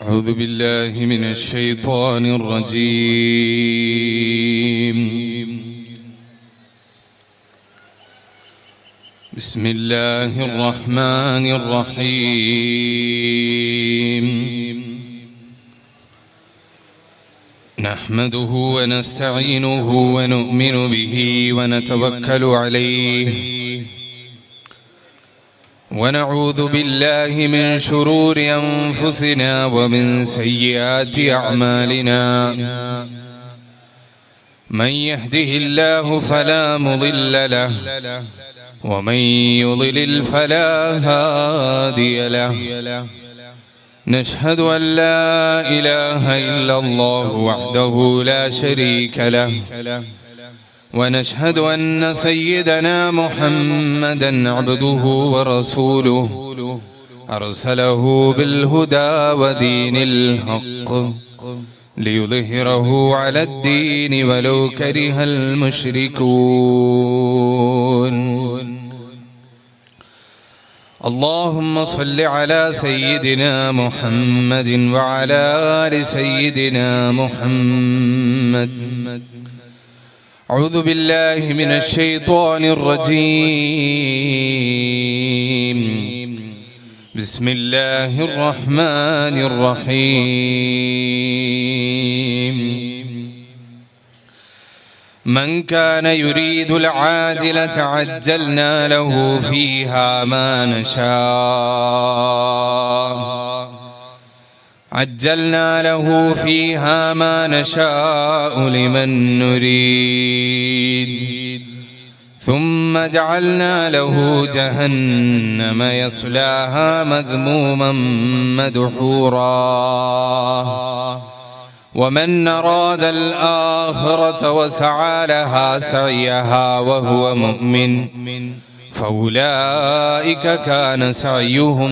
أعوذ بالله من الشيطان الرجيم بسم الله الرحمن الرحيم نحمده ونستعينه ونؤمن به ونتوكل عليه ونعوذ بالله من شرور أنفسنا ومن سيئات أعمالنا من يهده الله فلا مضل له ومن يضلل فلا هادي له نشهد أن لا إله إلا الله وحده لا شريك له ونشهد أن سيدنا محمدا عبده ورسوله أرسله بالهدى ودين الحق ليظهره على الدين ولو كره المشركون اللهم صل على سيدنا محمد وعلى آل سيدنا محمد أعوذ بالله من الشيطان الرجيم بسم الله الرحمن الرحيم من كان يريد العاجلة عجلنا له فيها ما نشاء عجلنا له فيها ما نشاء لمن نريد ثم جعلنا له جهنم يصلاها مذموما مدحورا ومن أراد الآخرة وسعى لها سعيها وهو مؤمن فأولئك كان سعيهم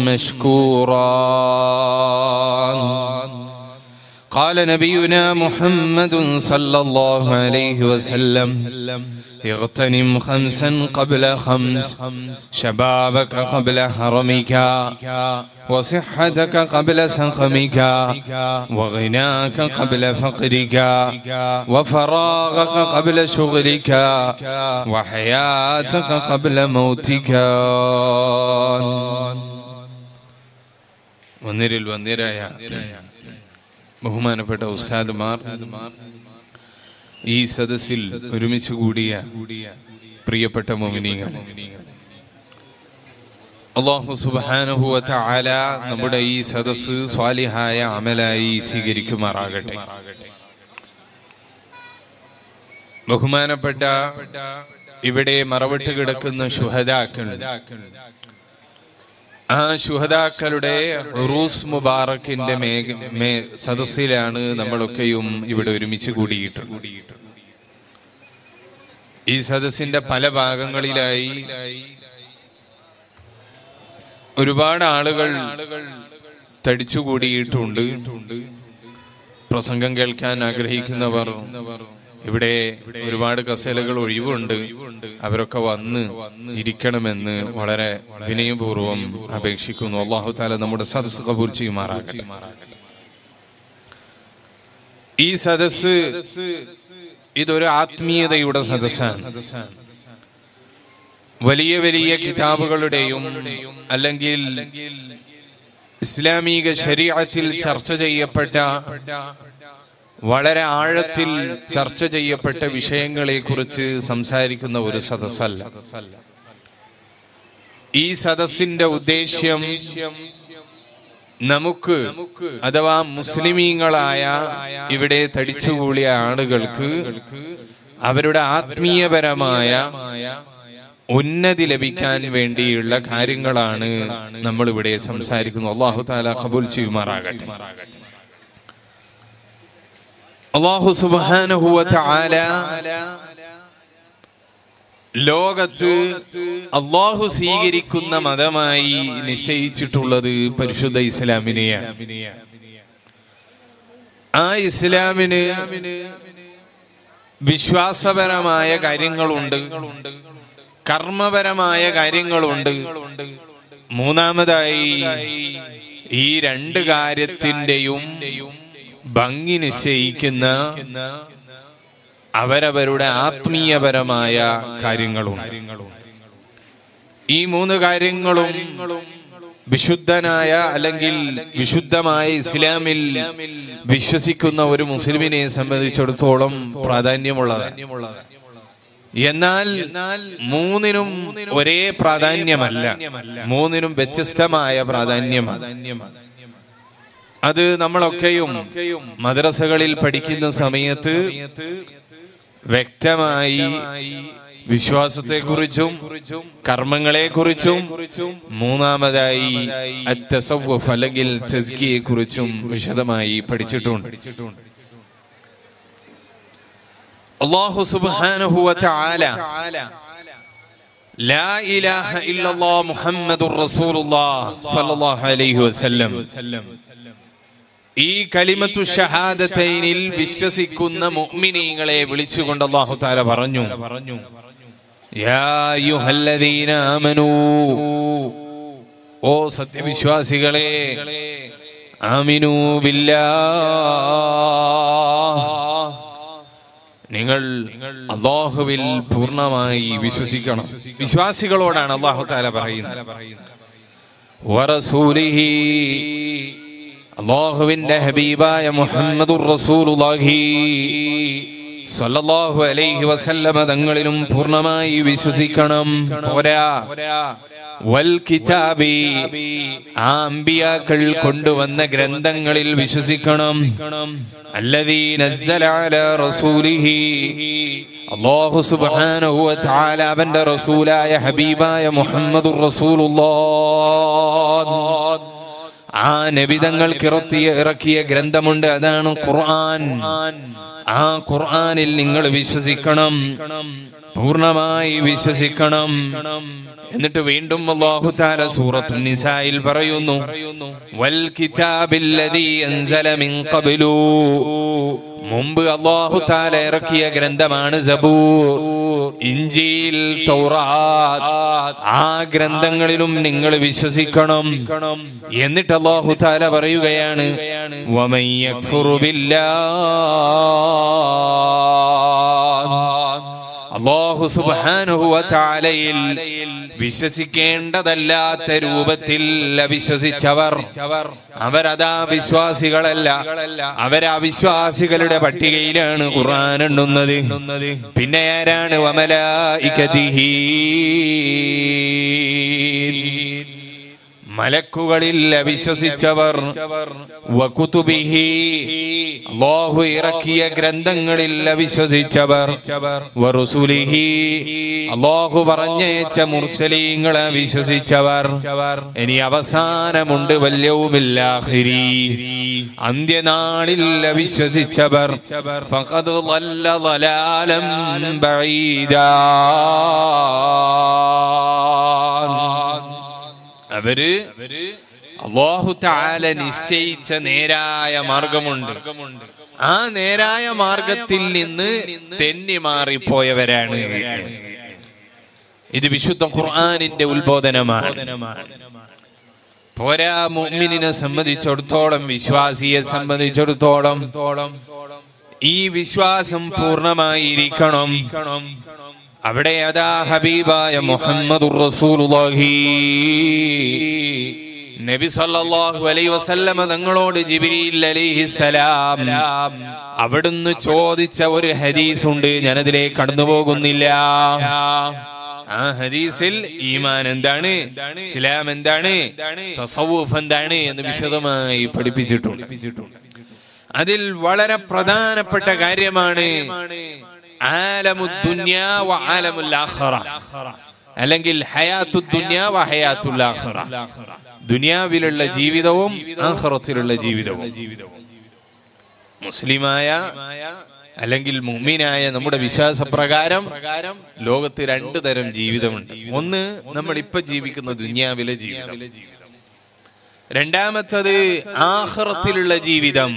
مشكورا قال نبينا محمد صلى الله عليه وسلم اغتنم خمسا قبل خمس شبابك قبل هرمك وصحتك قبل سقمك وغناك قبل فقرك وفراغك قبل شغلك وحياتك قبل موتك വന്നിരിൽ വന്നിരായ ബഹുമാനപ്പെട്ട ഉസ്താദുമാർ ഈ സദസ്സിൽ ഒരുമിച്ച് കൂടിയ പ്രിയപ്പെട്ട മോമിനികൾ അള്ളാഹു സുബാനുഹുവ ആല നമ്മുടെ ഈ സദസ്സ് സ്വാലിഹായ അമലായി സ്വീകരിക്കുമാറാകട്ടെ ബഹുമാനപ്പെട്ട ഇവിടെ മറവിട്ട് കിടക്കുന്ന ശുഹദാക്കൾ ആ ശുഹദാക്കളുടെ റൂസ് മുബാറക്കിന്റെ മേഘ മേ സദസ്സിലാണ് നമ്മളൊക്കെയും ഇവിടെ ഒരുമിച്ച് കൂടിയിട്ടുള്ളത് ഈ സദസ്സിന്റെ പല ഭാഗങ്ങളിലായി ഒരുപാട് ആളുകൾ തടിച്ചുകൂടിയിട്ടുണ്ട് പ്രസംഗം കേൾക്കാൻ ആഗ്രഹിക്കുന്നവർ ഇവിടെ ഒരുപാട് കസേലകൾ ഒഴിവുണ്ട് അവരൊക്കെ വന്ന് ഇരിക്കണമെന്ന് വളരെ വിനയപൂർവ്വം അപേക്ഷിക്കുന്നു അള്ളാഹു താല നമ്മുടെ സദസ് കബൂൽ ചെയ്യുമാറാകട്ടെ ഈ സദസ് ഇതൊരു ആത്മീയതയുടെ സദസ്സാണ് വലിയ വലിയ കിതാബുകളുടെയും അല്ലെങ്കിൽ ഇസ്ലാമിക ശരീരത്തിൽ ചർച്ച ചെയ്യപ്പെട്ട വളരെ ആഴത്തിൽ ചർച്ച ചെയ്യപ്പെട്ട വിഷയങ്ങളെ കുറിച്ച് സംസാരിക്കുന്ന ഒരു സദസ്സല്ല ഈ സദസ്സിന്റെ ഉദ്ദേശ്യം നമുക്ക് അഥവാ മുസ്ലിമീങ്ങളായ ഇവിടെ തടിച്ചുകൂടിയ ആളുകൾക്ക് അവരുടെ ആത്മീയപരമായ ഉന്നതി ലഭിക്കാൻ വേണ്ടിയുള്ള കാര്യങ്ങളാണ് നമ്മൾ ഇവിടെ സംസാരിക്കുന്നത് അള്ളാഹു താല കബൂൽ ചെയ്യുമാറാകട്ടെ അള്ളാഹു സുബാനുഭൂവത്ത ആല ലോകത്ത് അള്ളാഹു സ്വീകരിക്കുന്ന മതമായി നിശ്ചയിച്ചിട്ടുള്ളത് പരിശുദ്ധ ഇസ്ലാമിനെയാണ് ആ ഇസ്ലാമിന് വിശ്വാസപരമായ കാര്യങ്ങളുണ്ട് കർമ്മപരമായ കാര്യങ്ങളുണ്ട് മൂന്നാമതായി ഈ രണ്ട് കാര്യത്തിന്റെയും ഭംഗി നിശ്ചയിക്കുന്ന അവരവരുടെ ആത്മീയപരമായ കാര്യങ്ങളും ഈ മൂന്ന് കാര്യങ്ങളും വിശുദ്ധനായ അല്ലെങ്കിൽ വിശുദ്ധമായ ഇസ്ലാമിൽ വിശ്വസിക്കുന്ന ഒരു മുസ്ലിമിനെ സംബന്ധിച്ചിടത്തോളം പ്രാധാന്യമുള്ളതാണ് എന്നാൽ മൂന്നിനും ഒരേ പ്രാധാന്യമല്ല മൂന്നിനും വ്യത്യസ്തമായ പ്രാധാന്യമാണ് അത് നമ്മളൊക്കെയും മദ്രസകളിൽ പഠിക്കുന്ന സമയത്ത് വ്യക്തമായി വിശ്വാസത്തെക്കുറിച്ചും കർമ്മങ്ങളെക്കുറിച്ചും മൂന്നാമതായി അത്തസവ്വഫ് അല്ലെങ്കിൽ തസ്കിയെ കുറിച്ചും വിശദമായി പഠിച്ചിട്ടുണ്ട് അള്ളാഹു സുബ്ഹാനഹു വതആല ലാ ഇലാഹ ഇല്ലല്ലാഹ് മുഹമ്മദുർ റസൂലുള്ളാഹ് സ്വല്ലല്ലാഹു അലൈഹി വസല്ലം ഈ കലിമത്തു ഷഹാദത്തൈനിൽ വിശ്വസിക്കുന്ന മുഅ്മിനീങ്ങളെ വിളിച്ചുകൊണ്ട് അല്ലാഹു തആല പറഞ്ഞു യാ അയ്യുഹല്ലദീന ആമനൂ ഓ സത്യവിശ്വാസികളെ ആമിനൂ ബില്ലാഹ് നിങ്ങൾ അള്ളാഹുവിൽ പൂർണ്ണമായി വിശ്വസിക്കണം വിശ്വാസികളോടാണ് അള്ളാഹു താല പറയുന്നത് വറസൂലിഹി അള്ളാഹുവിന്റെ ഹബീബായ മുഹമ്മദുർ റസൂലുള്ളാഹി സ്വല്ലല്ലാഹു അലൈഹി വസല്ലമ തങ്ങളിലും പൂർണ്ണമായി വിശ്വസിക്കണം പോരാ വൽ കിതാബി ആ അമ്പിയാക്കൾ കൊണ്ടുവന്ന ഗ്രന്ഥങ്ങളിൽ വിശ്വസിക്കണം الذي نزل على رسوله അള്ളാഹു സുബ്ഹാനഹു വ തആല അവന്റെ റസൂലായ ഹബീബായ മുഹമ്മദുർ റസൂലുള്ളാഹ് ആ നബിതങ്ങൾക്ക് ഇറക്കിയ ഇറക്കിയ ഗ്രന്ഥമുണ്ട് അതാണ് ഖുർആൻ ആ ഖുർആനിൽ നിങ്ങൾ വിശ്വസിക്കണം പൂർണ്ണമായി വിശ്വസിക്കണം എന്നിട്ട് വീണ്ടും അല്ലാഹു തആല സൂറത്തു നിസായിൽ പറയുന്നു വൽ കിതാബില്ലദീ അൻസല മിൻ ഖബ്ലു മുമ്പ് അല്ലാഹു തആല ഇറക്കിയ ഗ്രന്ഥമാണ് സബൂർ ഇഞ്ചീൽ തൗറാത്ത് ആ ഗ്രന്ഥങ്ങളിലും നിങ്ങൾ വിശ്വസിക്കണം എന്നിട്ട് അല്ലാഹു തആല പറയുകയാണ് വമൻ യക്ഫുറു ബില്ലാഹ് അള്ളാഹു സുബ്ഹാനഹു വ തആലയിൽ വിശ്വസിക്കേണ്ടതല്ലാത്ത രൂപത്തിൽ അവിശ്വസിച്ചവർ അവരതാ വിശ്വാസികളല്ല അവരവിശ്വാസികളുടെ പട്ടികയിലാണ് ഖുർആൻ എണ്ണുന്നത് പിന്നെ ആരാണ് വമലായികതിഹി മലക്കുകളിൽ അവിശ്വസിച്ചവർ വകുതുബിഹി അല്ലാഹു ഇറക്കിയ ഗ്രന്ഥങ്ങളിൽ അവിശ്വസിച്ചവർ വറുസുലിഹി അല്ലാഹു പറഞ്ഞയച്ച മുർസലീങ്ങളെ വിശ്വസിച്ചവർ ഇനി അവസാനമുണ്ട് വല്യവുമില്ലാഹിരി അന്ത്യനാളിൽ അവിശ്വസിച്ചവർ ഫഖദ് ളല്ല ളലാലം ബഈദാ അവര് അള്ളാഹു താല നിശ്ചയിച്ച നേരായ മാർഗമുണ്ട് ആ നേരായ മാർഗത്തിൽ നിന്ന് തെന്നി മാറിപ്പോയവരാണ് ഇത് വിശുദ്ധ ഖുർആാനിന്റെ ഉത്ബോധനമാണ് പോരാ മുഅ്മിനിനെ സംബന്ധിച്ചിടത്തോളം വിശ്വാസിയെ സംബന്ധിച്ചിടത്തോളം ഈ വിശ്വാസം പൂർണ്ണമായിരിക്കണം അവിടെ അതാ ഹബീബായ മുഹമ്മദുർ റസൂലുള്ളാഹി നബി സല്ലല്ലാഹു അലൈഹി വസല്ലമ തങ്ങളോട് ജിബ്രീൽ അലൈഹിസ്സലാം അവിടുന്ന് ചോദിച്ച ഒരു ഹദീസ് ഉണ്ട് ഞാനതിലേക്ക് കടന്നു പോകുന്നില്ല ആ ഹദീസിൽ ഈമാൻ എന്താണ് ഇസ്ലാം എന്താണ് തസവൂഫ് എന്താണ് എന്ന് വിശദമായി പഠിപ്പിച്ചിട്ടുണ്ട് അതിൽ വളരെ പ്രധാനപ്പെട്ട കാര്യമാണ് ആലമുദ്ദുന്യ വ ആലമുൽ ആഖിറ അല്ലെങ്കിൽ ഹയാത്തുദ്ദുന്യ വ ഹയാത്തുൽ ആഖിറ ദുനിയാവിലുള്ള ജീവിതവും ആഖിറത്തിലുള്ള ജീവിതവും മുസ്ലിമായ അല്ലെങ്കിൽ മുഅ്മിനായ നമ്മുടെ വിശ്വാസപ്രകാരം ലോകത്ത് രണ്ടു തരം ജീവിതമുണ്ട് ഒന്ന് നമ്മൾ ഇപ്പൊ ജീവിക്കുന്ന ദുനിയാവിലെ ജീവിതം രണ്ടാമത്തത് ആഖിറത്തിലുള്ള ജീവിതം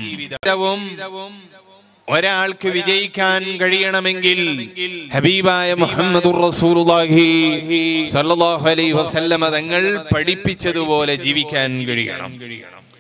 ഒരാൾക്ക് വിജയിക്കാൻ കഴിയണമെങ്കിൽ ഹബീബായ മുഹമ്മദുർ റസൂലുള്ളാഹി സ്വല്ലല്ലാഹു അലൈഹി വസല്ലമ തങ്ങൾ പഠിപ്പിച്ചതുപോലെ ജീവിക്കാൻ കഴിയണം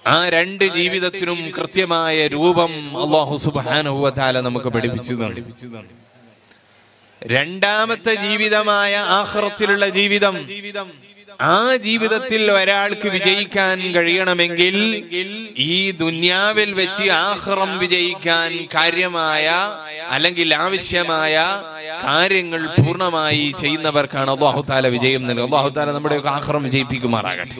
ആ രണ്ട് ജീവിതത്തിനും കൃത്യമായ രൂപം അള്ളാഹു സുബാനുവതാല നമുക്ക് പഠിപ്പിച്ചു തന്നു രണ്ടാമത്തെ ജീവിതമായ ആഹ്റത്തിലുള്ള ജീവിതം ആ ജീവിതത്തിൽ ഒരാൾക്ക് വിജയിക്കാൻ കഴിയണമെങ്കിൽ ഈ ദുന്യാവിൽ വെച്ച് ആഹ്റം വിജയിക്കാൻ കാര്യമായ അല്ലെങ്കിൽ ആവശ്യമായ കാര്യങ്ങൾ പൂർണ്ണമായി ചെയ്യുന്നവർക്കാണ് അള്ളാഹുത്താല വിജയം നൽകുക അള്ളാഹുത്താല നമ്മുടെ ആഹ്റം വിജയിപ്പിക്കുമാറാകട്ടെ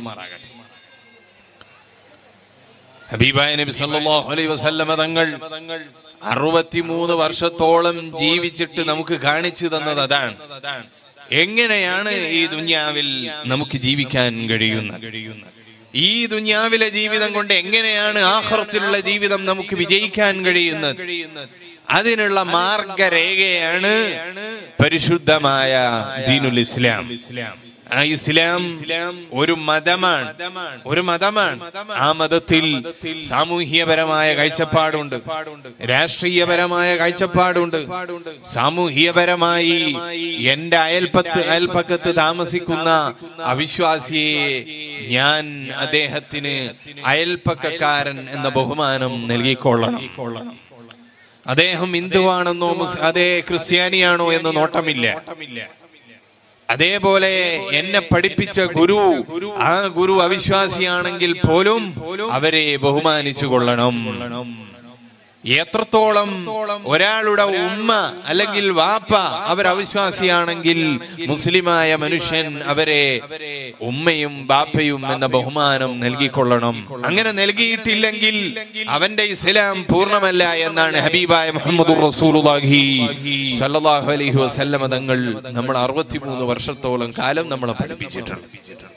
ഹബീബായ നബി സല്ലല്ലാഹു അലൈഹി വസല്ലമ തങ്ങൾ അറുപത്തിമൂന്ന് വർഷത്തോളം ജീവിച്ചിട്ട് നമുക്ക് കാണിച്ചു തന്നത് അതാണ് എങ്ങനെയാണ് ഈ ദുന്യാവിൽ നമുക്ക് ജീവിക്കാൻ കഴിയുന്നത് ഈ ദുന്യാവിലെ ജീവിതം കൊണ്ട് എങ്ങനെയാണ് ആഹ്റത്തിലുള്ള ജീവിതം നമുക്ക് വിജയിക്കാൻ കഴിയുന്നത് അതിനുള്ള മാർഗരേഖയാണ് പരിശുദ്ധമായ ദീനുൽ ഇസ്ലാം ആ ഇസ്ലാം ഒരു മതമാണ് ഒരു മതമാണ് ആ മതത്തിൽ സാമൂഹ്യപരമായ കാഴ്ചപ്പാടുണ്ട് രാഷ്ട്രീയപരമായ കാഴ്ചപ്പാടുണ്ട് സാമൂഹ്യപരമായി എന്റെ അയൽപ്പത്ത് അയൽപ്പക്കത്ത് താമസിക്കുന്ന അവിശ്വാസിയെ ഞാൻ അദ്ദേഹത്തിന് അയൽപ്പക്കക്കാരൻ എന്ന ബഹുമാനം നൽകിക്കൊള്ളണം അദ്ദേഹം ഹിന്ദുവാണെന്നോ മുസ് അതേ ക്രിസ്ത്യാനിയാണോ എന്ന് നോട്ടമില്ല അതേപോലെ എന്നെ പഠിപ്പിച്ച ഗുരു ആ ഗുരു അവിശ്വാസിയാണെങ്കിൽ പോലും അവരെ ബഹുമാനിച്ചു കൊള്ളണം എത്രത്തോളം ഒരാളുടെ ഉമ്മ അല്ലെങ്കിൽ വാപ്പ അവർ അവിശ്വാസിയാണെങ്കിൽ മുസ്ലിമായ മനുഷ്യൻ അവരെ ഉമ്മയും ബാപ്പയും എന്ന ബഹുമാനം നൽകിക്കൊള്ളണം അങ്ങനെ നൽകിയിട്ടില്ലെങ്കിൽ അവന്റെ ഇസ്ലാം പൂർണ്ണമല്ല എന്നാണ് ഹബീബായ മുഹമ്മദ് റസൂലുള്ളാഹി സല്ലല്ലാഹു അലൈഹി വസല്ലമ തങ്ങൾ നമ്മൾ അറുപത്തിമൂന്ന് വർഷത്തോളം കാലം നമ്മളെ പഠിപ്പിച്ചിട്ടുണ്ട്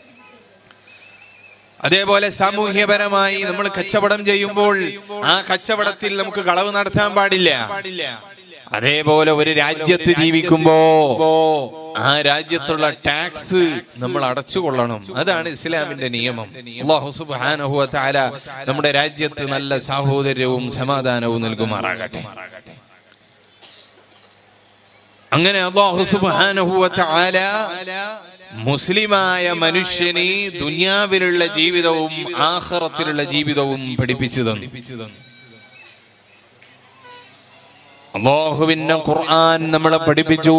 അതേപോലെ സാമൂഹ്യപരമായി നമ്മൾ കച്ചവടം ചെയ്യുമ്പോൾ ആ കച്ചവടത്തിൽ നമുക്ക് കളവ് നടത്താൻ പാടില്ല അതേപോലെ ഒരു രാജ്യത്ത് ജീവിക്കുമ്പോ ആ രാജ്യത്തുള്ള ടാക്സ് നമ്മൾ അടച്ചുകൊള്ളണം അതാണ് ഇസ്ലാമിന്റെ നിയമം അല്ലാഹു സുബ്ഹാനഹു വ തആല നമ്മുടെ രാജ്യത്ത് നല്ല സാഹോദര്യവും സമാധാനവും നൽകുമാറാകട്ടെ അങ്ങനെ അല്ലാഹു സുബ്ഹാനഹു വ തആല മുസ്ലിമായ മനുഷ്യന് ദുനിയാവിലുള്ള ജീവിതവും ആഖിറത്തിലുള്ള ജീവിതവും പഠിപ്പിച്ചു തന്നു അള്ളാഹുവിന്റെ ഖുർആൻ നമ്മളെ പഠിപ്പിച്ചു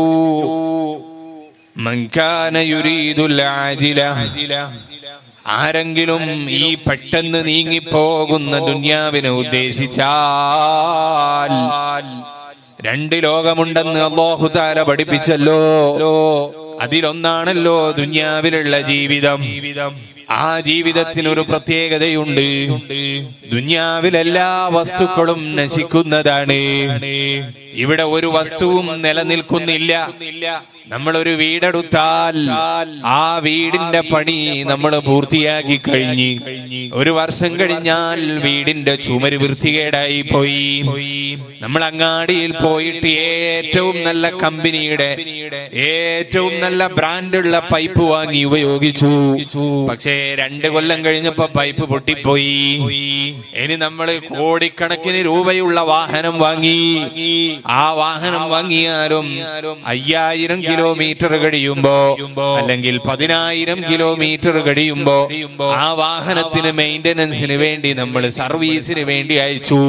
മൻ കാന യുരീദുൽ ആജില ആരെങ്കിലും ഈ പെട്ടെന്ന് നീങ്ങിപ്പോകുന്ന ദുന്യാവിനെ ഉദ്ദേശിച്ചാൽ രണ്ട് ലോകമുണ്ടെന്ന് അള്ളാഹു താല പഠിപ്പിച്ചല്ലോ അതിലൊന്നാണല്ലോ ദുന്യാവിലുള്ള ജീവിതം ആ ജീവിതത്തിന് ഒരു പ്രത്യേകതയുണ്ട് ദുന്യാവിലെല്ലാ വസ്തുക്കളും നശിക്കുന്നതാണ് ഇവിടെ ഒരു വസ്തുവും നിലനിൽക്കുന്നില്ല നമ്മൾ ഒരു വീടെടുത്താൽ ആ വീടിന്റെ പണി നമ്മൾ പൂർത്തിയാക്കി കഴിഞ്ഞ് ഒരു വർഷം കഴിഞ്ഞാൽ വീടിന്റെ ചുമര് വൃത്തികേടായി പോയി നമ്മൾ അങ്ങാടിയിൽ പോയിട്ട് ഏറ്റവും നല്ല കമ്പനിയുടെ ഏറ്റവും നല്ല ബ്രാൻഡുള്ള പൈപ്പ് വാങ്ങി ഉപയോഗിച്ചു പക്ഷേ രണ്ട് കൊല്ലം കഴിഞ്ഞപ്പോ പൈപ്പ് പൊട്ടിപ്പോയി ഇനി നമ്മൾ കോടിക്കണക്കിന് രൂപയുള്ള വാഹനം വാങ്ങി ആ വാഹനം വാങ്ങിയാലും അയ്യായിരം കിലോമീറ്റർ കഴിയുമ്പോ അല്ലെങ്കിൽ പതിനായിരം കിലോമീറ്റർ കഴിയുമ്പോ ആ വാഹനത്തിന് മെയിന്റനൻസിന് വേണ്ടി നമ്മൾ സർവീസിന് വേണ്ടി അയച്ചു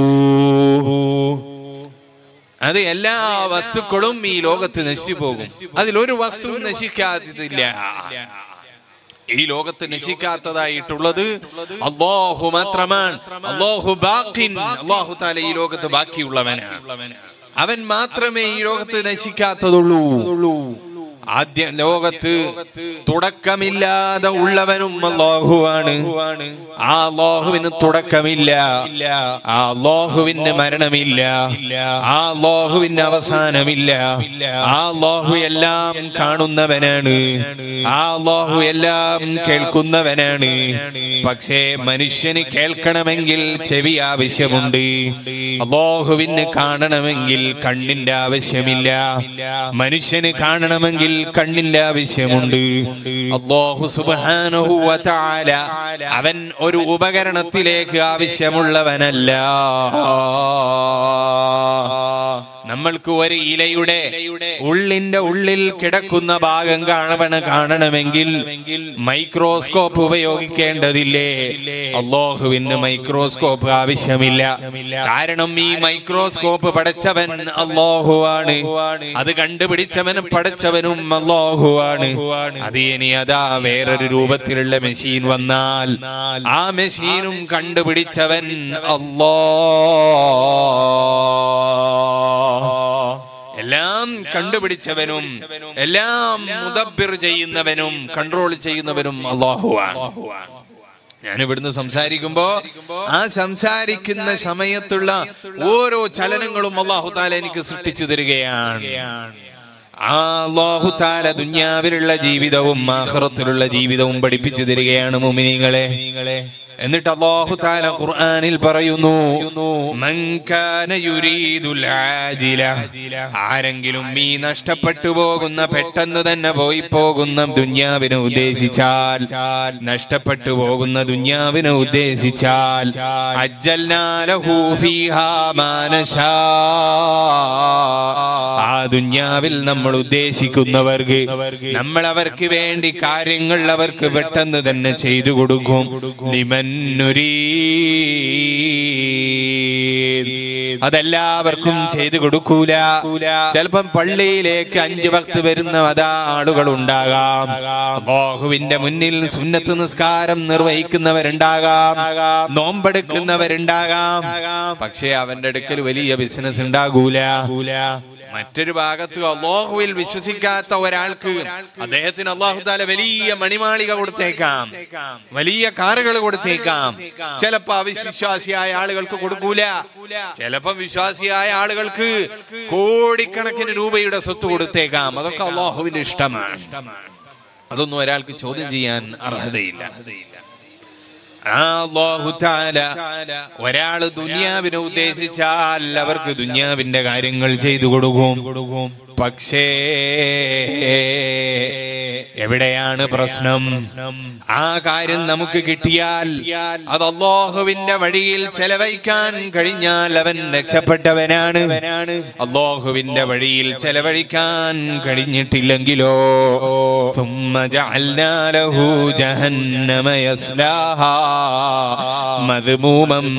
അത് എല്ലാ വസ്തുക്കളും ഈ ലോകത്ത് നശിച്ചു പോകും അതിലൊരു വസ്തുവും നശിക്കാതില്ല ഈ ലോകത്ത് നശിക്കാത്തതായിട്ടുള്ളത് അള്ളാഹു മാത്രമാണ് അള്ളാഹു ബാക്കിൻ അള്ളാഹു താല ഈ ലോകത്ത് ബാക്കിയുള്ളവനാണ് അവൻ മാത്രമേ ഈ ലോകത്ത് നശിക്കാത്തതുള്ളൂ ആദ്യ ലോകത്ത് തുടക്കമില്ലാതെ ഉള്ളവനും അള്ളാഹുവാണ് ആ അള്ളാഹുവിന് തുടക്കമില്ല ആ അള്ളാഹുവിന് മരണമില്ല ആ അള്ളാഹുവിന് അവസാനമില്ല ആ അള്ളാഹു എല്ലാം കാണുന്നവനാണ് ആ അള്ളാഹു എല്ലാം കേൾക്കുന്നവനാണ് പക്ഷേ മനുഷ്യന് കേൾക്കണമെങ്കിൽ ചെവി ആവശ്യമുണ്ട് അള്ളാഹുവിന് കാണണമെങ്കിൽ കണ്ണിന്റെ ആവശ്യമില്ല മനുഷ്യന് കാണണമെങ്കിൽ കണ്ണിന്റെ ആവശ്യമുണ്ട് അള്ളാഹു സുബ്ഹാനഹു വ തആല അവൻ ഒരു ഉപകരണത്തിലേക്ക് ആവശ്യമുള്ളവനല്ല നമ്മൾക്ക് ഒരു ഇലയുടെ ഉള്ളിന്റെ ഉള്ളിൽ കിടക്കുന്ന ഭാഗം കാണവണ കാണണമെങ്കിൽ മൈക്രോസ്കോപ്പ് ഉപയോഗിക്കേണ്ടതില്ലേ അള്ളാഹുവിന് മൈക്രോസ്കോപ്പ് ആവശ്യമില്ല കാരണം ഈ മൈക്രോസ്കോപ്പ് പടച്ചവൻ അള്ളാഹുവാണ് അത് കണ്ടുപിടിച്ചവൻ പടച്ചവനും അള്ളാഹുവാണ് അത് ഇനി അതാ വേറൊരു രൂപത്തിലുള്ള മെഷീൻ വന്നാൽ ആ മെഷീനും കണ്ടുപിടിച്ചവൻ അള്ളാ എല്ലാം കണ്ടുപിടിച്ചവനും എല്ലാം മുദബ്ബിർ ചെയ്യുന്നവനും കൺട്രോൾ ചെയ്യുന്നവനും അള്ളാഹുവാണ് ഞാൻ ഇവിടുന്ന് സംസാരിക്കുമ്പോ ആ സംസാരിക്കുന്ന സമയത്തുള്ള ഓരോ ചലനങ്ങളും അള്ളാഹു താല എനിക്ക് സൃഷ്ടിച്ചു തരികയാണ് ആ അള്ളാഹു താല ദുന്യാവിലുള്ള ജീവിതവും ആഹ്റത്തിലുള്ള ജീവിതവും പഠിപ്പിച്ചു തരികയാണ് മുമിനിങ്ങളെ എന്നിട്ട് അള്ളാഹു താല ഖുർആനിൽ പറയുന്നു മൻ കാന യുരീദുൽ ആജില ആരെങ്കിലും ഈ നഷ്ടപ്പെട്ടു പോകുന്ന പെട്ടെന്ന് തന്നെ പോയി പോകുന്ന ദുന്യാവിനെ ഉദ്ദേശിച്ചാൽ നഷ്ടപ്പെട്ടു പോകുന്ന ദുന്യാവിനെ ഉദ്ദേശിച്ചാൽ അജ്ജൽനാ ലഹു ഫീഹാ മാ നശാ ആ ദുന്യാവിൽ നമ്മൾ ഉദ്ദേശിക്കുന്നവർക്ക് നമ്മൾ അവർക്ക് വേണ്ടി കാര്യങ്ങൾ അവർക്ക് പെട്ടെന്ന് തന്നെ ചെയ്തു കൊടുക്കും ലിമന്നുരീ അതെല്ലാവർക്കും ചെയ്തു കൊടുക്കൂല ചിലപ്പം പള്ളിയിലേക്ക് അഞ്ചു ഭക്ത് വരുന്ന അതാ ആളുകൾ ഉണ്ടാകാം ബാഹുവിന്റെ മുന്നിൽ സുന്നത്ത് നിസ്കാരം നിർവഹിക്കുന്നവരുണ്ടാകാം നോമ്പെടുക്കുന്നവരുണ്ടാകാം പക്ഷേ അവന്റെ അടുക്കൽ വലിയ ബിസിനസ് ഉണ്ടാകൂല മറ്റൊരു ഭാഗത്ത് അള്ളാഹുവിൽ വിശ്വസിക്കാത്ത ഒരാൾക്ക് അദ്ദേഹത്തിന് അള്ളാഹു താല വലിയ മണിമാളിക കൊടുത്തേക്കാം വലിയ കാറുകൾ കൊടുത്തേക്കാം ചിലപ്പോ അവിശ്വാസിയായ ആളുകൾക്ക് കൊടുക്കൂല ചിലപ്പോ വിശ്വാസിയായ ആളുകൾക്ക് കോടിക്കണക്കിന് രൂപയുടെ സ്വത്ത് കൊടുത്തേക്കാം അതൊക്കെ അള്ളാഹുവിന്റെ ഇഷ്ടമാണ് അതൊന്നും ഒരാൾക്ക് ചോദ്യം ചെയ്യാൻ അർഹതയില്ല ആ അല്ലാഹു തആല ഒരാള് ദുനിയാവിനെ ഉദ്ദേശിച്ചാൽ അവർക്ക് ദുനിയാവിന്റെ കാര്യങ്ങൾ ചെയ്തു കൊടുക്കും പക്ഷേ എവിടെയാണ് പ്രശ്നം ആ കാര്യം നമുക്ക് കിട്ടിയാൽ അത് അള്ളാഹുവിന്റെ വഴിയിൽ ചെലവഴിക്കാൻ കഴിഞ്ഞാൽ അവൻ രക്ഷപ്പെട്ടവനാണ് അള്ളാഹുവിന്റെ വഴിയിൽ ചെലവഴിക്കാൻ കഴിഞ്ഞിട്ടില്ലെങ്കിലോ ثم جعلنا له جهنم يصلاها مذموما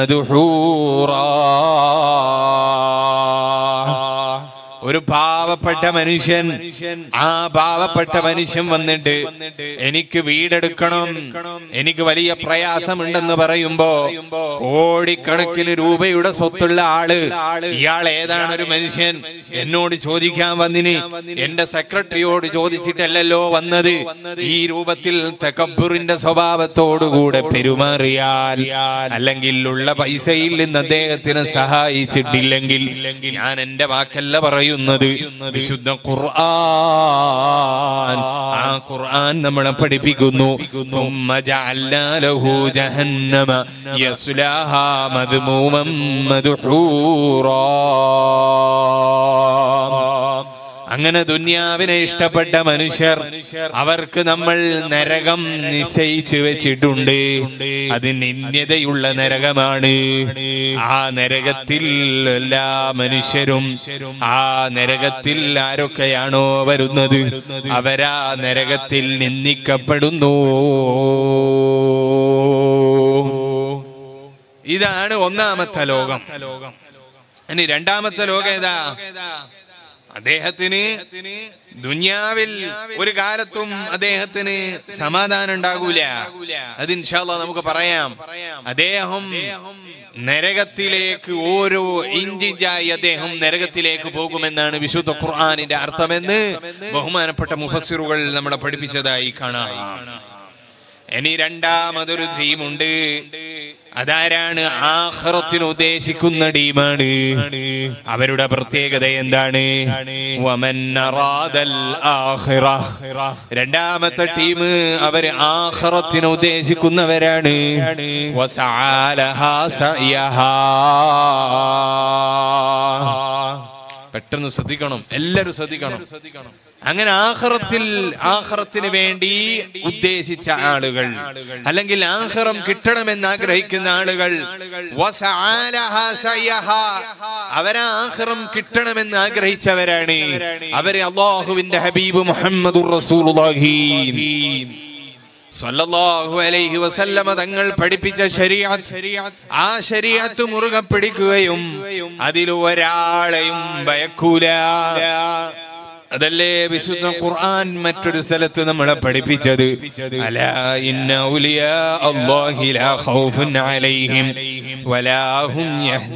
مدحورا ഒരു പാവപ്പെട്ട മനുഷ്യൻ ആ പാവപ്പെട്ട മനുഷ്യൻ വന്നിട്ട് എനിക്ക് വീടെടുക്കണം എനിക്ക് വലിയ പ്രയാസമുണ്ടെന്ന് പറയുമ്പോ കോടിക്കണക്കിന് രൂപയുടെ സ്വത്തുള്ള ആള് ഇയാൾ ഏതാണ് ഒരു മനുഷ്യൻ എന്നോട് ചോദിക്കാൻ വന്നിന് എന്റെ സെക്രട്ടറിയോട് ചോദിച്ചിട്ടല്ലല്ലോ വന്നത് ഈ രൂപത്തിൽ തക്കബുറിന്റെ സ്വഭാവത്തോടുകൂടെ പെരുമാറിയാൽ അല്ലെങ്കിൽ ഉള്ള പൈസയിൽ നിന്ന് അദ്ദേഹത്തിന് സഹായിച്ചിട്ടില്ലെങ്കിൽ ഞാൻ എന്റെ വാക്കല്ല പറയുന്നത് വിശുദ്ധ ഖുർആൻ ആ ഖുർആൻ നമ്മളെ പഠിപ്പിക്കുന്നു ثم جعلنا له جهنم يصلاها مذموما مدحورا അങ്ങനെ ദുന്യാവിനെ ഇഷ്ടപ്പെട്ട മനുഷ്യർ അവർക്ക് നമ്മൾ നരകം നിശ്ചയിച്ചു വെച്ചിട്ടുണ്ട് അത് നിന്ദ്യതയുള്ള നരകമാണ് ആ നരകത്തിൽ എല്ലാ മനുഷ്യരും ആ നരകത്തിൽ ആരൊക്കെയാണോ വരുന്നത് അവരാ നരകത്തിൽ നിന്ദിക്കപ്പെടുന്നു ഇതാണ് ഒന്നാമത്തെ ലോകം ഇനി രണ്ടാമത്തെ ലോകം ഏതാ അദ്ദേഹത്തിന് ദുനിയാവിൽ ഒരു കാലത്തും അദ്ദേഹത്തിന് സമാധാനം ഉണ്ടാകൂല അത് ഇൻഷാല്ല നമുക്ക് പറയാം അദ്ദേഹം നരകത്തിലേക്ക് ഓരോ ഇഞ്ചിഞ്ചായി അദ്ദേഹം നരകത്തിലേക്ക് പോകുമെന്നാണ് വിശുദ്ധ ഖുർആാനിന്റെ അർത്ഥമെന്ന് ബഹുമാനപ്പെട്ട മുഫസ്സിറുകൾ നമ്മളെ പഠിപ്പിച്ചതായി കാണാം ഇനി രണ്ടാമതൊരു ധീമുണ്ട് അതാരാണ് ആഹ്റത്തിന് ഉദ്ദേശിക്കുന്ന ടീമാണ് അവരുടെ പ്രത്യേകത എന്താണ് വമൻ അറാദൽ ആഖിറ. രണ്ടാമത്തെ ടീം അവര് ആഹ്റത്തിന് ഉദ്ദേശിക്കുന്നവരാണ് വസആലഹാ സഅയഹാ. പെട്ടെന്ന് ശ്രദ്ധിക്കണം എല്ലാരും ശ്രദ്ധിക്കണം അങ്ങനെ ആഹ്റത്തിൽ ആഹ്റത്തിന് വേണ്ടി ഉദ്ദേശിച്ച ആളുകൾ അല്ലെങ്കിൽ ആഹ്റം കിട്ടണമെന്ന് ആഗ്രഹിക്കുന്ന ആളുകൾ വസആലഹാ സയ്യഹാ. അവരാ ആഹ്റം കിട്ടണമെന്ന് ആഗ്രഹിച്ചവരാണ് അവര് അള്ളാഹുവിന്റെ ഹബീബ് മുഹമ്മദുർ റസൂലുള്ളാഹി സല്ലല്ലാഹു അലൈഹി വസല്ലമ തങ്ങൾ പഠിപ്പിച്ച ശരീഅത്ത് ആ ശരീഅത്ത് മുറുകെ പിടിക്കുകയും അതിൽ ഒരാളെയും ഭയക്കൂല അതല്ലേ വിശുദ്ധ ഖുർആൻ മറ്റൊരു സ്ഥലത്ത് നമ്മളെ പഠിപ്പിച്ചത് അലാ ഇന്ന ഔലിയാ അല്ലാഹി ലാ ഖൗഫുൻ അലൈഹിം വലാ ഹും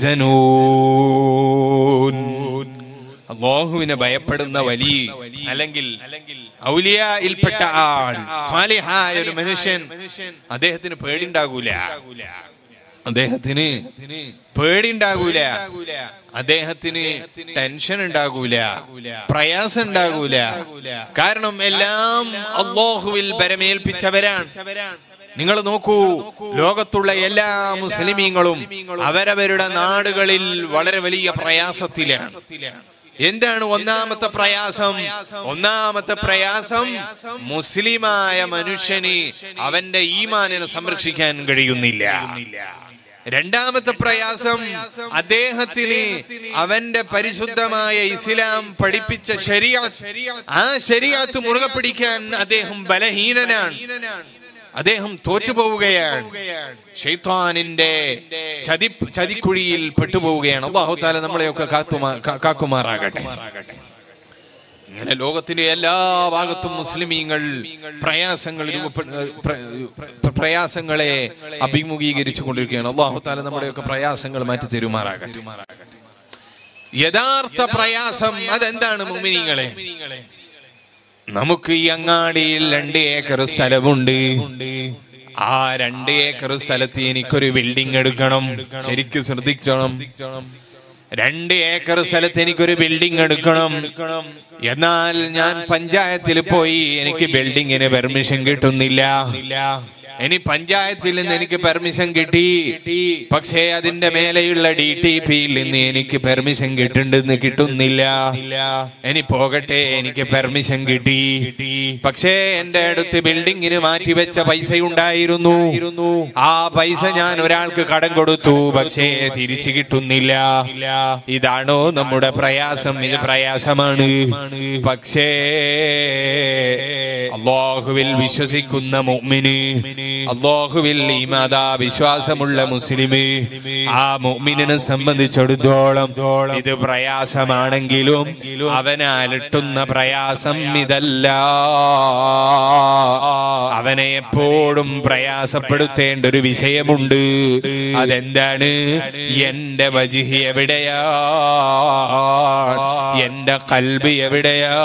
യഹ്സനൂൻ അള്ളാഹുവിനെ ഭയപ്പെടുന്ന വലിയ അല്ലെങ്കിൽ ഔലിയയിൽപ്പെട്ട ആൾ സ്വാലിഹായ ഒരു മനുഷ്യൻ അദ്ദേഹത്തിന് പേടിണ്ടാകൂല അദ്ദേഹത്തിന് പേടിണ്ടാകൂല അദ്ദേഹത്തിന് ടെൻഷൻ ഉണ്ടാകൂല പ്രയാസം ഉണ്ടാകൂല കാരണം എല്ലാം അള്ളാഹുവിൽ ബരമേൽപ്പിച്ചവരാണ് നിങ്ങൾ നോക്കൂ ലോകത്തുള്ള എല്ലാ മുസ്ലിമീങ്ങളും അവരവരുടെ നാടുകളിൽ വളരെ വലിയ പ്രയാസത്തിലാണ് എന്താണ് ഒന്നാമത്തെ പ്രയാസം ഒന്നാമത്തെ പ്രയാസം മുസ്ലിമായ മനുഷ്യന് അവന്റെ ഈമാനിനെ സംരക്ഷിക്കാൻ കഴിയുന്നില്ല രണ്ടാമത്തെ പ്രയാസം അദ്ദേഹത്തിന് അവന്റെ പരിശുദ്ധമായ ഇസ്ലാം പഠിപ്പിച്ച ശരിയാത്ത് ആ ശരിയാത്ത് മുറുകെ പിടിക്കാൻ അദ്ദേഹം ബലഹീനനാണ് അദ്ദേഹം തോറ്റുപോവുകയാണ് ഷെയ്ത്താനിന്റെ ചതി ചതിക്കുഴിയിൽ പെട്ടുപോവുകയാണ് അള്ളാഹു താല നമ്മളെയൊക്കെ കാത്തുമാ- കാ- കാക്കുമാറാകട്ടെ ഇങ്ങനെ ലോകത്തിന്റെ എല്ലാ ഭാഗത്തും മുസ്ലിമീങ്ങൾ പ്രയാസങ്ങൾ രൂപപ്പെ- പ്ര- പ്ര- പ്രയാസങ്ങളെ അഭിമുഖീകരിച്ചു കൊണ്ടിരിക്കുകയാണ് അള്ളാഹു താല നമ്മുടെയൊക്കെ പ്രയാസങ്ങൾ മാറ്റി തരുമാറാകട്ടെ യഥാർത്ഥ പ്രയാസം അതെന്താണ് മുമിനിങ്ങളെ നമുക്ക് ഈ അങ്ങാടിയിൽ രണ്ട് ഏക്കർ സ്ഥലമുണ്ട് ആ രണ്ട് ഏക്കർ സ്ഥലത്ത് എനിക്കൊരു ബിൽഡിംഗ് എടുക്കണം ശരിക്കും ശ്രദ്ധിച്ചോണം രണ്ട് ഏക്കർ സ്ഥലത്ത് എനിക്കൊരു ബിൽഡിംഗ് എടുക്കണം എന്നാൽ ഞാൻ പഞ്ചായത്തിൽ പോയി എനിക്ക് ബിൽഡിങ്ങിന് പെർമിഷൻ കിട്ടുന്നില്ല ഇനി പഞ്ചായത്തിൽ നിന്ന് എനിക്ക് പെർമിഷൻ കിട്ടി പക്ഷേ അതിന്റെ മേലെയുള്ള ഡി ടി പിയിൽ നിന്ന് എനിക്ക് പെർമിഷൻ കിട്ടുണ്ടെന്ന് കിട്ടുന്നില്ല ഇനി പോകട്ടെ എനിക്ക് പെർമിഷൻ കിട്ടി പക്ഷേ എന്റെ അടുത്ത് ബിൽഡിങ്ങിന് മാറ്റിവെച്ച പൈസ ഉണ്ടായിരുന്നു ആ പൈസ ഞാൻ ഒരാൾക്ക് കടം കൊടുത്തു പക്ഷേ തിരിച്ചു കിട്ടുന്നില്ല ഇതാണോ നമ്മുടെ പ്രയാസം ഇത് പ്രയാസമാണ് പക്ഷേ അള്ളാഹുവിൽ വിശ്വസിക്കുന്ന മുഅ്മിന് അള്ളാഹുവിൽ ഈമാദാ വിശ്വാസമുള്ള മുസ്ലിമ് ആ മുഅ്മിനെ സംബന്ധിച്ചിടത്തോളം ഇത് പ്രയാസമാണെങ്കിലും അവനെ അലട്ടുന്ന പ്രയാസം ഇതല്ല അവനെ എപ്പോഴും പ്രയാസപ്പെടുത്തേണ്ട ഒരു വിഷയമുണ്ട് അതെന്താണ് എന്റെ വജിഹി എവിടെയാ എന്റെ കൽബ് എവിടെയാ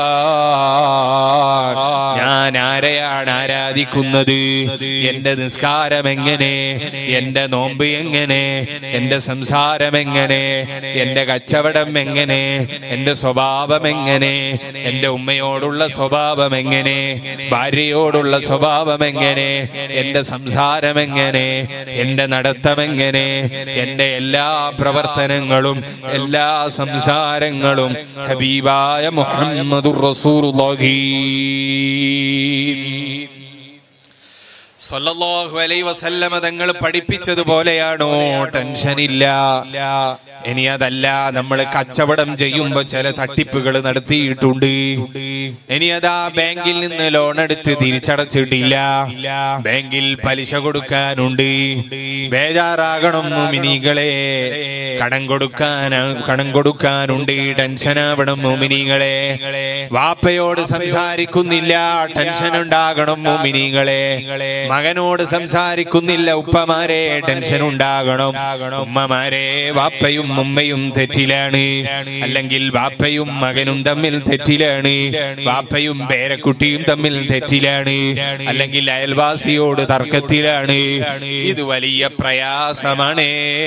ഞാൻ ആരെയാണ് ആരാധിക്കുന്നത് എന്റെ നിസ്കാരം എങ്ങനെ എന്റെ നോമ്പ് എങ്ങനെ എന്റെ സംസാരം എങ്ങനെ എന്റെ കച്ചവടം എങ്ങനെ എന്റെ സ്വഭാവം എങ്ങനെ എന്റെ ഉമ്മയോടുള്ള സ്വഭാവം എങ്ങനെ ഭാര്യയോടുള്ള സ്വഭാവം എങ്ങനെ എന്റെ സംസാരം എങ്ങനെ എന്റെ നടത്തം എങ്ങനെ എന്റെ എല്ലാ പ്രവർത്തനങ്ങളും എല്ലാ സംസാരങ്ങളും ഹബീബായ മുഹമ്മദുർ റസൂലുള്ളാഹി സല്ലല്ലാഹു അലൈഹി വസല്ലമ തങ്ങൾ പഠിപ്പിച്ചതുപോലെയാണോ ടെൻഷൻ ഇല്ല ഇനി അതല്ല നമ്മൾ കച്ചവടം ചെയ്യുമ്പോ ചില തട്ടിപ്പുകൾ നടത്തിയിട്ടുണ്ട് ഇനി അതാ ബാങ്കിൽ നിന്ന് ലോൺ എടുത്ത് തിരിച്ചടച്ചിട്ടില്ല ബാങ്കിൽ പലിശ കൊടുക്കാനുണ്ട് ബേജാറാകണം മുമിനികളെ കടം കൊടുക്കാൻ കടം കൊടുക്കാനുണ്ട് ടെൻഷനാവണം മുമിനികളെ വാപ്പയോട് സംസാരിക്കുന്നില്ല ടെൻഷൻ ഉണ്ടാകണം മുമിനികളെ മകനോട് സംസാരിക്കുന്നില്ല ഉപ്പമാരെ ടെൻഷൻ ഉണ്ടാകണം ഉമ്മമാരെ വാപ്പയും ഉമ്മയും തെറ്റിലാണ് അല്ലെങ്കിൽ വാപ്പയും മകനും തമ്മിൽ തെറ്റിലാണ് വാപ്പയും പേരക്കുട്ടിയും തമ്മിൽ തെറ്റിലാണ് അല്ലെങ്കിൽ അയൽവാസിയോട് തർക്കത്തിലാണ് ഇത് വലിയ പ്രയാസമാണ്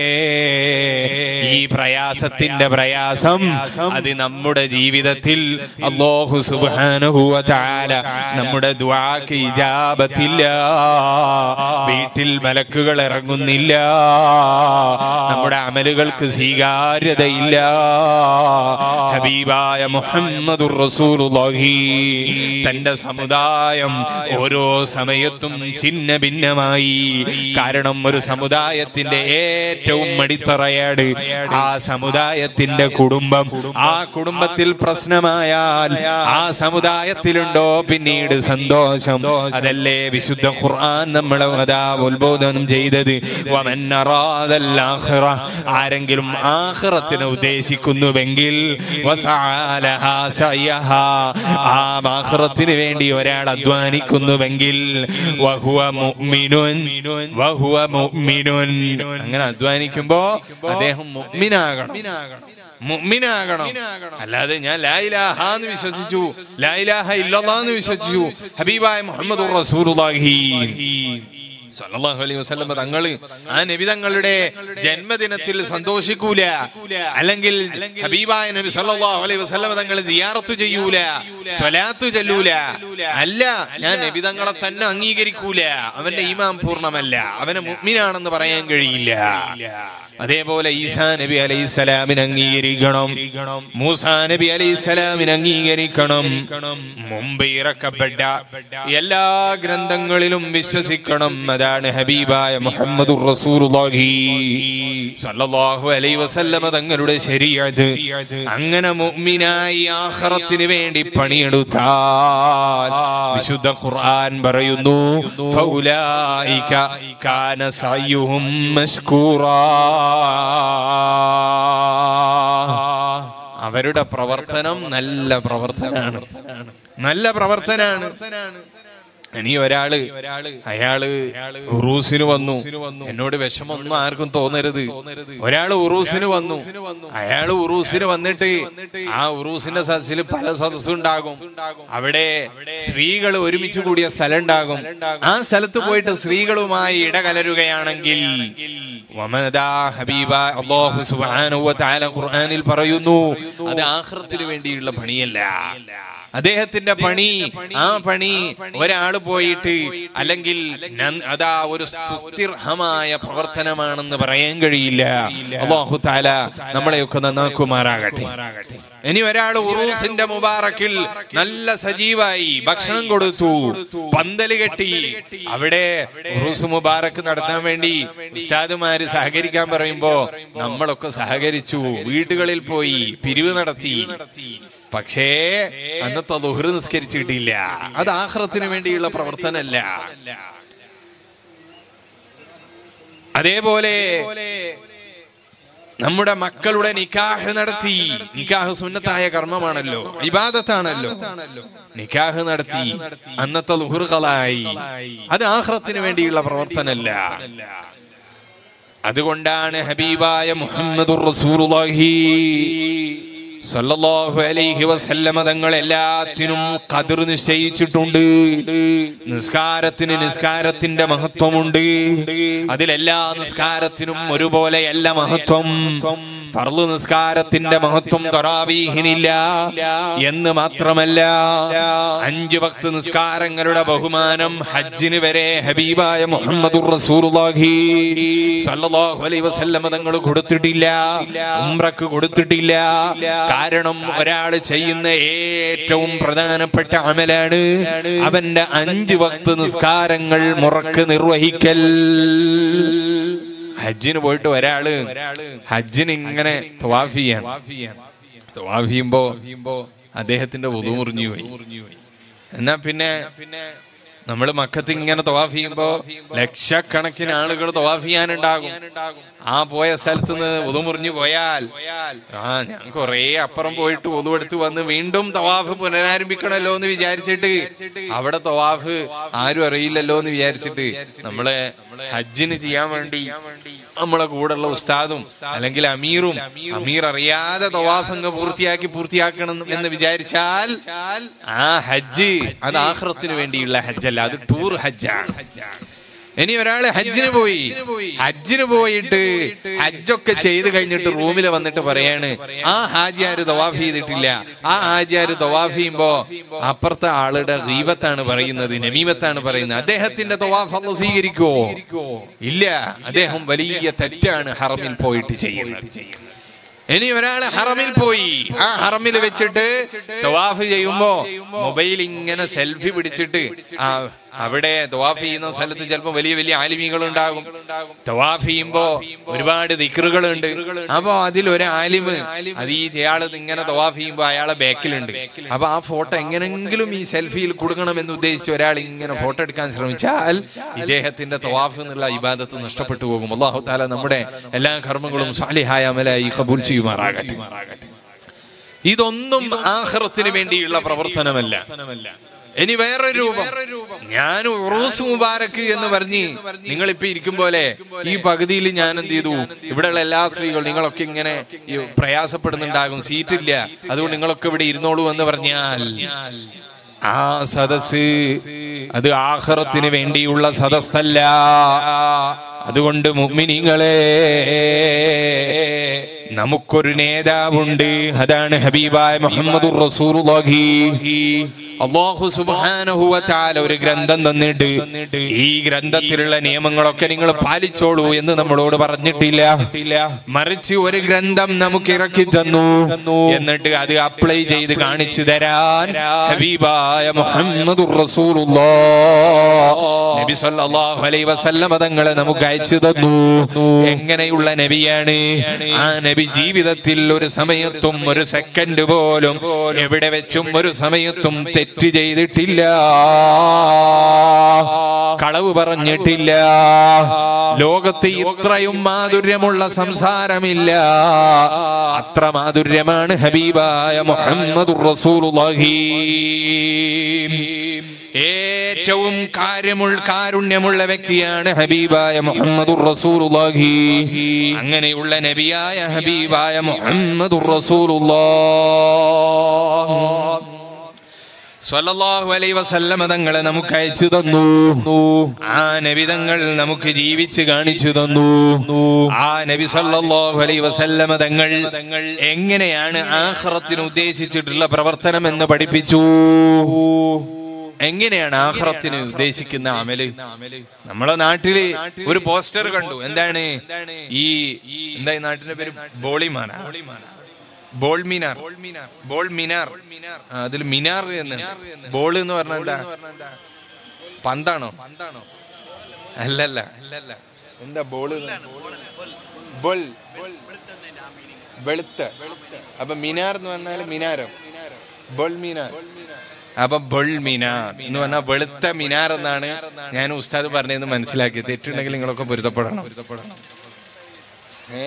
ഈ പ്രയാസത്തിന്റെ പ്രയാസം അത് നമ്മുടെ ജീവിതത്തിൽ അല്ലാഹു സുബ്ഹാനഹു വ തആല നമ്മുടെ ദുആക്ക് ഇജാബത്തില്ല വീട്ടിൽ മലക്കുകൾ ഇറങ്ങുന്നില്ല നമ്മുടെ അമലുകൾക്ക് സ്വീകാര്യത സ്വീകാര്യതയില്ല ഹബീബായ മുഹമ്മദുർ റസൂലുള്ളാഹി തന്റെ സമുദായം ഓരോ സമയത്തും ഛിന്ന ഭിന്നമായി കാരണം ഒരു സമുദായത്തിന്റെ ഏറ്റവും അടിത്തറയാണ് ആ സമുദായത്തിന്റെ കുടുംബം ആ കുടുംബത്തിൽ പ്രശ്നമായാൽ ആ സമുദായത്തിലുണ്ടോ പിന്നീട് സന്തോഷം അതല്ലേ വിശുദ്ധ ഖുർആൻ നമ്മളെ അതാ ഉത്ബോധനം ചെയ്തത് വമൻ അറാദൽ ആഖിറ. ആരെങ്കിലും ആഖിറത്തിനെ ഉദ്ദേശിക്കുന്നുവെങ്കിൽ വസഅലഹാ സയഹാ. ആ ആഖിറത്തിന് വേണ്ടി ഒരാൾ അധ്വാനിക്കുന്നുവെങ്കിൽ വഹുവ മുഅ്മിനുൻ വഹുവ മുഅ്മിനുൻ അങ്ങനെ അധ്വാനിക്കുമ്പോ അദ്ദേഹം മുഅ്മിനാകണം മുഅ്മിനാകണം അല്ലാതെ ഞാൻ ലാ ഇലാഹ എന്ന് വിശ്വസിച്ചു ലാ ഇലാഹ ഇല്ലല്ലാഹ് എന്ന് വിശ്വസിച്ചു ഹബീബായ മുഹമ്മദുർ റസൂലുള്ളാഹി സല്ലല്ലാഹു അലൈഹി വസല്ലം തങ്ങള് ആ നബി തങ്ങളുടെ ജന്മദിനത്തിൽ സന്തോഷിക്കൂല അല്ലെങ്കിൽ ഹബീബായ നബി സല്ലല്ലാഹു അലൈഹി വസല്ലം തങ്ങൾ സിയാറത്ത് ചെയ്യൂല സ്വലാത്ത് ചൊല്ലൂല അല്ല ഞാൻ നബി തങ്ങളെ തന്നെ അംഗീകരിക്കൂല അവന്റെ ഈമാൻ പൂർണ്ണമല്ല അവനെ മുഅ്മിനാണെന്ന് പറയാൻ കഴിയില്ല അതേപോലെ ഈസാ നബി അലൈഹി സ്വലാമിന് അംഗീകരിക്കണം മൂസാ നബി അലൈഹി സ്വലാമിന് അംഗീകരിക്കണം മുമ്പ് ഇറക്കപ്പെട്ട എല്ലാ ഗ്രന്ഥങ്ങളിലും വിശ്വസിക്കണം അതാണ് ഹബീബായ മുഹമ്മദ് റസൂലുള്ളാഹി സല്ലല്ലാഹു അലൈഹി വസല്ലമ തങ്ങളുടെ ശരീഅത്ത് അങ്ങനെ മുഅ്മിനായി ആഖിറത്തിന് വേണ്ടി പണിയെടുത്താൽ വിശുദ്ധ ഖുർആൻ പറയുന്നു ഫൗലായിക കാന സയ്യുഹും മഷ്കൂറാ അവരുടെ പ്രവർത്തനം നല്ല പ്രവർത്തനാണ് നല്ല പ്രവർത്തനാണ് ഇനി ഒരാള് അയാള് ഉറൂസിന് വന്നു എന്നോട് വിഷമൊന്നും ആർക്കും തോന്നരുത് ഒരാള് ഉറൂസിന് വന്നു അയാള് ഉറൂസിന് വന്നിട്ട് ആ ഉറൂസിന്റെ സദസ്സിൽ പല സദസ്സുണ്ടാകും അവിടെ സ്ത്രീകൾ ഒരുമിച്ച് കൂടിയ സ്ഥലം ഉണ്ടാകും ആ സ്ഥലത്ത് പോയിട്ട് സ്ത്രീകളുമായി ഇടകലരുകയാണെങ്കിൽ വമദാ ഹബീബ അല്ലാഹു സുബ്ഹാനഹു വ തആല ഖുർആനിൽ പറയുന്നു അത് ആഖിറത്തിന് വേണ്ടിയുള്ള പണിയല്ല അദ്ദേഹത്തിന്റെ പണി ആ പണി ഒരാൾ പോയിട്ട് അല്ലെങ്കിൽ നൻ- അതാ ഒരു സുസ്ഥിർഹമായ പ്രവർത്തനമാണെന്ന് പറയാൻ കഴിയില്ല അള്ളാഹു താല നമ്മളെയൊക്കെ നന്നാക്കുമാറാകട്ടെ ഇനി ഒരാൾ ഉറൂസിന്റെ മുബാറക്കിൽ നല്ല സജീവായി ഭക്ഷണം കൊടുത്തു പന്തല് കെട്ടി അവിടെ ഉറൂസ് മുബാറക്ക് നടത്താൻ വേണ്ടി ഉസ്താദുമാര് സഹകരിക്കാൻ പറയുമ്പോ നമ്മളൊക്കെ സഹകരിച്ചു വീടുകളിൽ പോയി പിരിവ് നടത്തി പക്ഷേ അന്നത്തെ ദുഹറ് നിസ്കരിച്ചിട്ടില്ല അത് ആഹ്റത്തിന് വേണ്ടിയുള്ള പ്രവർത്തനമല്ല അതേപോലെ നമ്മുടെ മക്കളുടെ നിക്കാഹ് നടത്തി നിക്കാഹ് സുന്നത്തായ കർമ്മമാണല്ലോ ഇബാദത്താണല്ലോ നിക്കാഹ് നടത്തി അന്നത്തെ ലുഹുറുകളായി അത് ആഹ്റത്തിന് വേണ്ടിയുള്ള പ്രവർത്തനമല്ല അതുകൊണ്ടാണ് ഹബീബായ മുഹമ്മദുർ റസൂലുള്ളാഹി സല്ലല്ലാഹു അലൈഹി വസല്ലമ തങ്ങൾ എല്ലാത്തിനും കതിർ നിശ്ചയിച്ചിട്ടുണ്ട് നിസ്കാരത്തിന് നിസ്കാരത്തിന്റെ മഹത്വമുണ്ട് അതിലെല്ലാ നിസ്കാരത്തിനും ഒരുപോലെയല്ല മഹത്വം ഫർള് നിസ്കാരത്തിന്റെ മഹത്വം തറാവീഹിനില്ല എന്ന് മാത്രമല്ല അഞ്ചു ഭക്ത് നിസ്കാരങ്ങളുടെ ബഹുമാനം ഹജ്ജിന് വരെ ഹബീബായ മുഹമ്മദുർ റസൂലുള്ളാഹി സല്ലല്ലാഹു അലൈഹി വസല്ലമ തങ്ങൾ കൊടുത്തിട്ടില്ല ഉംറക്ക് കൊടുത്തിട്ടില്ല കാരണം ഒരാൾ ചെയ്യുന്ന ഏറ്റവും പ്രധാനപ്പെട്ട അമലാണ് അവന്റെ അഞ്ച് വക്ത് നിസ്കാരങ്ങൾ മുറക്ക് നിർവഹിക്കൽ ഹജ്ജിന് പോയിട്ട് ഒരാള് ഹജ്ജിന് ഇങ്ങനെ ത്വാഫ് ചെയ്യാൻ ത്വാഫ് ചെയ്യുമ്പോ അദ്ദേഹത്തിന്റെ ഉതു മുറിഞ്ഞു പോയി എന്നാ പിന്നെ നമ്മൾ മക്കത്ത് ഇങ്ങനെ തവാഫ് ചെയ്യുമ്പോ ലക്ഷക്കണക്കിന് ആളുകൾ തവാഫ് ചെയ്യാനുണ്ടാകും ആ പോയ സ്ഥലത്ത് നിന്ന് ഉതുമുറിഞ്ഞു പോയാൽ ആ ഞാൻ കൊറേ അപ്പുറം പോയിട്ട് ഉതുവെടുത്ത് വന്ന് വീണ്ടും തവാഫ് പുനരാരംഭിക്കണല്ലോ എന്ന് വിചാരിച്ചിട്ട് അവിടെ തവാഫ് ആരും അറിയില്ലല്ലോ എന്ന് വിചാരിച്ചിട്ട് നമ്മളെ ഹജ്ജിന് ചെയ്യാൻ വേണ്ടി നമ്മളെ കൂടെയുള്ള ഉസ്താദും അല്ലെങ്കിൽ അമീറും അമീർ അറിയാതെ തവാഫ് അങ്ങ് പൂർത്തിയാക്കി പൂർത്തിയാക്കണം എന്ന് വിചാരിച്ചാൽ ആ ഹജ്ജ് അത് ആഹ്റത്തിന് വേണ്ടിയുള്ള ഹജ്ജല്ല അത് ടൂർ ഹജ്ജാണ് ഇനി ഒരാള് ഹജ്ജിന് പോയി ഹജ്ജിന് പോയിട്ട് ഹജ്ജൊക്കെ ചെയ്ത് കഴിഞ്ഞിട്ട് റൂമിൽ വന്നിട്ട് പറയാണ് ആ ഹാജിയാര് തവാഫ് ചെയ്തിട്ടില്ല ആ ഹാജിയാര് തവാഫ് ചെയ്യുമ്പോ അപ്പുറത്തെ ആളുടെ ഗീബത്താണ് പറയുന്നത് നമീമത്താണ് പറയുന്നത് അദ്ദേഹത്തിന്റെ തവാഫ് അല്ല സ്വീകരിക്കുവോ ഇല്ല അദ്ദേഹം വലിയ തെറ്റാണ് ഹറമിൽ പോയിട്ട് ചെയ്യുന്നത് ഇനി ഒരാള് ഹറമിൽ പോയി ആ ഹറമിൽ വെച്ചിട്ട് തവാഫ് ചെയ്യുമ്പോ മൊബൈൽ ഇങ്ങനെ സെൽഫി പിടിച്ചിട്ട് ആ അവിടെ തവാഫ് ചെയ്യുന്ന സ്ഥലത്ത് ചിലപ്പോ വലിയ വലിയ ആലിമികൾ ഉണ്ടാകും തവാഫ് ചെയ്യുമ്പോ ഒരുപാട് ദിക്റുകളുണ്ട് അപ്പൊ അതിൽ ഒരു ആലിമ് അത് ഈ ഇയാള് ഇങ്ങനെ തവാഫ് ചെയ്യുമ്പോ അയാളെ ബാക്കിലുണ്ട് അപ്പൊ ആ ഫോട്ടോ എങ്ങനെങ്കിലും ഈ സെൽഫിയിൽ കൊടുക്കണമെന്ന് ഉദ്ദേശിച്ച് ഒരാൾ ഇങ്ങനെ ഫോട്ടോ എടുക്കാൻ ശ്രമിച്ചാൽ ഇദ്ദേഹത്തിന്റെ തവാഫ് എന്നുള്ള ഇബാദത്ത് നഷ്ടപ്പെട്ടു പോകും അള്ളാഹു താല നമ്മുടെ എല്ലാ കർമ്മങ്ങളും സാലിഹായ അമലായി കബൂൽ ചെയ്യുമാറാകട്ടെ ഇതൊന്നും ആഹ്റത്തിന് വേണ്ടിയുള്ള പ്രവർത്തനമല്ല ഇനി വേറൊരു രൂപം ഞാൻ ഉറൂസ് മുബാരക്ക് എന്ന് പറഞ്ഞ് നിങ്ങൾ ഇപ്പൊ ഇരിക്കും പോലെ ഈ പകുതിയിൽ ഞാൻ എന്ത് ചെയ്തു ഇവിടെയുള്ള എല്ലാ സ്ത്രീകളും നിങ്ങളൊക്കെ ഇങ്ങനെ ഈ പ്രയാസപ്പെടുന്നുണ്ടാകും സീറ്റില്ല അതുകൊണ്ട് നിങ്ങളൊക്കെ ഇവിടെ ഇരുന്നോളൂ എന്ന് പറഞ്ഞാൽ ആ സദസ് അത് ആഹ്റത്തിന് വേണ്ടിയുള്ള സദസ്സല്ല അതുകൊണ്ട് മുഗ്മിനിങ്ങളെ നമുക്കൊരു നേതാവുണ്ട് അതാണ് ഹബീബായ മുഹമ്മദ് റസൂലുള്ളാഹി അള്ളാഹു സുബ്ഹാനഹു വ തആല ഒരു ഗ്രന്ഥം തന്നിട്ട് ഈ ഗ്രന്ഥത്തിലുള്ള നിയമങ്ങളൊക്കെ നിങ്ങൾ പാലിച്ചോളൂ എന്ന് നമ്മളോട് പറഞ്ഞിട്ടില്ല മറിച്ച് ഒരു ഗ്രന്ഥം നമുക്ക് ഇറക്കി തന്നു എന്നിട്ട് അത് അപ്ലൈ ചെയ്ത് കാണിച്ചു തരാൻ ഹബീബായ മുഹമ്മദ് നബി സല്ലല്ലാഹു അലൈഹി വസല്ലമ തങ്ങളെ നമുക്ക് അയച്ചു തന്നു എങ്ങനെയുള്ള നബിയാണ് ആ നബി ജീവിതത്തിൽ ഒരു സമയത്തും ഒരു സെക്കൻഡ് പോലും എവിടെ വെച്ചും ഒരു സമയത്തും തെറ്റ് ചെയ്തിട്ടില്ല കളവ് പറഞ്ഞിട്ടില്ല ലോകത്ത് ഇത്രയും മാധുര്യമുള്ള സംസാരമില്ല അത്ര മാധുര്യമാണ് ഹബീബായ മുഹമ്മദ് റസൂലുള്ളാഹി ഏറ്റവും കാര്യമുള്ള കാരുണ്യമുള്ള വ്യക്തിയാണ് ഹബീബായ മുഹമ്മദ് റസൂലുള്ളാഹി അങ്ങനെയുള്ള നബിയായ ഹബീബായ മുഹമ്മദ് റസൂലുള്ളാഹ് സ്വല്ലല്ലാഹു അലൈഹി വസല്ലമ തങ്ങളെ നമുക്ക് അയച്ചു തന്നു ആ നബി തങ്ങൾ നമുക്ക് ജീവിച്ച് കാണിച്ചു തന്നു ആ നബി സല്ലല്ലാഹു അലൈഹി വസല്ലമ തങ്ങൾ എങ്ങനെയാണ് ആഖിറത്തിന് ഉദ്ദേശിച്ചിട്ടുള്ള പ്രവർത്തനം എന്ന് പഠിപ്പിച്ചു എങ്ങനെയാണ് ആഖിറത്തിന് ഉദ്ദേശിക്കുന്ന അമല് നമ്മളെ നാട്ടില് ഒരു പോസ്റ്റർ കണ്ടു എന്താണ് ഈ എന്താ ഈ നാട്ടിന്റെ പേര് ബോളിമാന ബോൾ മിനാർ ബോൾ മിനാർ ആ, അതിൽ മിനാർ എന്ന് ബോൾ എന്ന് പറഞ്ഞാൽ എന്താ പന്താണോ അല്ലല്ല അല്ലല്ല എന്താ ബോൾ ബോൾ വെളുത്ത അപ്പൊ മിനാർ എന്ന് പറഞ്ഞാൽ മിനാരം ബോൾ മിനാർ അപ്പൊ ബൊൾ മിനാർ എന്ന് പറഞ്ഞാൽ വെളുത്ത മിനാർ എന്നാണ് ഞാൻ ഉസ്താദ് പറഞ്ഞതെന്ന് മനസ്സിലാക്കി തെറ്റുണ്ടെങ്കിൽ നിങ്ങളൊക്കെ പൊരുത്തപ്പെടണം ഏ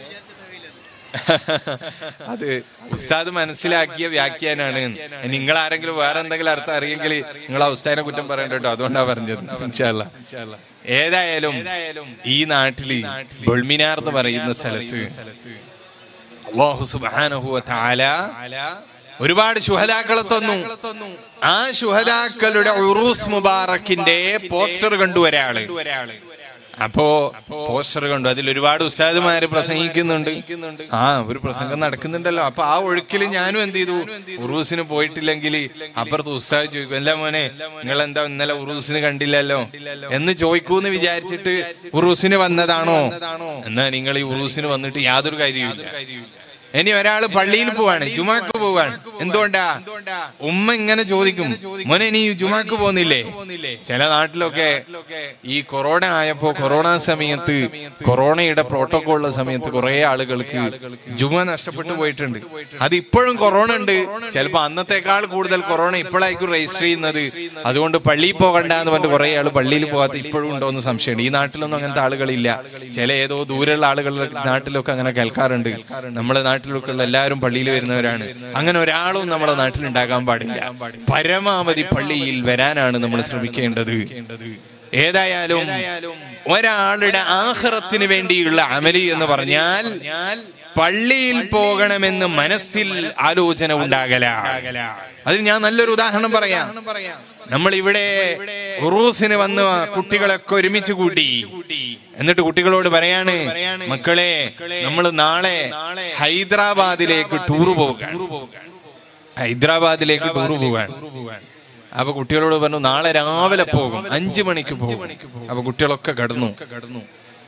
അത് ഉസ്താദ് മനസ്സിലാക്കിയ വ്യാഖ്യാനാണ് നിങ്ങൾ ആരെങ്കിലും വേറെ എന്തെങ്കിലും അർത്ഥം അറിയെങ്കിൽ നിങ്ങൾ ആ ഉസ്താദിനെ കുറ്റം പറയണ്ട കേട്ടോ അതുകൊണ്ടാ പറഞ്ഞത് ഇൻഷാല്ലാ. ഏതായാലും ഈ നാട്ടില് ബുൾമിനാർ എന്ന് പറയുന്ന സ്ഥലത്ത് അല്ലാഹു സുബ്ഹാനഹു വ തആല ഒരുപാട് ശുഹദാക്കളെ തന്നു ആ ശുഹദാക്കളുടെ ഉറൂസ് മുബാറക്കിന്റെ പോസ്റ്റർ കണ്ടു ഒരാള് അപ്പോ പോസ്റ്റർ കണ്ടു അതിൽ ഒരുപാട് ഉസ്താദുമാര് പ്രസംഗിക്കുന്നുണ്ട് ആ ഒരു പ്രസംഗം നടക്കുന്നുണ്ടല്ലോ അപ്പൊ ആ ഒഴുക്കിൽ ഞാനും എന്ത് ചെയ്തു ഉറൂസിന് പോയിട്ടില്ലെങ്കിൽ അപ്പുറത്ത് ഉസ്താദ് ചോദിക്കും എന്താ മോനെ നിങ്ങൾ എന്താ ഇന്നലെ ഉറൂസിന് കണ്ടില്ലല്ലോ എന്ന് ചോദിക്കൂന്ന് വിചാരിച്ചിട്ട് ഉറൂസിന് വന്നതാണോ എന്നാ നിങ്ങൾ ഈ ഉറൂസിന് വന്നിട്ട് യാതൊരു കാര്യവുമില്ല ഇനി ഒരാള് പള്ളിയിൽ പോവാണ് ജുമാക്ക് പോവാണ് എന്തുകൊണ്ടാ ഉമ്മ ഇങ്ങനെ ചോദിക്കും മോനെ നീ ജുമാക്ക് പോകുന്നില്ലേ ചില നാട്ടിലൊക്കെ ഈ കൊറോണ ആയപ്പോ കൊറോണ സമയത്ത് കൊറോണയുടെ പ്രോട്ടോകോളുള്ള സമയത്ത് കുറെ ആളുകൾക്ക് ജുമ നഷ്ടപ്പെട്ടു പോയിട്ടുണ്ട് അത് ഇപ്പോഴും കൊറോണ ഉണ്ട് ചിലപ്പോ അന്നത്തെക്കാൾ കൂടുതൽ കൊറോണ ഇപ്പോഴായിരിക്കും രജിസ്റ്റർ ചെയ്യുന്നത് അതുകൊണ്ട് പള്ളിയിൽ പോകണ്ട എന്ന് പറഞ്ഞിട്ട് കുറെ ആള് പള്ളിയിൽ പോകാത്ത ഇപ്പോഴും ഉണ്ടോ എന്ന് സംശയമുണ്ട് ഈ നാട്ടിലൊന്നും അങ്ങനത്തെ ആളുകളില്ല ചില ഏതോ ദൂരെയുള്ള ആളുകളുടെ നാട്ടിലൊക്കെ അങ്ങനെ കേൾക്കാറുണ്ട് നമ്മുടെ നാട്ടിലൊക്കെ ഉള്ള എല്ലാവരും പള്ളിയിൽ വരുന്നവരാണ് അങ്ങനെ ഒരാളും നമ്മുടെ നാട്ടിൽ ഉണ്ടാകാൻ പാടില്ല പരമാവധി പള്ളിയിൽ വരാനാണ് നമ്മൾ ശ്രമിക്കേണ്ടത് ഏതായാലും ഒരാളുടെ ആഹ്റത്തിന് വേണ്ടിയുള്ള അമലി എന്ന് പറഞ്ഞാൽ പള്ളിയിൽ പോകണമെന്ന് മനസ്സിൽ ആലോചന ഉണ്ടാകല അതിന് ഞാൻ നല്ലൊരു ഉദാഹരണം പറയാം നമ്മൾ ഇവിടെ ഉറൂസിന് വന്ന് കുട്ടികളൊക്കെ ഒരുമിച്ച് കൂട്ടി എന്നിട്ട് കുട്ടികളോട് പറയാണ് മക്കളെ നമ്മൾ നാളെ ഹൈദരാബാദിലേക്ക് ടൂർ പോവുക ഹൈദരാബാദിലേക്ക് ടൂർ പോവാൻ അപ്പൊ കുട്ടികളോട് പറഞ്ഞു നാളെ രാവിലെ പോകും അഞ്ചു മണിക്ക് പോകും അപ്പൊ കുട്ടികളൊക്കെ കടന്നു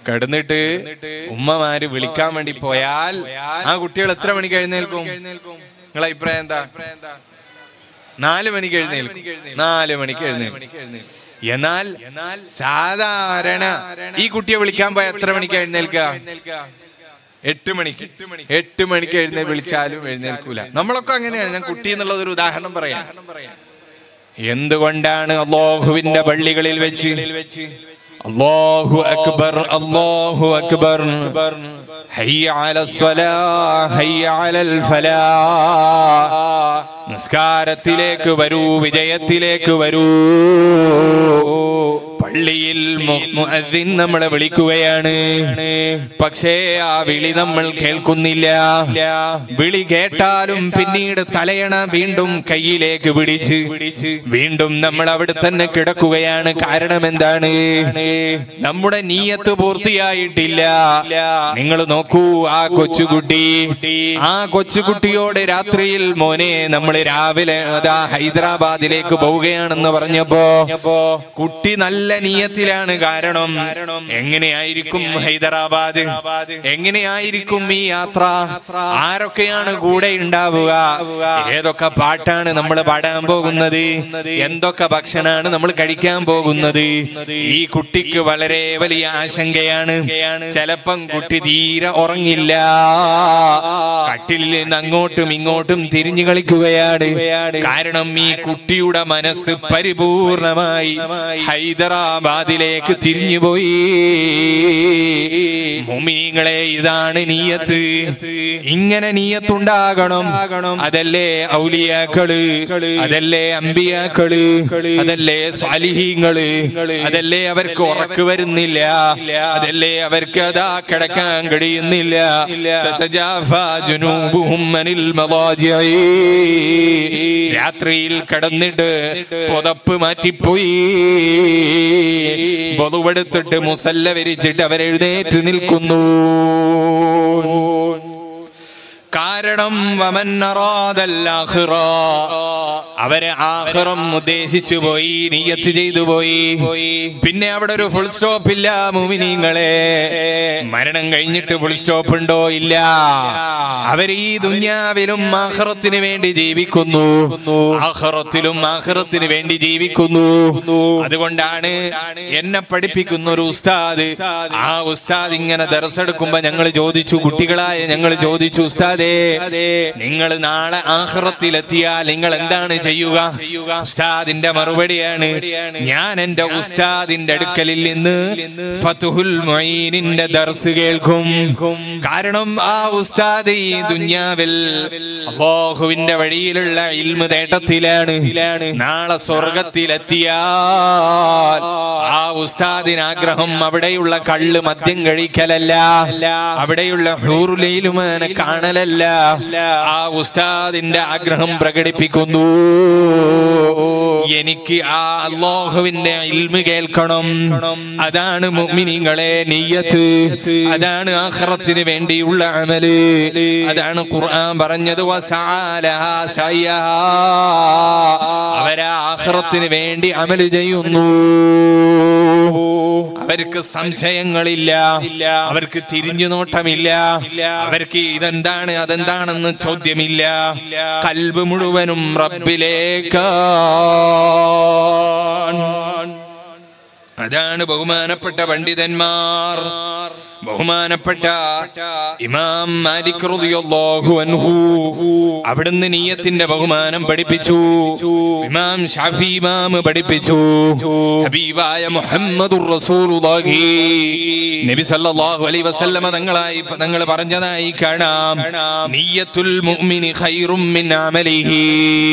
കിടന്നിട്ട് ഉമ്മമാര് വിളിക്കാൻ വേണ്ടി പോയാൽ ആ കുട്ടികൾ എത്ര മണിക്ക് എഴുന്നേൽക്കും നിങ്ങളെ അഭിപ്രായം എന്താ നാല് മണിക്ക് എഴുന്നേൽക്കും നാല് മണിക്ക് എഴുന്നേൽക്കും എന്നാൽ സാധാരണ ഈ കുട്ടിയെ വിളിക്കാൻ പോയ എത്ര മണിക്ക് എഴുന്നേൽക്കുക എട്ട് മണിക്ക് എട്ട് മണിക്ക് എഴുന്നേ വിളിച്ചാലും എഴുന്നേൽക്കൂല നമ്മളൊക്കെ അങ്ങനെയാണ് ഞാൻ കുട്ടി എന്നുള്ളത് ഒരു ഉദാഹരണം പറയാം എന്തുകൊണ്ടാണ് അള്ളാഹുവിന്റെ പള്ളികളിൽ വെച്ച് അല്ലാഹു അക്ബർ അല്ലാഹു അക്ബർ ഹയ്യ അലൽ സ്വലാ ഹയ്യ അലൽ ഫലാ നിസ്കാരത്തിലേക്ക് വരൂ വിജയത്തിലേക്ക് വരൂ പള്ളിയിൽ മു- മുഅദ്ദിൻ നമ്മളെ വിളിക്കുകയാണ് പക്ഷേ ആ വിളി നമ്മൾ കേൾക്കുന്നില്ല വിളി കേട്ടാലും പിന്നീട് തലയണ വീണ്ടും കയ്യിലേക്ക് പിടിച്ച് വീണ്ടും നമ്മൾ അവിടെ തന്നെ കിടക്കുകയാണ് കാരണം എന്താണ് നമ്മുടെ നീയത്ത് പൂർത്തിയായിട്ടില്ല നിങ്ങൾ നോക്കൂ ആ കൊച്ചുകുട്ടി ആ കൊച്ചുകുട്ടിയോട് രാത്രിയിൽ മോനെ നമ്മൾ രാവിലെ അതാ ഹൈദരാബാദിലേക്ക് പോവുകയാണെന്ന് പറഞ്ഞപ്പോ കുട്ടി നല്ല നീയത്തിലാണ് കാരണം എങ്ങനെയായിരിക്കും ഹൈദരാബാദ് എങ്ങനെയായിരിക്കും ഈ യാത്ര ആരൊക്കെയാണ് കൂടെ ഉണ്ടാവുക ഏതൊക്കെ പാട്ടാണ് നമ്മൾ പാടാൻ പോകുന്നത് എന്തൊക്കെ ഭക്ഷണമാണ് നമ്മൾ കഴിക്കാൻ പോകുന്നത് ഈ കുട്ടിക്ക് വളരെ വലിയ ആശങ്കയാണ് ചിലപ്പം കുട്ടി തീരെ ഉറങ്ങില്ല കട്ടിലിൽ നിന്ന് അങ്ങോട്ടും ഇങ്ങോട്ടും തിരിഞ്ഞു കളിക്കുകയാണ് കാരണം ഈ കുട്ടിയുടെ മനസ്സ് പരിപൂർണമായി ഹൈദരാബാദിലേക്ക് തിരിഞ്ഞുപോയി മുമിനിങ്ങളെ ഇതാണ് നീയത്ത് ഇങ്ങനെ നീയത്തുണ്ടാകണം അതല്ലേ ഔലിയാക്കള് അതല്ലേ അമ്പിയാക്കള് അതല്ലേ സ്വാലിഹീങ്ങള് അതല്ലേ അവർക്ക് ഉറക്ക് വരുന്നില്ല അതല്ലേ അവർക്ക് അതാ കിടക്കാൻ കഴിയുന്നില്ല തതജാഫാ ജുനൂബുഹും അനിൽ മളാജിഇ. രാത്രിയിൽ കിടന്നിട്ട് പുതപ്പ് മാറ്റിപ്പോയി പൊതുവെടുത്തിട്ട് മുസല്ല വിരിച്ചിട്ട് അവരെഴുന്നേറ്റ് നിൽക്കുന്നു കാരണം വമൻ അറാദൽ ആഖിറ. അവരെ ആഹ്റം ഉദ്ദേശിച്ചു പോയി നിയത്ത് ചെയ്തു പോയി പിന്നെ അവിടെ ഒരു ഫുൾ സ്റ്റോപ്പ് ഇല്ല മുമിനിങ്ങളെ മരണം കഴിഞ്ഞിട്ട് ഫുൾ സ്റ്റോപ്പ് ഉണ്ടോ ഇല്ല അവർ ഈ ദുന്യാവിലും ആഹ്റത്തിന് വേണ്ടി ജീവിക്കുന്നു ആഹ്റത്തിലും ആഹ്റത്തിന് വേണ്ടി ജീവിക്കുന്നു അതുകൊണ്ടാണ് എന്നെ പഠിപ്പിക്കുന്ന ഒരു ഉസ്താദ് ആ ഉസ്താദ് ഇങ്ങനെ ദർസെടുക്കുമ്പോ ഞങ്ങൾ ചോദിച്ചു കുട്ടികളായ ഞങ്ങൾ ചോദിച്ചു ഉസ്താദേ നിങ്ങൾ നാളെ ആഹ്റത്തിലെത്തിയാൽ നിങ്ങൾ എന്താണ് ചെയ്യുക ഉസ്താദിന്റെ മറുപടിയാണ് ഞാൻ എന്റെ ഉസ്താദിന്റെ അടുക്കലിൽ നിന്ന് ഫതുഹുൽ മൊയ്നിന്റെ ദർസ് കേൾക്കും കാരണം ആ ഉസ്താദ് ഈ ദുന്യാവിൽ അള്ളാഹുവിന്റെ വഴിയിലുള്ള ഇൽമ നേട്ടത്തിലാണ് നാളെ സ്വർഗത്തിലെത്തിയാൽ ആ ഉസ്താദിന് ആഗ്രഹം അവിടെയുള്ള കള്ള് മദ്യം കഴിക്കലല്ല അവിടെയുള്ള ഹൂറുലയിലുമാനെ കാണലല്ല ആ ഉസ്താദിന്റെ ആഗ്രഹം പ്രകടിപ്പിക്കുന്നു എനിക്ക് ആ അള്ളാഹുവിന്റെ ഇൽമ കേൾക്കണം അതാണ് മുഅ്മിനീങ്ങളെ നീയത്ത് അതാണ് ആഖിറത്തിന് വേണ്ടിയുള്ള അമല് അതാണ് ഖുർആൻ പറഞ്ഞത് വസആലഹാ സയ്യാ. അവരാ ആഖിറത്തിന് വേണ്ടി അമല് ചെയ്യുന്നു അവർക്ക് സംശയങ്ങളില്ല അവർക്ക് തിരിഞ്ഞു നോട്ടമില്ല അവർക്ക് ഇതെന്താണ് അതെന്താണെന്ന് ചോദ്യമില്ല കൽബ് മുഴുവനും റബ്ബിലേക്കാണ് അതാണ് ബഹുമാനപ്പെട്ട പണ്ഡിതന്മാർ ബഹുമാനപ്പെട്ട ഇമാം മാലിക് റളിയല്ലാഹു അൻഹു അവിടുന്ന് നീയത്തിന്റെ ബഹുമാനം പഠിപ്പിച്ചു ഇമാം ഷാഫി ഇമാം പഠിപ്പിച്ചു ഹബീബായ മുഹമ്മദുർ റസൂലുള്ളാഹി നബി സല്ലല്ലാഹു അലൈഹി വസല്ലമ തങ്ങളായി തങ്ങൾ പറഞ്ഞതായി കാണാം നീയത്തുൽ മുഅ്മിനി ഖൈറും മിൻ അമലിഹി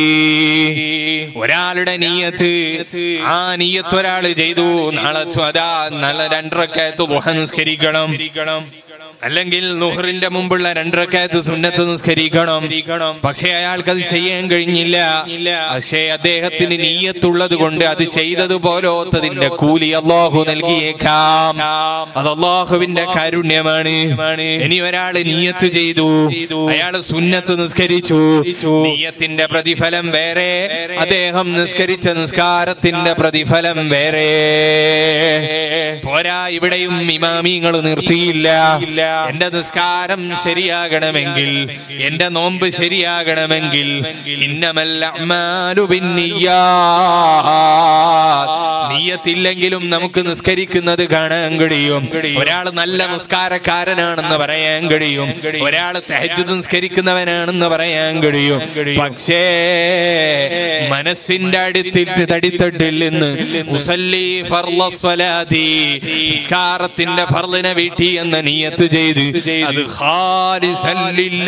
ഒരാളുടെ നീയത്ത് ആ നീയത്ത് ഒരാൾ ചെയ്തു നാളെ സ്വതാ നാളെ രണ്ടരക്കയത്ത് ദുഹ നിസ്കരിക്കണം അല്ലെങ്കിൽ നുഹറിന്റെ മുമ്പുള്ള രണ്ടരക്കാലത്ത് സുന്നത്ത് നിസ്കരിക്കണം പക്ഷേ അയാൾക്ക് അത് ചെയ്യാൻ കഴിഞ്ഞില്ല പക്ഷേ അദ്ദേഹത്തിന് നീയത്തുള്ളത് കൊണ്ട് അത് ചെയ്തതുപോലോത്തതിന്റെ കൂലി അള്ളാഹു നൽകിയേക്കാം അത് അള്ളാഹുവിന്റെ കാരുണ്യമാണ് ഇനി ഒരാള് നീയത്ത് ചെയ്തു അയാള് സുന്നത്ത് നിസ്കരിച്ചു നീയത്തിന്റെ പ്രതിഫലം വേറെ അദ്ദേഹം നിസ്കരിച്ച നിസ്കാരത്തിന്റെ പ്രതിഫലം വേറെ പോരാ ഇവിടെയും ഇമാമിങ്ങൾ നിർത്തിയില്ല എന്റെ നിസ്കാരം ശരിയാകണമെങ്കിൽ എന്റെ നോമ്പ് ശരിയാകണമെങ്കിൽ ഇന്നമല്ല അഅ്മാലു ബിന്നിയ്യാത്ത്. നീയത്തില്ലെങ്കിലും നമുക്ക് നിസ്കരിക്കുന്നത് കാണാൻ കഴിയും ഒരാൾ നല്ല നിസ്കാരക്കാരനാണെന്ന് പറയാൻ കഴിയും ഒരാൾ തഹജ്ജുദ് നിസ്കരിക്കുന്നവനാണെന്ന് പറയാൻ കഴിയും പക്ഷേ മനസ്സിന്റെ അടുത്തിട്ട് തടിത്തട്ടിൽ നിന്ന് മുസല്ലി ഫർള സ്വലാത്തി നിസ്കാരത്തിന്റെ ഫർളിനെ വീട്ടി എന്ന നീയത്ത് ചെയ്ത് അത് ഖാലിസൻ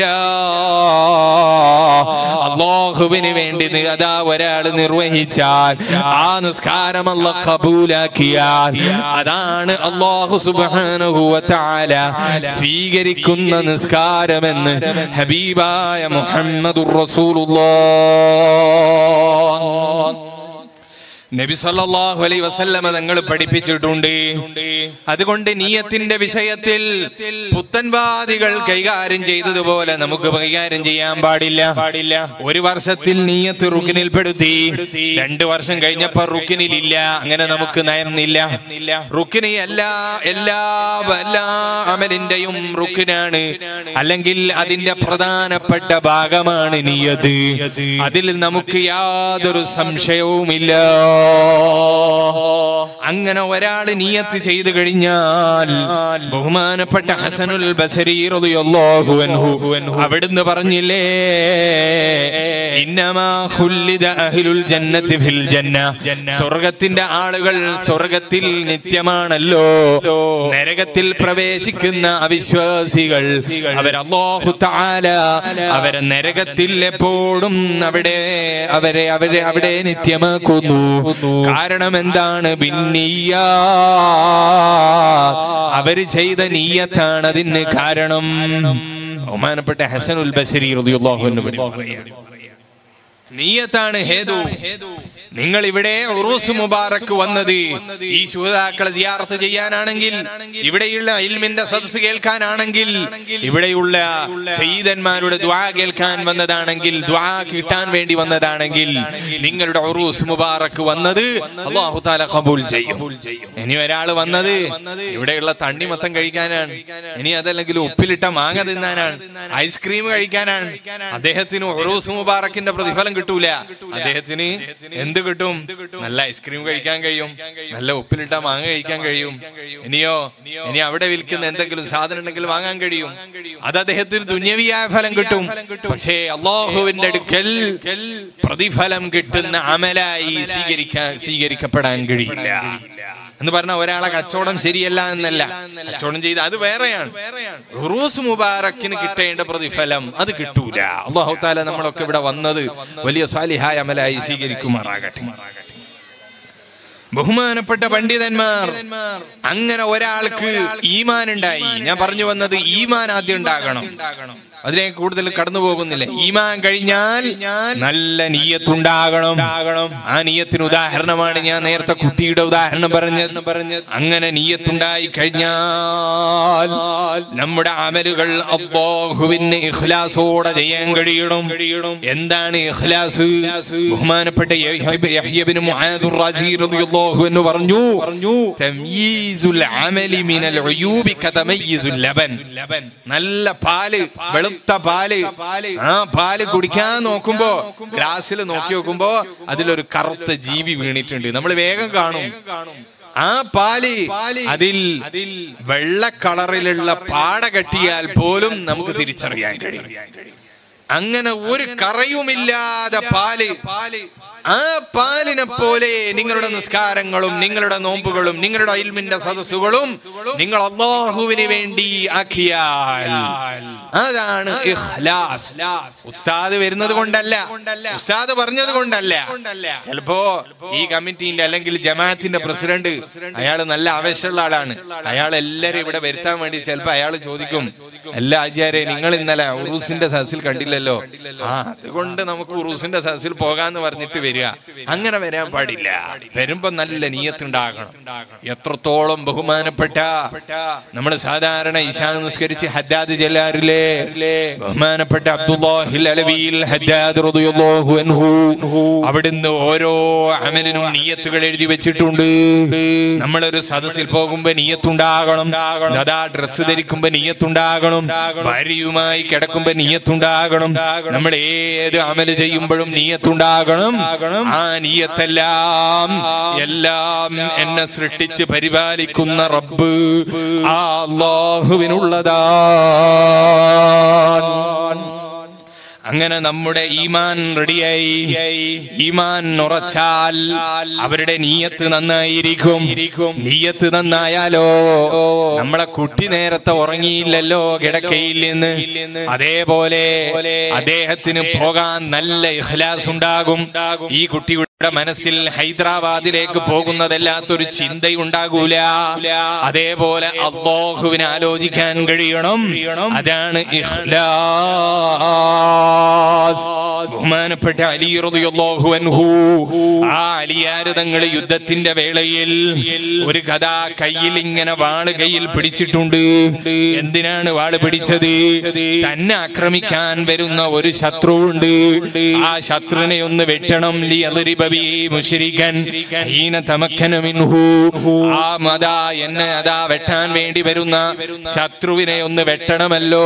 ലില്ലാഹ്. അള്ളാഹുവിന് വേണ്ടി നി- അതാ ഒരാൾ നിർവഹിച്ചാൽ ആ നിസ്കാരം അല്ല കബൂലാക്കിയാൽ അതാണ് അള്ളാഹു സുബ്ഹാനഹു വ തആല സ്വീകരിക്കുന്ന നിസ്കാരമെന്ന് ഹബീബായ മുഹമ്മദുർ റസൂലുള്ളാഹ് നബി സല്ലല്ലാഹു അലൈഹി വസല്ലമ തങ്ങൾ പഠിപ്പിച്ചിട്ടുണ്ട് അതുകൊണ്ട് നീയത്തിന്റെ വിഷയത്തിൽ പുത്തൻവാദികൾ കൈകാര്യം ചെയ്തതുപോലെ നമുക്ക് കൈകാര്യം ചെയ്യാൻ പാടില്ല പാടില്ല ഒരു വർഷത്തിൽ നീയത്ത് റുക്കിനിൽപ്പെടുത്തി രണ്ടു വർഷം കഴിഞ്ഞപ്പോ റുക്കിനിലില്ല അങ്ങനെ നമുക്ക് നയന്നില്ല റുക്കിന് എല്ലാ എല്ലാ എല്ലാ അമലിന്റെയും റുക്കിനാണ് അല്ലെങ്കിൽ അതിന്റെ പ്രധാനപ്പെട്ട ഭാഗമാണ് നീയത് അതിൽ നമുക്ക് യാതൊരു സംശയവുമില്ല അങ്ങനെ ഒരാൾ നീയത്ത് ചെയ്തു കഴിഞ്ഞാൽ ബഹുമാനപ്പെട്ട ഹസനുൽ ബസരി റളിയല്ലാഹു അൻഹു അവിടുന്ന് പറഞ്ഞില്ലേ ഇന്നമാ ഖുല്ലിദ അഹ്ലുൽ ജന്നത്തി ഫിൽ ജന്ന സ്വർഗത്തിന്റെ ആളുകൾ സ്വർഗത്തിൽ നിത്യമാണല്ലോ നരകത്തിൽ പ്രവേശിക്കുന്ന അവിശ്വാസികൾ അവർ അല്ലാഹു തആല അവരെ നരകത്തിൽ എപ്പോഴും അവിടെ അവരെ അവരെ അവിടെ നിത്യമാക്കുന്നു കാരണം എന്താണ് ഭിന്നിയ അവര് ചെയ്ത നീയത്താണ് അതിന് കാരണം ബഹുമാനപ്പെട്ട ഹസനുൽ ബസരി റളിയല്ലാഹു അൻഹു പറയുകയാണ്. നീയത്താണ് ഹേതു നിങ്ങൾ ഇവിടെ ഉറൂസ് മുബാറക്ക് വന്നത് ഈ ശുഹതാക്കളെ സിയാറത്ത് ചെയ്യാനാണെങ്കിൽ ഇവിടെയുള്ള ഇൽമിന്റെ സദസ് കേൾക്കാനാണെങ്കിൽ ഇവിടെയുള്ള സയ്യിദന്മാരുടെ ദ്വാ കേൾക്കാൻ വന്നതാണെങ്കിൽ ദ്വാ കിട്ടാൻ വേണ്ടി വന്നതാണെങ്കിൽ നിങ്ങളുടെ ഉറൂസ് മുബാറക്ക് വന്നത് അള്ളാഹു താല കബൂൽ ചെയ്യും ഇനി ഒരാൾ വന്നത് ഇവിടെയുള്ള തണ്ണിമത്തം കഴിക്കാനാണ് ഇനി അതല്ലെങ്കിൽ ഉപ്പിലിട്ട മാങ്ങ തിന്നാനാണ് ഐസ്ക്രീം കഴിക്കാനാണ് അദ്ദേഹത്തിന് ഉറൂസ് മുബാറക്കിന്റെ പ്രതിഫലം കിട്ടൂല അദ്ദേഹത്തിന് എന്ത് കിട്ടും നല്ല ഐസ്ക്രീം കഴിക്കാൻ കഴിയും നല്ല ഉപ്പിലിട്ട മാങ്ങ കഴിക്കാൻ കഴിയും ഇനിയോ ഇനി അവിടെ വിൽക്കുന്ന എന്തെങ്കിലും സാധനം ഉണ്ടെങ്കിൽ വാങ്ങാൻ കഴിയും അത് അദ്ദേഹത്തിന് ദുന്യവിയായ ഫലം കിട്ടും പക്ഷേ അള്ളാഹുവിന്റെ അടുക്കൽ പ്രതിഫലം കിട്ടുന്ന അമലായി സ്വീകരിക്കാൻ സ്വീകരിക്കപ്പെടാൻ കഴിയില്ല എന്ന് പറഞ്ഞ ഒരാളെ കച്ചവടം ശരിയല്ല എന്നല്ല കച്ചവടം ചെയ്ത് അത് വേറെയാണ് ഉറൂസ് മുബാറക്കിന് കിട്ടേണ്ട പ്രതിഫലം അത് കിട്ടൂല അള്ളാഹു താല നമ്മളൊക്കെ ഇവിടെ വന്നത് വലിയ സാലിഹായ അമലായി സ്വീകരിക്കുമാറാകട്ടെ ബഹുമാനപ്പെട്ട പണ്ഡിതന്മാർ അങ്ങനെ ഒരാൾക്ക് ഈമാൻ ഉണ്ടായി ഞാൻ പറഞ്ഞു വന്നത് ഈമാൻ ആദ്യം ഉണ്ടാകണം അതിനെ കൂടുതൽ കടന്നു പോകുന്നില്ല ഈമാൻ കഴിഞ്ഞാൽ നല്ല നീയത്തുണ്ടാകണം ആ നീയത്തിന് ഉദാഹരണമാണ് ഞാൻ നേരത്തെ കുട്ടിയുടെ ഉദാഹരണം പറഞ്ഞത് പറഞ്ഞത് അങ്ങനെ നീയത്തുണ്ടായി കഴിഞ്ഞാൽ നമ്മുടെ അമലുകൾ അള്ളാഹുവിന് ഇഖ്ലാസോടെ ചെയ്യാൻ കഴിയണം എന്താണ് ഇഖ്ലാസ് ബഹുമാനപ്പെട്ട യഹ്യ- യഹ്യബിന് മുആദുർ റാസി റളിയല്ലാഹു അൻഹു പറഞ്ഞു പറഞ്ഞു തംയീസുൽ അമലി മിനൽ ഉയൂബി കതമയ്യിസുൽ ലബൻ നല്ല പാല് വെളുത്ത പാല് ആ പാല് കുടിക്കാൻ നോക്കുമ്പോ ഗ്ലാസ്സിൽ നോക്കി നോക്കുമ്പോ അതിലൊരു കറുത്ത ജീവി വീണിട്ടുണ്ട് നമ്മൾ വേഗം കാണും ആ പാല് അതിൽ വെള്ള കളറിലുള്ള പാട കെട്ടിയാൽ പോലും നമുക്ക് തിരിച്ചറിയാൻ കഴിയും അങ്ങനെ ഒരു കറയുമില്ലാതെ പാല് ആ പാലിനെ പോലെ നിങ്ങളുടെ നിസ്കാരങ്ങളും നിങ്ങളുടെ നോമ്പുകളും നിങ്ങളുടെ അയിൽമിന്റെ സദസ്സുകളും നിങ്ങൾ അള്ളാഹുവിന് വേണ്ടി ആക്കിയാൽ അതാണ് ഇഖ്ലാസ് ഉസ്താദ് വരുന്നത് കൊണ്ടല്ല ഉസ്താദ് പറഞ്ഞത് കൊണ്ടല്ല ചിലപ്പോ ഈ കമ്മിറ്റീന്റെ അല്ലെങ്കിൽ ജമാഅത്തിന്റെ പ്രസിഡന്റ് അയാൾ നല്ല ആവേശമുള്ള ആളാണ് അയാൾ എല്ലാരും ഇവിടെ വരുത്താൻ വേണ്ടി ചിലപ്പോ അയാൾ ചോദിക്കും എല്ലാ ആചാര്യ നിങ്ങൾ ഇന്നലെ ഉറൂസിന്റെ സദസ്സിൽ കണ്ടില്ലല്ലോ ആ അതുകൊണ്ട് നമുക്ക് ഉറൂസിന്റെ സദസ്സിൽ പോകാന്ന് പറഞ്ഞിട്ട് വരിക അങ്ങനെ വരാൻ പാടില്ല വരുമ്പോ നല്ല നീയത്തുണ്ടാകണം എത്രത്തോളം ബഹുമാനപ്പെട്ട നമ്മൾ സാധാരണ ഈശാ നിസ്കരിച്ച് ഹദ്ദാദ് ചെല്ലാറില്ലേ ബഹുമാനപ്പെട്ട അബ്ദുല്ലാഹിൽ അലവിയിൽ ഹദ്ദാദ് റളിയല്ലാഹു അൻഹു അവിടുന്ന് ഓരോ അമലിനും നീയത്തുകൾ എഴുതി വെച്ചിട്ടുണ്ട് നമ്മളൊരു സദസ്സിൽ പോകുമ്പോ നീയത്തുണ്ടാകണം അതാ ഡ്രസ്സ് ധരിക്കുമ്പോ നീയത്തുണ്ടാകണം ഭാര്യയുമായി കിടക്കുമ്പോ നീയത്തുണ്ടാകണം നമ്മൾ ഏത് അമല് ചെയ്യുമ്പോഴും നീയത്തുണ്ടാകണം ആ നീയത്തെല്ലാം എല്ലാം എന്നെ സൃഷ്ടിച്ച് പരിപാലിക്കുന്ന റബ്ബ് ആ അള്ളാഹുവിനുള്ളതാണ് അങ്ങനെ നമ്മുടെ ഈമാൻ റെഡിയായി ഈമാൻ ഉറച്ചാൽ അവരുടെ നീയത്ത് നന്നായിരിക്കും നീയത്ത് നന്നായാലോ നമ്മളെ കുട്ടി നേരത്തെ ഉറങ്ങിയില്ലല്ലോ കിടക്കയിൽ നിന്ന് അതേപോലെ അദ്ദേഹത്തിന് പോകാൻ നല്ല ഇഖ്ലാസ് ഉണ്ടാകും ഈ കുട്ടിയുടെ മനസ്സിൽ ഹൈദരാബാദിലേക്ക് പോകുന്നതല്ലാത്തൊരു ചിന്തയുണ്ടാകൂല അതേപോലെ അള്ളാഹുവിനെ ആലോചിക്കാൻ കഴിയണം അതാണ് ഇഖ്ലാസ് ബഹുമാനപ്പെട്ട അലി റളിയല്ലാഹു അൻഹു ആ അലിയാര് തങ്ങൾ യുദ്ധത്തിന്റെ വേളയിൽ ഒരു കഥ കയ്യിൽ ഇങ്ങനെ വാള് കയ്യിൽ പിടിച്ചിട്ടുണ്ട് എന്തിനാണ് വാള് പിടിച്ചത് തന്നെ ആക്രമിക്കാൻ വരുന്ന ഒരു ശത്രുവുണ്ട് ആ ശത്രുവിനെ ഒന്ന് വെട്ടണം ലി അദ്രിബ ബിഹി മുശ്രികൻ ഹീന തമക്കന മിൻഹു ആ മതാ എന്നെ അതാ വെട്ടാൻ വേണ്ടി വരുന്ന ശത്രുവിനെ ഒന്ന് വെട്ടണമല്ലോ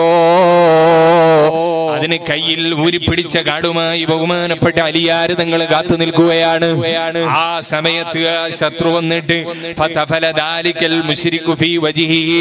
അതിന് കയ്യിൽ ഊരിപ്പിടിച്ച കാടുമായി ബഹുമാനപ്പെട്ട അലിയാര് തങ്ങൾ കാത്തു നിൽക്കുകയാണ് ആ സമയത്ത് ആ ശത്രു വന്നിട്ട് ഫതഫല ദാലിക്കൽ മുശ്രിക്കു ഫീ വജ്ഹിഹി.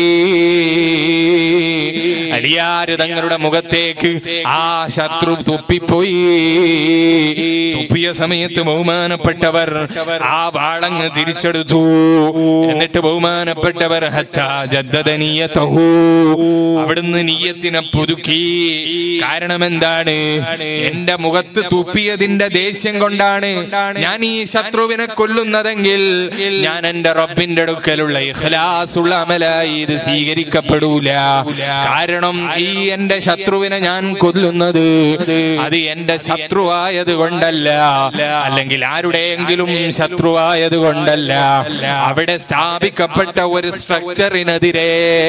അലിയാര് തങ്ങളുടെ മുഖത്തേക്ക് ആ ശത്രു തുപ്പിപ്പോയി തുപ്പിയ സമയത്ത് ബഹുമാനപ്പെട്ടവർ ആ വാളങ്ങ് തിരിച്ചെടുത്തു എന്നിട്ട് ബഹുമാനപ്പെട്ടവർ ഹത്താ ജദ്ദദ നീയത്തഹു. അവിടുന്ന് നീയത്തിനെ പുതുക്കി കാരണം എന്താണ് എന്റെ മുഖത്ത് തുപ്പിയതിന്റെ ദേഷ്യം കൊണ്ടാണ് ഞാൻ ഈ ശത്രുവിനെ കൊല്ലുന്നതെങ്കിൽ ഞാൻ എന്റെ റബ്ബിന്റെ അടുക്കലുള്ള ഇഖ്ലാസുള്ള അമലായി ഇത് സ്വീകരിക്കപ്പെടൂല കാരണം ഈ എന്റെ ശത്രുവിനെ ഞാൻ കൊല്ലുന്നത് അത് എന്റെ ശത്രുവായത് കൊണ്ടല്ല അല്ലെങ്കിൽ ആരുടെയെങ്കിലും ശത്രുവായത് കൊണ്ടല്ല അവിടെ സ്ഥാപിക്കപ്പെട്ട ഒരു സ്ട്രക്ചറിനെതിരെ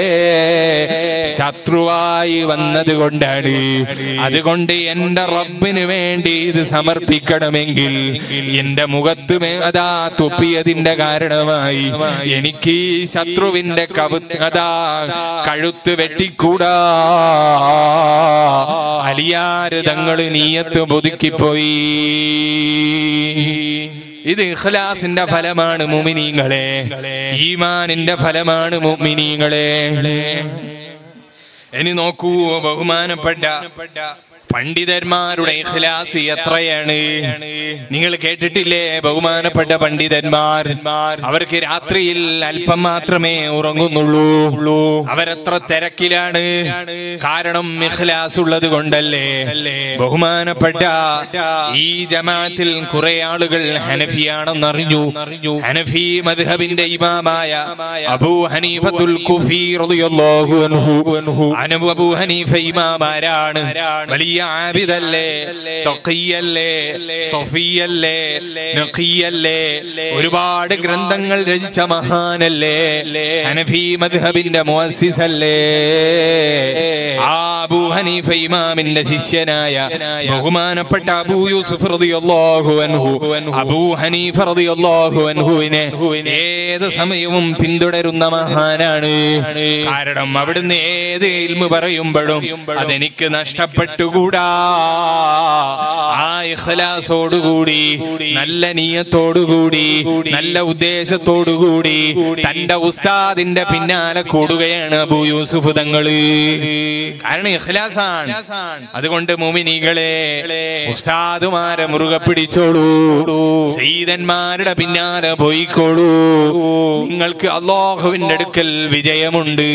ശത്രുവായി വന്നത് കൊണ്ടാണ് അതുകൊണ്ട് എന്റെ റബ്ബിന് വേണ്ടി ഇത് സമർപ്പിക്കണമെങ്കിൽ എന്റെ മുഖത്ത് മേ- അതാ തുപ്പിയതിന്റെ കാരണമായി എനിക്ക് ഈ ശത്രുവിന്റെ കവു അതാ കഴുത്ത് വെട്ടിക്കൂടാ അലിയാര് തങ്ങള് നീയത്ത് പുതുക്കിപ്പോയി ഇത് ഇഖ്ലാസിന്റെ ഫലമാണ് മുമിനീങ്ങളെ ഈമാനിന്റെ ഫലമാണ് മുമിനീങ്ങളെ ഇനി നോക്കൂ ബഹുമാനപ്പെട്ട പണ്ഡിതന്മാരുടെ ഇഖ്ലാസ് എത്രയാണ് നിങ്ങൾ കേട്ടിട്ടില്ലേ ബഹുമാനപ്പെട്ട പണ്ഡിതന്മാർ അവർക്ക് രാത്രിയിൽ അല്പം മാത്രമേ ഉറങ്ങുന്നുള്ളൂ അവരെത്ര തിരക്കിലാണ് കാരണം ഇഖ്ലാസ് ഉള്ളത് കൊണ്ടല്ലേ ബഹുമാനപ്പെട്ട ഈ ജമാഅത്തിൽ കുറെ ആളുകൾ ഹനഫിയാണെന്നറിഞ്ഞു ഹനഫി മദ്ഹബിന്റെ ഇമാമായ അബൂ ഹനീഫത്തുൽ കുഫി റളിയല്ലാഹു അൻഹു അനബു അബൂ ഹനീഫ ഇമാമാരാണ് വലിയ ആബിദല്ലേ തഖിയല്ലേ സഫിയല്ലേ നഖിയല്ലേ ഒരുപാട് ഗ്രന്ഥങ്ങൾ രചിച്ച മഹാനല്ലേ ഹനഫി മദ്ഹബിന്റെ മുഅസ്സിസല്ലേ ആ അബൂ ഹനീഫ ഇമാമിന്റെ ശിഷ്യനായ ബഹുമാനപ്പെട്ട അബൂ യൂസുഫ് റളിയല്ലാഹു അൻഹു അബൂ ഹനീഫ റളിയല്ലാഹു അൻഹുവിനെ ഏത് സമയവും പിന്തുടരുന്ന മഹാനാണ് കാരണം അവിടുന്ന് ഏത് ഇൽമു പറയുമ്പോഴും അതെനിക്ക് നഷ്ടപ്പെട്ടുകൂടാ കൂടാ ആ ഇഖ്ലാസോടുകൂടി നല്ല നീയത്തോടുകൂടി നല്ല ഉദ്ദേശത്തോടുകൂടി തന്റെ ഉസ്താദിന്റെ പിന്നാലെ കൂടുകയാണ് അബൂ യൂസുഫ് തങ്ങള് കാരണം ഇഖ്ലാസാണ് അതുകൊണ്ട് മുമിനികളെ ഉസ്താദുമാരെ മുറുകെ പിടിച്ചോളൂ സീതന്മാരുടെ പിന്നാലെ പോയിക്കോളൂ നിങ്ങൾക്ക് അള്ളാഹുവിന്റെ അടുക്കൽ വിജയമുണ്ട്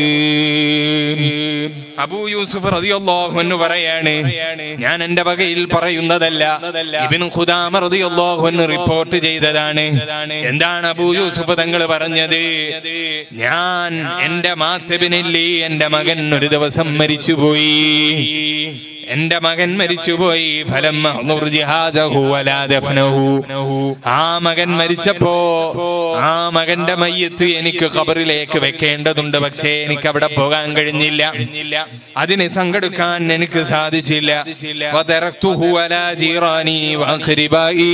അബൂ യൂസുഫ് റളിയല്ലാഹു അൻഹു പറയാണ് ഞാൻ എന്റെ വകയിൽ പറയുന്നതല്ല ഇബ്നു ഖുദാമ റളിയല്ലാഹു അൻഹു റിപ്പോർട്ട് ചെയ്തതാണ് എന്താണ് അബൂ യൂസുഫ് തങ്ങൾ പറഞ്ഞത് ഞാൻ എന്റെ മാത്തബിനല്ലി എന്റെ മകൻ ഒരു ദിവസം മരിച്ചുപോയി എന്റെ മകൻ മരിച്ചുപോയി ഫലം ആ മകൻ മരിച്ചപ്പോ ആ മകന്റെ മയ്യത്ത് എനിക്ക് ഖബറിലേക്ക് വെക്കേണ്ടതുണ്ട് പക്ഷേ എനിക്ക് അവിടെ പോകാൻ കഴിഞ്ഞില്ല അതിന് സംഘടിക്കാൻ എനിക്ക് സാധിച്ചില്ല വതറക്തുഹു അലാ ജീറാനി വഖരിബായി.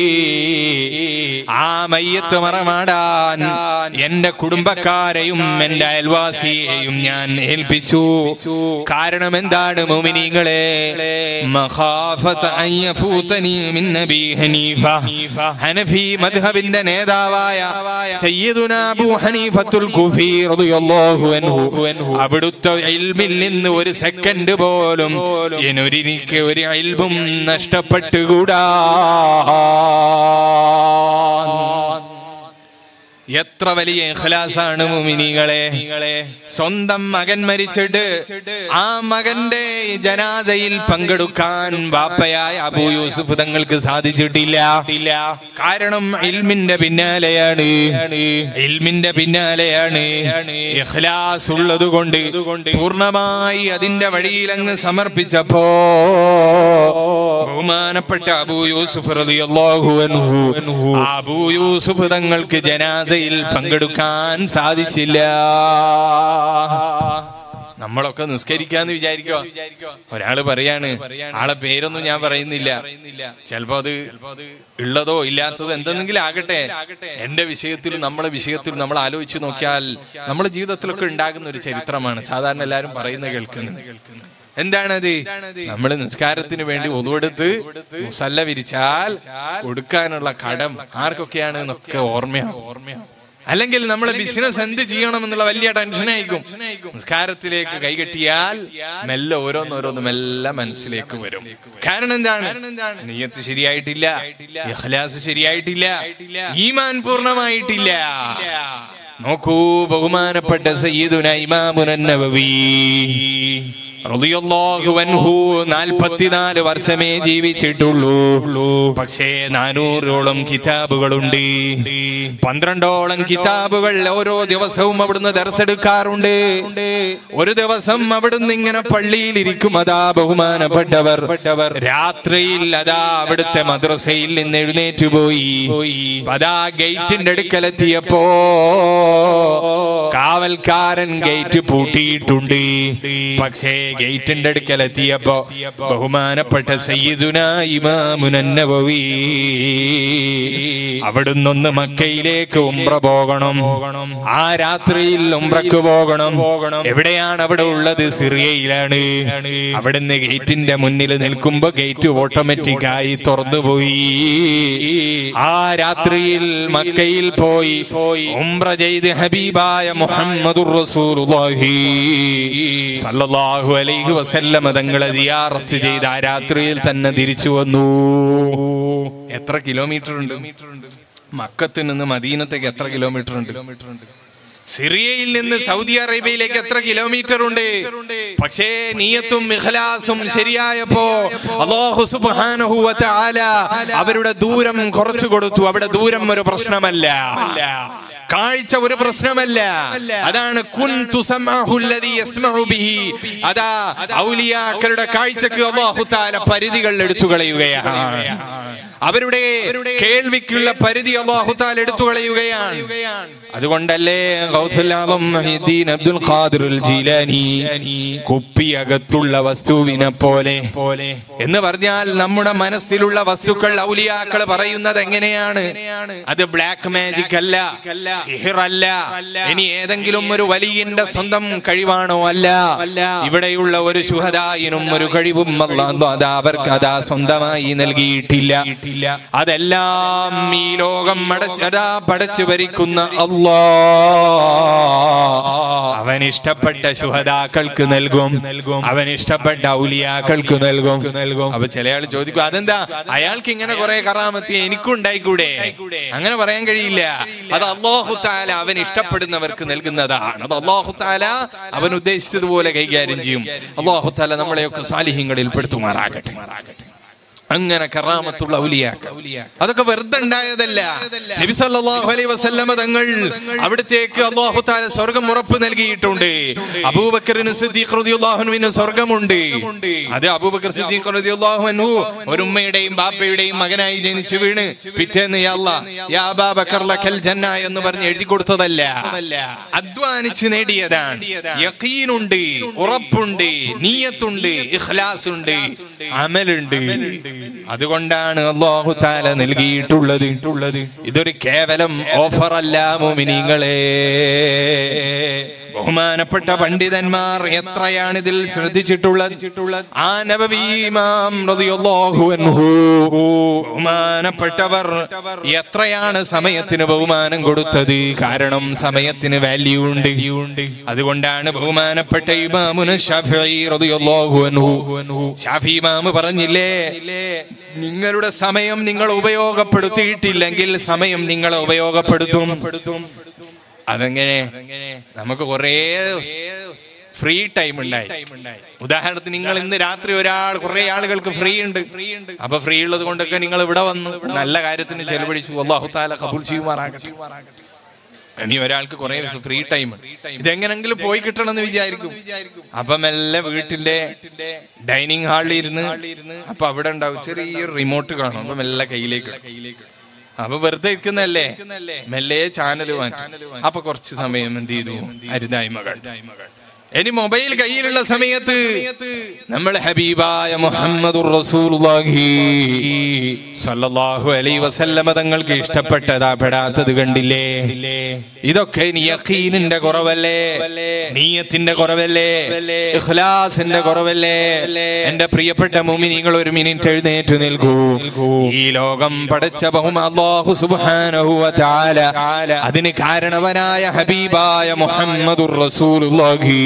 ആ മയ്യത്ത് മറമാടാൻ എന്റെ കുടുംബക്കാരെയും എന്റെ അയൽവാസിയെയും ഞാൻ ഏൽപ്പിച്ചു കാരണം എന്താണ് മോമിനിങ്ങളെ മഖാഫത അൻ യഫൂതനി മിൻ നബി ഹനീഫ ഹനഫി മദ്ഹബിന്റെ നേതാവായ സയ്യിദുന അബൂ ഹനീഫത്തുൽ കുഫി റളിയല്ലാഹു അൻഹു അവിടുത്തെ ഇൽമിൽ നിന്ന് ഒരു സെക്കൻഡ് പോലും എനിക്ക് ഒരു ഇൽമും നഷ്ടപ്പെട്ടുകൂടാ എത്ര വലിയ ഇഖ്ലാസാണ് മുമിനികളെ സ്വന്തം മകൻ മരിച്ചിട്ട് ആ മകന്റെ ജനാസയിൽ പങ്കെടുക്കാൻ ബാപ്പയായ അബൂ യൂസുഫ് തങ്ങൾക്ക് സാധിച്ചിട്ടില്ല കാരണം ഇൽമിന്റെ പിന്നാലെയാണ് ഇൽമിന്റെ പിന്നാലെയാണ് ഇഖ്ലാസ് ഉള്ളത് കൊണ്ട് പൂർണ്ണമായി അതിന്റെ വഴിയിൽ അങ്ങ് സമർപ്പിച്ചപ്പോ ബഹുമാനപ്പെട്ട അബൂ യൂസുഫ് റളിയല്ലാഹു അൻഹു അബൂ യൂസുഫ് തങ്ങൾക്ക് ജനാസയിൽ പങ്കെടുക്കാൻ സാധിച്ചില്ല നമ്മളൊക്കെ നിസ്കരിക്കാന്ന് വിചാരിക്കോ ഒരാള് പറയാണ് ആളെ പേരൊന്നും ഞാൻ പറയുന്നില്ല ചിലപ്പോ അത് ഉള്ളതോ ഇല്ലാത്തതോ എന്തെങ്കിലും ആകട്ടെ എന്റെ വിഷയത്തിലും നമ്മളെ വിഷയത്തിലും നമ്മൾ ആലോചിച്ച് നോക്കിയാൽ നമ്മുടെ ജീവിതത്തിലൊക്കെ ഉണ്ടാകുന്ന ഒരു ചരിത്രമാണ് സാധാരണ എല്ലാരും പറയുന്നത് കേൾക്കുന്നത് എന്താണത് നമ്മൾ നിസ്കാരത്തിന് വേണ്ടി ഒതുവെടുത്ത് മുസല്ല വിരിച്ചാൽ കൊടുക്കാനുള്ള കടം ആർക്കൊക്കെയാണ് എന്നൊക്കെ ഓർമ്മയാവും ഓർമ്മയാവും അല്ലെങ്കിൽ നമ്മളെ ബിസിനസ് എന്ത് ചെയ്യണം എന്നുള്ള വലിയ ടെൻഷനായിരിക്കും നിസ്കാരത്തിലേക്ക് കൈകെട്ടിയാൽ മെല്ലെ ഓരോന്നോരോന്ന് മെല്ലെ മനസ്സിലേക്ക് വരും കാരണം എന്താണ് നീയത്ത് ശരിയായിട്ടില്ല ഇഖ്ലാസ് ശരിയായിട്ടില്ല ഈമാൻ പൂർണ്ണമായിട്ടില്ല നോക്കൂ ബഹുമാനപ്പെട്ട സയ്യിദുന ഇമാമുൻ നബവി റളിയല്ലാഹു അൻഹു നാൽപ്പത്തിനാല് വർഷമേ ജീവിച്ചിട്ടുള്ളൂ പക്ഷേ നാനൂറോളം കിതാബുകളുണ്ട് പന്ത്രണ്ടോളം കിതാബുകൾ ഓരോ ദിവസവും അവിടുന്ന് ദർശെടുക്കാറുണ്ട് ഒരു ദിവസം അവിടുന്ന് ഇങ്ങനെ പള്ളിയിൽ ഇരിക്കും അതാ ബഹുമാനപ്പെട്ടവർ രാത്രിയിൽ അതാ അവിടുത്തെ മദ്രസയിൽ നിന്ന് എഴുന്നേറ്റ് പോയി അതാ ഗേറ്റിന്റെ അടുക്കലെത്തിയപ്പോ കാവൽക്കാരൻ ഗേറ്റ് പൂട്ടിയിട്ടുണ്ട് പക്ഷേ ഗേറ്റിന്റെ അടുക്കലെത്തിയപ്പോ ബഹുമാനപ്പെട്ട സയ്യിദുന ഇമാമുനന്നവി അവിടുന്നൊന്ന് മക്കയിലേക്ക് ഉംറ പോകണം ആ രാത്രിയിൽ ഉംറക്ക് പോകണം എവിടെയാണ് അവിടെ ഉള്ളത് സിറിയയിലാണ് അവിടുന്ന് ഗേറ്റിന്റെ മുന്നിൽ നിൽക്കുമ്പോ ഗേറ്റ് ഓട്ടോമാറ്റിക് ആയി തുറന്നുപോയി ആ രാത്രിയിൽ മക്കയിൽ പോയി ഉംറ ചെയ്ത് ഹബീബായ മുഹമ്മദുർ റസൂലുള്ളാഹി സല്ലല്ലാഹു അലൈഹി വസല്ലമ തങ്ങളെ സിയാറത്ത് ചെയ്ത് ആ രാത്രിയിൽ തന്നെ തിരിച്ചു വന്നു എത്ര കിലോമീറ്റർ ഉണ്ട് മക്കത്ത് നിന്ന് മദീനത്തേക്ക് എത്ര കിലോമീറ്റർ ഉണ്ട് സിറിയയിൽ നിന്ന് സൗദി അറേബ്യയിലേക്ക് എത്ര കിലോമീറ്റർ ഉണ്ട് പക്ഷേ നീയത്തും ഇഖ്ലാസും ശരിയായപ്പോ അല്ലാഹു സുബ്ഹാനഹു വ തആല അവരുടെ ദൂരം കുറച്ചു കൊടുത്തു അവിടെ ദൂരം ഒരു പ്രശ്നമല്ല കാഴ്ച ഒരു പ്രശ്നമല്ല അതാണ് കുൻതു സമഅഹു അല്ലദീ യസ്മഉ ബിഹി അതാ ഔലിയാക്കളുടെ കാഴ്ചക്ക് അല്ലാഹു തആല പരിധികൾ എടുത്തു കളയുകയാണ് അവരുടെ കേൾവിക്കുള്ള പരിധി അള്ളാഹുത്താൽ എടുത്തു കളയുകയാണ് അതുകൊണ്ടല്ലേ ഗൗസുൽ ആദം മഹീദ്ദീൻ അബ്ദുൽ ഖാദിറുൽ ജീലാനി കുപ്പിയകത്തുള്ള വസ്തുവിനെ പോലെ എന്ന് പറഞ്ഞാൽ നമ്മുടെ മനസ്സിലുള്ള വസ്തുക്കൾ ഔലിയാക്കൾ പറയുന്നത് എങ്ങനെയാണ് അത് ബ്ലാക്ക് മാജിക് അല്ല സിഹിർ അല്ല ഇനി ഏതെങ്കിലും ഒരു വലിയന്റെ സ്വന്തം കഴിവാണോ അല്ല ഇവിടെയുള്ള ഒരു ശുഹദായിനും ഒരു കഴിവും അല്ലാഹു അതാ അവർക്ക് അതാ സ്വന്തമായി നൽകിയിട്ടില്ല അതെല്ലാം ഈ ലോകം അടച്ചതാ പടച്ചു ഭരിക്കുന്ന അല്ലാ അവൻ ഇഷ്ടപ്പെട്ട ശുഹദാക്കൾക്ക് നൽകും അവൻ ഇഷ്ടപ്പെട്ട ഔലിയാക്കൾക്ക് നൽകും അപ്പൊ ചില ആൾ ചോദിക്കും അതെന്താ അയാൾക്ക് ഇങ്ങനെ കുറെ കറാമത്തി എനിക്കും ഉണ്ടായിക്കൂടെ അങ്ങനെ പറയാൻ കഴിയില്ല അത് അള്ളാഹു താല അവൻ ഇഷ്ടപ്പെടുന്നവർക്ക് നൽകുന്നതാണ് അത് അള്ളാഹു താല അവൻ ഉദ്ദേശിച്ചതുപോലെ കൈകാര്യം ചെയ്യും അള്ളാഹു താല നമ്മളെയൊക്കെ സാലിഹ്യങ്ങളിൽ പെടുത്തുമാറാകട്ടെ അങ്ങനെ കറാമത്തുള്ള ഔലിയാക്കൾ അതൊക്കെ വെറുതെ ഉണ്ടായതല്ല നബി സല്ലല്ലാഹു അലൈഹി വസല്ലമ തങ്ങൾ അവിടത്തേക്ക് അല്ലാഹു തആല സ്വർഗ്ഗം ഉറപ്പ് നൽകിയിട്ടുണ്ട് അബൂബക്കറിന് സിദ്ദീഖ് റളിയല്ലാഹു അൻഹുവിന് സ്വർഗ്ഗമുണ്ട് അത് അബൂബക്കർ സിദ്ദീഖ് റളിയല്ലാഹു അൻഹു ഒരു ഉമ്മയുടെയും ബാപ്പയുടെയും മകനായി ജനിച്ചു വീണ് പിറ്റേന്ന് യാ അല്ലാ യാ അബൂബക്കർ ലക്കൽ ജന്ന എന്ന് പറഞ്ഞ് എഴുതി കൊടുത്തതല്ല അധ്വാനിച്ച് നേടിയതാണ് യഖീനുണ്ട് ഉറപ്പുണ്ട് നീയത്തുണ്ട് ഇഖ്ലാസ് ഉണ്ട് അമലുണ്ട് അതുകൊണ്ടാണ് അള്ളാഹു താല നൽകിയിട്ടുള്ളത് ഇതൊരു കേവലം ഓഫർ അല്ല മോമിനിങ്ങളെ ബഹുമാനപ്പെട്ട പണ്ഡിതന്മാർ എത്രയാണ് ഇതിൽ ശ്രദ്ധിച്ചിട്ടുള്ളത് ആ നബവീമാം റളിയല്ലാഹു അൻഹു ബഹുമാനപ്പെട്ടവർ എത്രയാണ് സമയത്തിന് ബഹുമാനം കൊടുത്തത് കാരണം സമയത്തിന് വാല്യൂ ഉണ്ട് അതുകൊണ്ടാണ് ബഹുമാനപ്പെട്ട ഇമാമുന ഷാഫിഈ റളിയല്ലാഹു അൻഹു ഷാഫി ഇമാം പറഞ്ഞില്ലേ നിങ്ങളുടെ സമയം നിങ്ങൾ ഉപയോഗപ്പെടുത്തിയിട്ടില്ലെങ്കിൽ സമയം നിങ്ങളെ ഉപയോഗപ്പെടുത്തും അതെങ്ങനെ നമുക്ക് കുറേ ഫ്രീ ടൈം ഉണ്ടായി ഉദാഹരണത്തിന് നിങ്ങൾ ഇന്ന് രാത്രി ഒരാൾ കുറെ ആളുകൾക്ക് ഫ്രീ ഉണ്ട് അപ്പൊ ഫ്രീ ഉള്ളത് കൊണ്ടൊക്കെ നിങ്ങൾ ഇവിടെ വന്നു നല്ല കാര്യത്തിന് ചെലവഴിച്ചു അള്ളാഹു താല കബൂൽ ചെയ്യുമാറാകട്ടെ ഇനി ഒരാൾക്ക് കുറെ ഫ്രീ ടൈം ഇതെങ്ങനെങ്കിലും പോയി കിട്ടണം എന്ന് വിചാരിക്കും അപ്പൊ മെല്ലെ വീട്ടിന്റെ ഡൈനിങ് ഹാളിൽ ഇരുന്ന് അപ്പൊ അവിടെ ഉണ്ടാവും ചെറിയൊരു റിമോട്ട് കാണും അപ്പൊ മെല്ലെ കയ്യിലേക്ക് ഇടും. അപ്പൊ വെറുതെ ഇരിക്കുന്നല്ലേ മെല്ലെ ചാനൽ മാറ്റും അപ്പൊ കുറച്ച് സമയം എന്ത് ചെയ്തു അരുതായ്മ കണ്ടു ഇനി മൊബൈൽ കയ്യിലുള്ള സമയത്ത് നമ്മൾ ഹബീബായ മുഹമ്മദുർ റസൂലുള്ളാഹി സല്ലല്ലാഹു അലൈഹി വസല്ലമ തങ്ങൾക്ക് ഇഷ്ടപ്പെട്ടതാ പെടാത്തത് കണ്ടില്ലേ ഇതൊക്കെ ഇനി യഖീനിന്റെ കുറവല്ലേ നീയത്തിന്റെ കുറവല്ലേ ഇഖ്ലാസിന്റെ കുറവല്ലേ എന്റെ പ്രിയപ്പെട്ട മുഅ്മിനീങ്ങൾ ഒരു മിനിറ്റ് എഴുന്നേറ്റ് നിൽക്കൂ ഈ ലോകം പടച്ച ബഹുമാ അല്ലാഹു സുബ്ഹാനഹു വ തആല അതിന് കാരണവനായ ഹബീബായ മുഹമ്മദുർ റസൂലുള്ളാഹി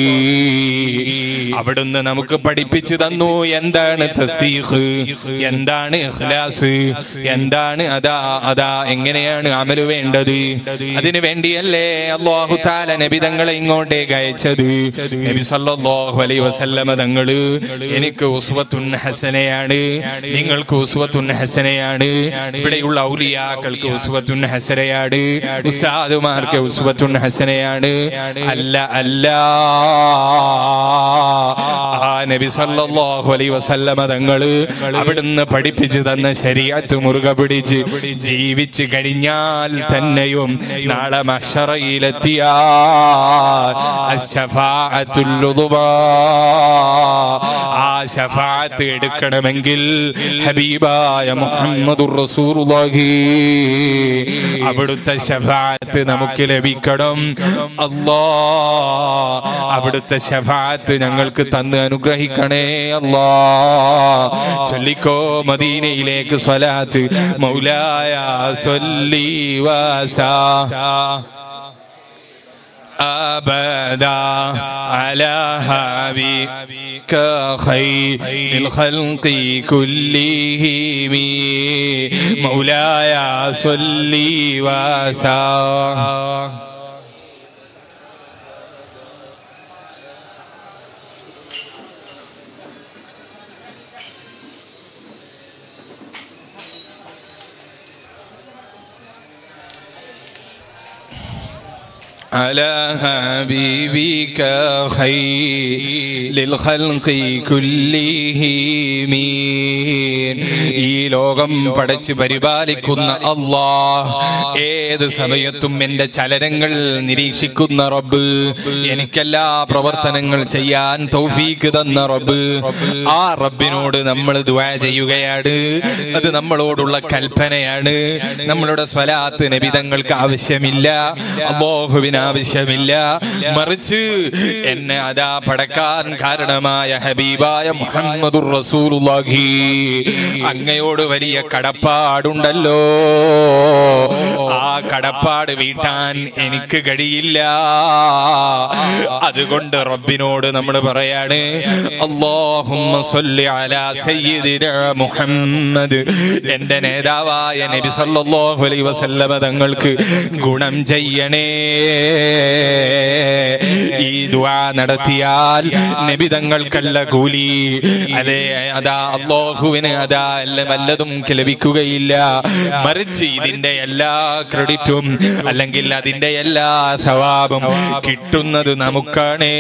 അവിടുന്ന് നമുക്ക് പഠിപ്പിച്ചു തന്നു എന്താണ് തസ്ദീഖ് എന്താണ് ഇഖ്ലാസ് എന്താണ് അതാ അതാ എങ്ങനെയാണ് അമല് വേണ്ടത് അതിനു വേണ്ടിയല്ലേ അല്ലാഹു തആല നബി തങ്ങളെ ഇങ്ങോട്ടേക്ക് അയച്ചത് നബി സല്ലല്ലാഹു അലൈഹി വസല്ലമ തങ്ങള് എനിക്ക് ഉസ്വത്തുൻ ഹസനയാണ് നിങ്ങൾക്ക് ഉസ്വത്തുൻ ഹസനയാണ് ഇവിടെയുള്ള ഔലിയാക്കൾക്ക് ഉസ്വത്തുൻ ഹസനയാണ് ഉസ്താദുമാർക്ക് ഉസ്വത്തുൻ ഹസനയാണ് അല്ല അല്ല ആ നബി സല്ലല്ലാഹു അലൈഹി വസല്ലമ തങ്ങള് അവിടുന്ന് പഠിപ്പിച്ചു തന്ന ശരീഅത്ത് മുറുകെ പിടിച്ച് ജീവിച്ചു കഴിഞ്ഞാൽ തന്നെയും നാളെ മഷറയിലെത്തിയാൽ അശ്ശഫാഅത്തുൽ ഉളുമാ. ആ ശഫാഅത്ത് എടുക്കണമെങ്കിൽ ഹബീബായ മുഹമ്മദുർ റസൂലുള്ളാഹി അവിടുത്തെ ശഫാഅത്ത് നമുക്ക് ലഭിക്കണം അല്ലാ അവിടുത്തെ ശഫാഅത്ത് ഞങ്ങൾക്ക് തന്ന് അനുഗ്രഹിക്കണേ അല്ലാ ചൊല്ലിക്കോ മദീനയിലേക്ക് സ്വലാത്ത് മൗലായ സ്വല്ലി വസാ أبدا على حبيبك خير الخلق كلهم مولاي صلي وسلم على حبيبك خير للخلق كلهم ഈ ലോകം പടച്ച് പരിപാലിക്കുന്ന അള്ളാ ഏത് സമയത്തും എന്റെ ചലനങ്ങൾ നിരീക്ഷിക്കുന്ന റബ്ബ് എനിക്കെല്ലാ പ്രവർത്തനങ്ങൾ ചെയ്യാൻ തൗഫീക്ക് തന്ന റബ്ബ് ആ റബ്ബിനോട് നമ്മൾ ദുആ ചെയ്യുകയാണ് അത് നമ്മളോടുള്ള കൽപ്പനയാണ് നമ്മളുടെ സ്വലാത്ത് നബിതങ്ങൾക്ക് ആവശ്യമില്ല അള്ളാഹുവിന് ആവശ്യമില്ല മറിച്ച് എന്നെ അതാ പടക്കാൻ കാരണമായ ഹബീബായ മുഹമ്മദുർ റസൂലുള്ളാഹി അങ്ങയോട് വലിയ കടപ്പാടുണ്ടല്ലോ ആ കടപ്പാട് വീട്ടാൻ എനിക്ക് കഴിയില്ല അതുകൊണ്ട് റബ്ബിനോട് നമ്മൾ പറയാണ് അല്ലാഹുമ്മ സ്വല്ലി അലാ സയ്യിദിന മുഹമ്മദ് എന്റെ നേതാവായ നബി സല്ലല്ലാഹു അലൈഹി വസല്ലമ തങ്ങൾക്ക് ഗുണം ചെയ്യണേ ഈ ദുആ നടത്തിയാൽ നബി തങ്ങൾക്കല്ല കൂലി അതെ അതാ അള്ളാഹുവിന് അതാ അല്ല വല്ലതും ലഭിക്കുകയില്ല മറിച്ച് ഇതിന്റെ എല്ലാ ക്രെഡിറ്റും അല്ലെങ്കിൽ അതിന്റെ എല്ലാ സവാബും കിട്ടുന്നത് നമുക്കാണേ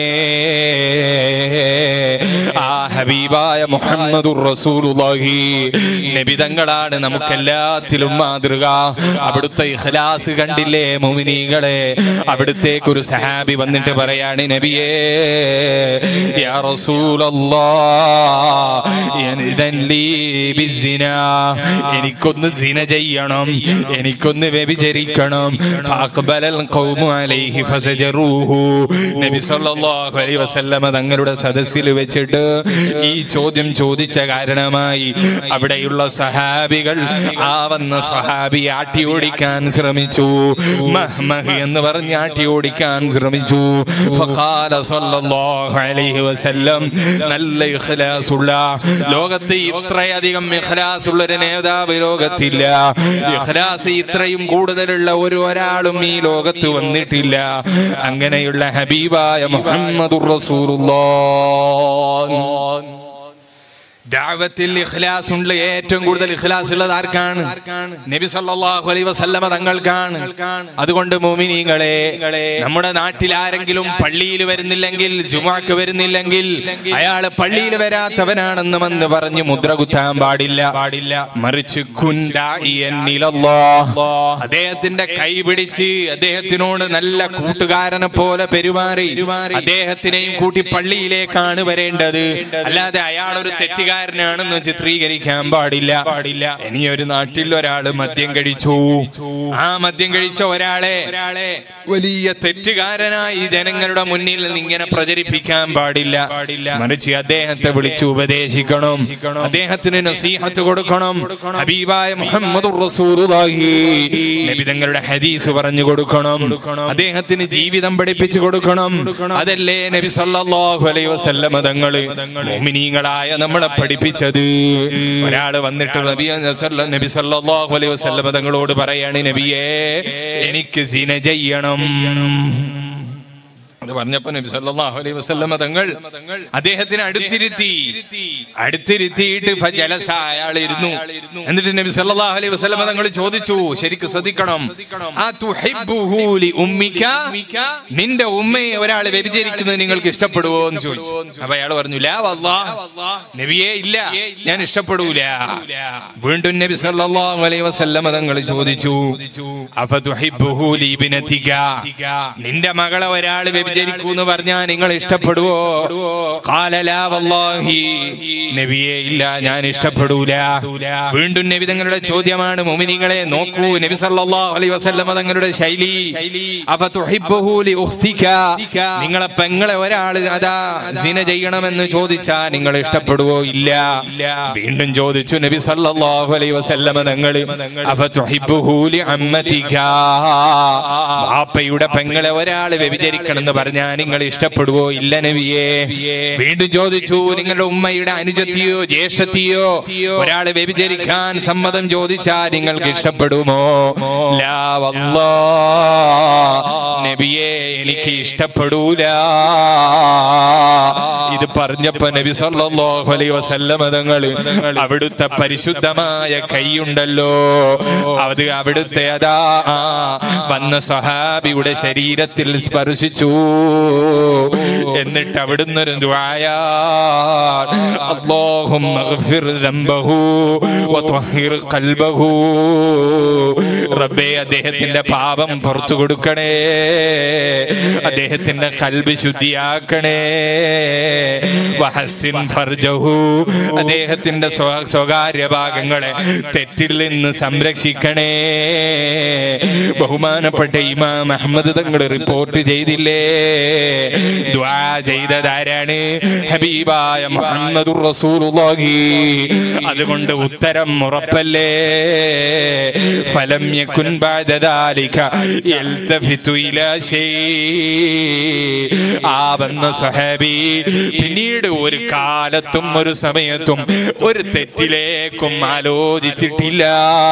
ആ ഹബീബായ മുഹമ്മദുർ റസൂലുള്ളാഹി നബിതങ്ങളാണ് നമുക്കെല്ലാത്തിലും മാതൃക അവിടുത്തെ ഇഖ്ലാസ് കണ്ടില്ലേ മുമിനീകളെ അവിടുത്തേക്ക് ഒരു സഹാബി വന്നിട്ട് പറയാണ് നബിയേ യാ റസൂലല്ലാഹ് ഇദൻ ലീ ബിസ്സിന എനിക്കൊന്ന് സിന ചെയ്യണം എനിക്കൊന്ന് വ്യഭിചരിക്കണം ഫഅഖ്ബലൽ ഖൗമു അലൈഹി ഫസജറൂഹു നബി സല്ലല്ലാഹു അലൈഹി വസല്ലമ തങ്ങളുടെ സദസ്സിൽ വെച്ചിട്ട് ഈ ചോദ്യം ചോദിച്ച കാരണമായി അവിടെയുള്ള സഹാബികൾ ആ വന്ന സഹാബി ആട്ടി ഓടിക്കാൻ ശ്രമിച്ചു മഹ്മഹ് എന്ന് പറഞ്ഞ് ആട്ടി ഓടിക്കാൻ ശ്രമിച്ചു ഫഖാല സല്ലല്ലാഹു അലൈഹി വസല്ലം നല്ല ഇഖ്ലാസുള്ള ലോകത്ത് ഇത്രയധികം ഇഖ്ലാസ് ഉള്ള ഒരു നേതാവ് ലോകത്തില്ല ഇഖ്ലാസ് ഇത്രയും കൂടുതലുള്ള ഒരു ഒരാളും ഈ ലോകത്ത് വന്നിട്ടില്ല അങ്ങനെയുള്ള ഹബീബായ മുഹമ്മദുർ റസൂലുള്ളാഹ് ദാവത്തിൽ ഇഖ്ലാസ് ഉണ്ട് ഏറ്റവും കൂടുതൽ ഇഖ്ലാസ് ഉള്ളത് ആർക്കാണ് നബി സല്ലല്ലാഹു അലൈഹി വസല്ലമ തങ്ങൾക്കാണ് അതുകൊണ്ട് മുഅ്മിനീങ്ങളെ നമ്മുടെ നാട്ടിൽ ആരെങ്കിലും പള്ളിയിൽ വരുന്നില്ലെങ്കിൽ ജുമാക്ക് വരുന്നില്ലെങ്കിൽ അയാൾ പള്ളിയിൽ വരാത്തവനാണെന്ന് വന്ന് പറഞ്ഞ് മുദ്ര കുത്താൻ പാടില്ല പാടില്ല മറിച്ച് അദ്ദേഹത്തിന്റെ കൈ പിടിച്ച് അദ്ദേഹത്തിനോട് നല്ല കൂട്ടുകാരനെ പോലെ പെരുമാറി അദ്ദേഹത്തിനെയും കൂട്ടി പള്ളിയിലേക്കാണ് വരേണ്ടത് അല്ലാതെ അയാൾ ഒരു തെറ്റുകാരനാണെന്ന് ചിത്രീകരിക്കാൻ പാടില്ല പാടില്ല ഇനി ഒരു നാട്ടിൽ ഒരാള് മദ്യം കഴിച്ചു ആ മദ്യം കഴിച്ച ഒരാളെ വലിയ തെറ്റുകാരനായി ജനങ്ങളുടെ മുന്നിൽ നിന്ന് ഇങ്ങനെ പ്രചരിപ്പിക്കാൻ പാടില്ല പാടില്ല മറിച്ച് അദ്ദേഹത്തെ വിളിച്ചു ഉപദേശിക്കണം അദ്ദേഹത്തിന് നസീഹത്ത് കൊടുക്കണം ഹബീബായ മുഹമ്മദ് നബിതങ്ങളുടെ ഹദീസ് പറഞ്ഞു കൊടുക്കണം അദ്ദേഹത്തിന് ജീവിതം പഠിപ്പിച്ചു കൊടുക്കണം അതല്ലേ നബി സല്ലല്ലാഹു അലൈഹി വസല്ലമ തങ്ങള് മുഅ്മിനീങ്ങളായ നമ്മളെ പഠിപ്പിച്ചത് ഒരാള് വന്നിട്ട് നബി സല്ല- നബി സല്ലല്ലാഹു അലൈഹി വസല്ലമ തങ്ങളോട് പറയാണ് നബിയേ എനിക്ക് സിന ചെയ്യണം അത് പറഞ്ഞപ്പോ നബി സല്ലല്ലാഹു അലൈഹി വസല്ലമ തങ്ങൾ അദ്ദേഹത്തിന് അടുത്തിരുത്തി അടുത്തിരുത്തിയിട്ട് ഫജലസ അയാൾ ഇരുന്നു എന്നിട്ട് നബി സല്ലല്ലാഹു അലൈഹി വസല്ലമ തങ്ങൾ ചോദിച്ചു ശരിക്ക് ശ്രദ്ധിക്കണം ആ തുഹിബ്ബുഹു ലി ഉമ്മിക നിന്റെ ഉമ്മയെ ഒരാൾ വ്യഭിചരിക്കുന്നത് നിങ്ങൾക്ക് ഇഷ്ടപ്പെടുവോ എന്ന് ചോദിച്ചു അപ്പൊ അയാൾ പറഞ്ഞു ലാ വല്ലാഹ് നബിയേ ഇല്ല ഞാൻ ഇഷ്ടപ്പെടൂല വീണ്ടും നബി സല്ലല്ലാഹു അലൈഹി വസല്ലമ തങ്ങൾ ചോദിച്ചു അഫതുഹിബ്ബുഹു ലി ഇബ്നതിക നിന്റെ മകളെ ഒരാൾ വ്യഭിചരിക്കൂന്ന് പറഞ്ഞാ നിങ്ങൾ ഇഷ്ടപ്പെടുവോ ഖാല ലാ വല്ലാഹി നബിയെ ഇല്ല ഞാൻ ഇഷ്ടപ്പെടൂല വീണ്ടും നബി തങ്ങളുടെ ചോദ്യമാണ് മുഅ്മിനീങ്ങളെ നോക്കൂ നബി സല്ലല്ലാഹു അലൈഹി വസല്ലമ തങ്ങളുടെ ശൈലി അഫതുഹിബ്ബുഹു ലി ഉഖ്തിക നിങ്ങളെ പെങ്ങളെ ഒരാൾ അതാ സിന ചെയ്യണമെന്ന് ചോദിച്ചാ നിങ്ങൾ ഇഷ്ടപ്പെടുവോ ഇല്ല വീണ്ടും ചോദിച്ചു നബി സല്ലല്ലാഹു അലൈഹി വസല്ലമ തങ്ങൾ അഫതുഹിബ്ബുഹു ലി അമ്മതിക വാപ്പയുടെ പെങ്ങളെ ഒരാൾ വ്യഭിചരിക്കണം എന്ന് പറഞ്ഞാൽ നിങ്ങൾ ഇഷ്ടപ്പെടുവോ ഇല്ല നബിയെ വീണ്ടും ചോദിച്ചു നിങ്ങളുടെ ഉമ്മയുടെ അനുജത്തിയോ ജ്യേഷ്ഠത്തിയോ ഒരാൾ വ്യഭിചരിക്കാൻ സമ്മതം ചോദിച്ചാൽ നിങ്ങൾക്ക് ഇഷ്ടപ്പെടുമോ ലാ വല്ലാ നബിയെ എനിക്ക് ഇഷ്ടപ്പെടൂല ഇത് പറഞ്ഞപ്പോ നബി സല്ലല്ലാഹു അലൈഹി വസല്ലമ തങ്ങൾ അവിടുത്തെ പരിശുദ്ധമായ കൈയുണ്ടല്ലോ അത് അവിടുത്തെ അതാ ആ, വന്ന സഹാബിയുടെ ശരീരത്തിൽ സ്പർശിച്ചു എന്നിട്ട് അവിടുന്ന് ഒരു ദുആയാ اللهم اغفر ذنبه وطهر قلبه റബ്ബേ അദ്ദേഹത്തിന്റെ പാപം പുറത്തു കൊടുക്കണേ അദ്ദേഹത്തിന്റെ കൽബ് ശുദ്ധിയാക്കണേ വഹസിൻ ഫർജഹു അദ്ദേഹത്തിന്റെ സ്വ- സ്വകാര്യ ഭാഗങ്ങളെ തെറ്റിൽ നിന്ന് സംരക്ഷിക്കണേ ബഹുമാനപ്പെട്ട ഇമാം അഹമ്മദ് തങ്ങൾ റിപ്പോർട്ട് ചെയ്തില്ലേ ദ്വാ ചെയ്തതാരാണ് ഹബീബായ മുഹമ്മദുർ റസൂലുള്ളാഹി അതുകൊണ്ട് ഉത്തരം ഉറപ്പല്ലേ ഫലം യകുൻ ബഅദ ദാലിക യൽതഫിതു ഇലാ ശൈ ആ വന്ന സ്വഹാബി പിന്നീട് ഒരു കാലത്തും ഒരു സമയത്തും ഒരു തെറ്റിലേക്കും ആലോചിച്ചിട്ടില്ല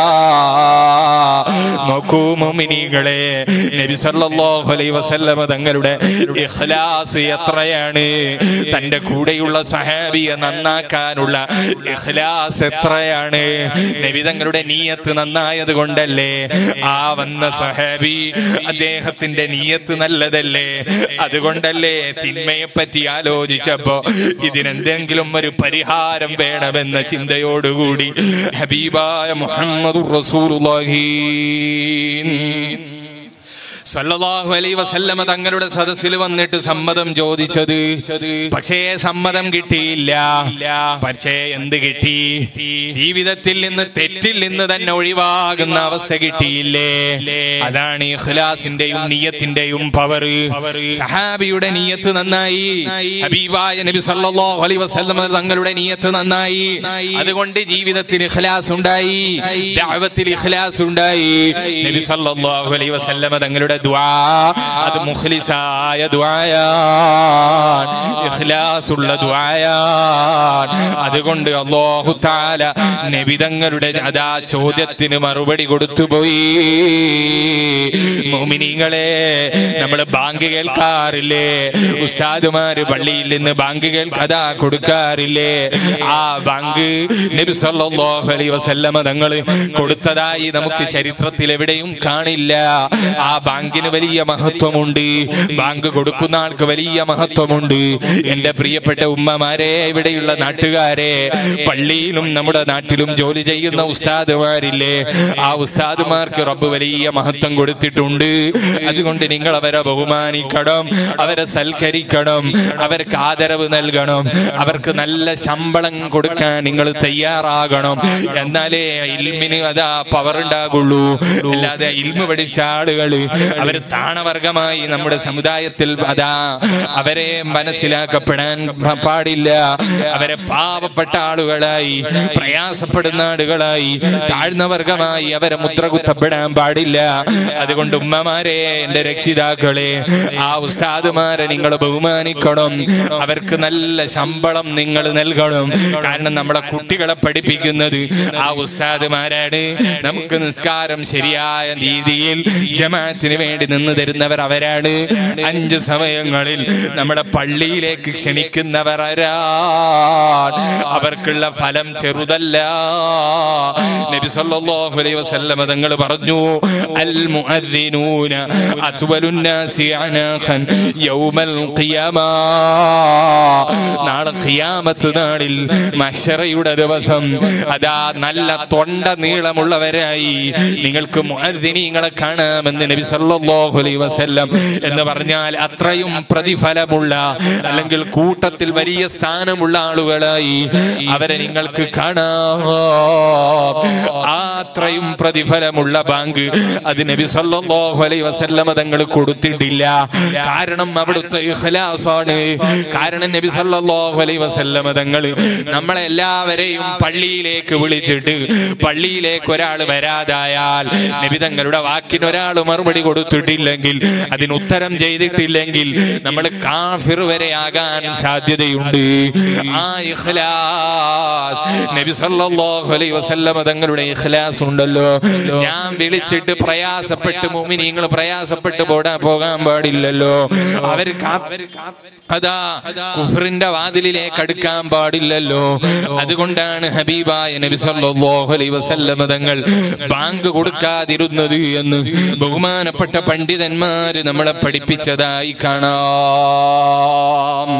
നോക്കൂ മുഅ്മിനീകളെ നബി സല്ലല്ലാഹു അലൈഹി വസല്ലമ തങ്ങളുടെ ഇഖ്ലാസ് എത്രയാണ് തന്റെ കൂടെയുള്ള സഹാബിയെ നന്നാക്കാനുള്ള ഇഖ്ലാസ് എത്രയാണ് നബി തങ്ങളുടെ നീയത്ത് നന്നായത് കൊണ്ടല്ലേ ആ വന്ന സഹാബി അദ്ദേഹത്തിന്റെ നീയത്ത് നല്ലതല്ലേ അതുകൊണ്ടല്ലേ തിന്മയെ പറ്റി ആലോചിച്ചപ്പോ ഇതിനെന്തെങ്കിലും ഒരു പരിഹാരം വേണമെന്ന ചിന്തയോടുകൂടി ഹബീബായ മുഹമ്മദ് റസൂലുള്ളാഹി സല്ലല്ലാഹു അലൈഹി വസല്ലമ തങ്ങളുടെ സദസ്സിൽ വന്നിട്ട് സമ്മതം ചോദിച്ചത് പക്ഷേ സമ്മതം കിട്ടിയില്ല പക്ഷേ എന്ത് കിട്ടി ജീവിതത്തിൽ നിന്ന് തെറ്റിൽ നിന്ന് തന്നെ ഒഴിവാകുന്ന അവസ്ഥ കിട്ടിയില്ലേ അതാണ് ഇഖ്ലാസിന്റെയും നിയത്തിന്റെയും പവർ സഹാബിയുടെ നിയത്ത് നന്നായി ഹബീബായ നബി സല്ലല്ലാഹു അലൈഹി വസല്ലമ തങ്ങളുടെ നിയത്ത് നന്നായി അതുകൊണ്ട് ജീവിതത്തിൽ ഇഖ്ലാസ് ഉണ്ടായി ദഅവത്തിൽ ഇഖ്ലാസ് ഉണ്ടായി നബി സല്ലല്ലാഹു അലൈഹി വസല്ലമ തങ്ങളുടെ ദുആ അത് മുഖ്ലിസായ ദുആയാൻ ഇഖ്ലാസുള്ള ദുആയാൻ അതുകൊണ്ട് അല്ലാഹു തആല നബി തങ്ങളുടെ അതാ ചോദ്യത്തിന് മറുപടി കൊടുത്തുപോയി മുഅ്മിനീങ്ങളെ നമ്മൾ ബാങ്ക് കേൾക്കാറില്ലേ ഉസ്താദുമാര് പള്ളിയിൽ നിന്ന് ബാങ്ക് കേൾക്കതാ കൊടുക്കാറില്ലേ ആ ബാങ്ക് നബി സല്ലല്ലാഹു അലൈഹി വസല്ലമ തങ്ങൾ കൊടുത്തതായി നമുക്ക് ചരിത്രത്തിൽ എവിടെയും കാണില്ല ആ ബാങ്കിന് വലിയ മഹത്വമുണ്ട് ബാങ്ക് കൊടുക്കുന്ന ആൾക്ക് വലിയ മഹത്വമുണ്ട് എന്റെ പ്രിയപ്പെട്ട ഉമ്മമാരെ ഇവിടെയുള്ള നാട്ടുകാരെ പള്ളിയിലും നമ്മുടെ നാട്ടിലും ജോലി ചെയ്യുന്ന ഉസ്താദുമാരില്ലേ ആ ഉസ്താദുമാർക്ക് റബ്ബ് വലിയ മഹത്വം കൊടുത്തിട്ടുണ്ട് അതുകൊണ്ട് നിങ്ങൾ അവരെ ബഹുമാനിക്കണം അവരെ സൽക്കരിക്കണം അവർക്ക് ആദരവ് നൽകണം അവർക്ക് നല്ല ശമ്പളം കൊടുക്കാൻ നിങ്ങൾ തയ്യാറാകണം എന്നാലേ ഇൽമിന് അതാ പവർ ഉണ്ടാകുള്ളൂ അല്ലാതെ ഇൽമ പഠിച്ച ആളുകൾ അവർ താണവർഗമായി നമ്മുടെ സമുദായത്തിൽ അതാ അവരെ മനസ്സിലാക്കപ്പെടാൻ പ- പാടില്ല അവരെ പാവപ്പെട്ട ആളുകളായി പ്രയാസപ്പെടുന്ന ആളുകളായി താഴ്ന്ന വർഗമായി അവരെ മുദ്ര കുത്തപ്പെടാൻ പാടില്ല അതുകൊണ്ട് ഉമ്മമാരെ എന്റെ രക്ഷിതാക്കളെ ആ ഉസ്താദുമാരെ നിങ്ങൾ ബഹുമാനിക്കണം അവർക്ക് നല്ല ശമ്പളം നിങ്ങൾ നൽകണം കാരണം നമ്മളെ കുട്ടികളെ പഠിപ്പിക്കുന്നത് ആ ഉസ്താദുമാരാണ് നമുക്ക് നിസ്കാരം ശരിയായ രീതിയിൽ ജമാഅത്തിന് വേണ്ടി നിന്ന് തരുന്നവർ അവരാണ് അഞ്ച് സമയങ്ങളിൽ നമ്മുടെ പള്ളിയിലേക്ക് ക്ഷണിക്കുന്നവർ ആരാണ് അവർക്കുള്ള ഫലം ചെറുതല്ല നബി സല്ലല്ലാഹു അലൈഹി വസല്ലമ തങ്ങൾ പറഞ്ഞു അൽ മുഅദ്ദിനൂന അത്വലുൻ നാസി അനാഖൻ യൗമൽ ഖിയാമ നാളെ ഖിയാമത്ത് നാളിൽ മഹ്ശറയുടെ ദിവസം അതാ നല്ല തൊണ്ട നീളമുള്ളവരായി നിങ്ങൾക്ക് മുഅദ്ദിനീങ്ങളെ കാണാമെന്ന് നബി സല്ലല്ലാഹു അലൈഹി വസല്ലം എന്ന് പറഞ്ഞാൽ അത്രയും പ്രതിഫലമുള്ള അല്ലെങ്കിൽ കൂട്ടത്തിൽ വലിയ സ്ഥാനമുള്ള ആളുകളായി അവരെ നിങ്ങൾക്ക് കാണാം ആ അത്രയും പ്രതിഫലമുള്ള ബാങ്ക് അത് നബി സല്ലല്ലാഹു അലൈഹി വസല്ലമ തങ്ങൾ കൊടുത്തിട്ടില്ല കാരണം അവിടുത്തെ ഇഖ്ലാസാണ് കാരണം നബി സല്ലല്ലാഹു അലൈഹി വസല്ലമ തങ്ങൾ നമ്മളെല്ലാവരെയും പള്ളിയിലേക്ക് വിളിച്ചിട്ട് പള്ളിയിലേക്ക് ഒരാൾ വരാതായാൽ നബി തങ്ങളുടെ വാക്കിന് ഒരാൾ മറുപടി കൊടുത്തിട്ടില്ലെങ്കിൽ അതിന് ഉത്തരം ചെയ്തിട്ടില്ലെങ്കിൽ നമ്മൾ കാഫിർ വരെ ആകാൻ സാധ്യതയുണ്ട് ആ ഇഖ്ലാസ് നബി സല്ലല്ലാഹു അലൈഹി വസല്ലമ തങ്ങളുടെ ഇഖ്ലാസ് ഉണ്ടല്ലോ ഞാൻ വിളിച്ചിട്ട് പ്രയാസപ്പെട്ട് മുഅ്മിനീങ്ങൾ പ്രയാസപ്പെട്ട് പോടാ പോകാൻ പാടില്ലല്ലോ അവർ അതാ കുഫറിന്റെ വാതിലിലേക്ക് അടുക്കാൻ പാടില്ലല്ലോ അതുകൊണ്ടാണ് ഹബീബായ നബി സല്ലല്ലാഹു അലൈഹി വസല്ലമ തങ്ങൾ ബാങ്ക് കൊടുക്കാതിരുന്നത് എന്ന് ബഹുമാനപ്പെട്ട ബഹുമാനപ്പെട്ട പണ്ഡിതന്മാര് നമ്മളെ പഠിപ്പിച്ചതായി കാണാം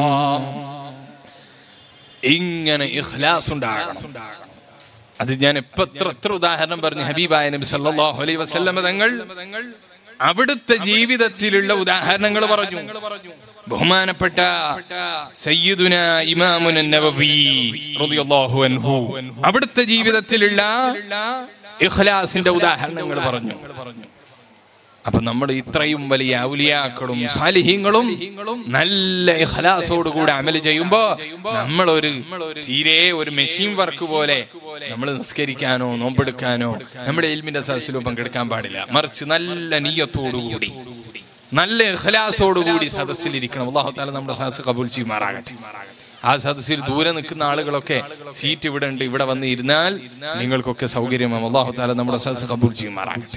ഇങ്ങനെ ഇഖ്ലാസ് ഉണ്ടാകണം അത് ഞാൻ ഇപ്പൊ എത്ര എത്ര ഉദാഹരണം പറഞ്ഞു ഹബീബായ നബി സല്ലല്ലാഹു അലൈഹി വസല്ലമ തങ്ങൾ അവിടുത്തെ ജീവിതത്തിലുള്ള ഉദാഹരണങ്ങൾ പറഞ്ഞു ബഹുമാനപ്പെട്ട സയ്യിദുന ഇമാമുന നബവി റളിയല്ലാഹു അൻഹു അവിടുത്തെ ജീവിതത്തിലുള്ള ഇഖ്ലാസിന്റെ ഉദാഹരണങ്ങൾ പറഞ്ഞു അപ്പൊ നമ്മൾ ഇത്രയും വലിയ ഔലിയാക്കളും സാലിഹ്യങ്ങളും നല്ല ഇഖ്ലാസോടുകൂടി അമല് ചെയ്യുമ്പോ നമ്മളൊരു തീരെ ഒരു മെഷീൻ വർക്ക് പോലെ നമ്മൾ നിസ്കരിക്കാനോ നോമ്പെടുക്കാനോ നമ്മുടെ എൽമിന്റെ സദസ്സിലോ പങ്കെടുക്കാൻ പാടില്ല മറിച്ച് നല്ല നീയത്തോടുകൂടി നല്ല ഇഖ്ലാസോടുകൂടി സദസ്സിലിരിക്കണം അള്ളാഹു താല നമ്മുടെ സദസ്സ് കബൂൽ ചെയ്യുമാറാകട്ടെ ആ സദസ്സിൽ ദൂരെ നിൽക്കുന്ന ആളുകളൊക്കെ സീറ്റ് ഇവിടെ ഉണ്ട് ഇവിടെ വന്ന് ഇരുന്നാൽ നിങ്ങൾക്കൊക്കെ സൗകര്യമാവും അള്ളാഹു താല നമ്മുടെ സദസ്സ് കബൂൽ ചെയ്യുമാറാകട്ടെ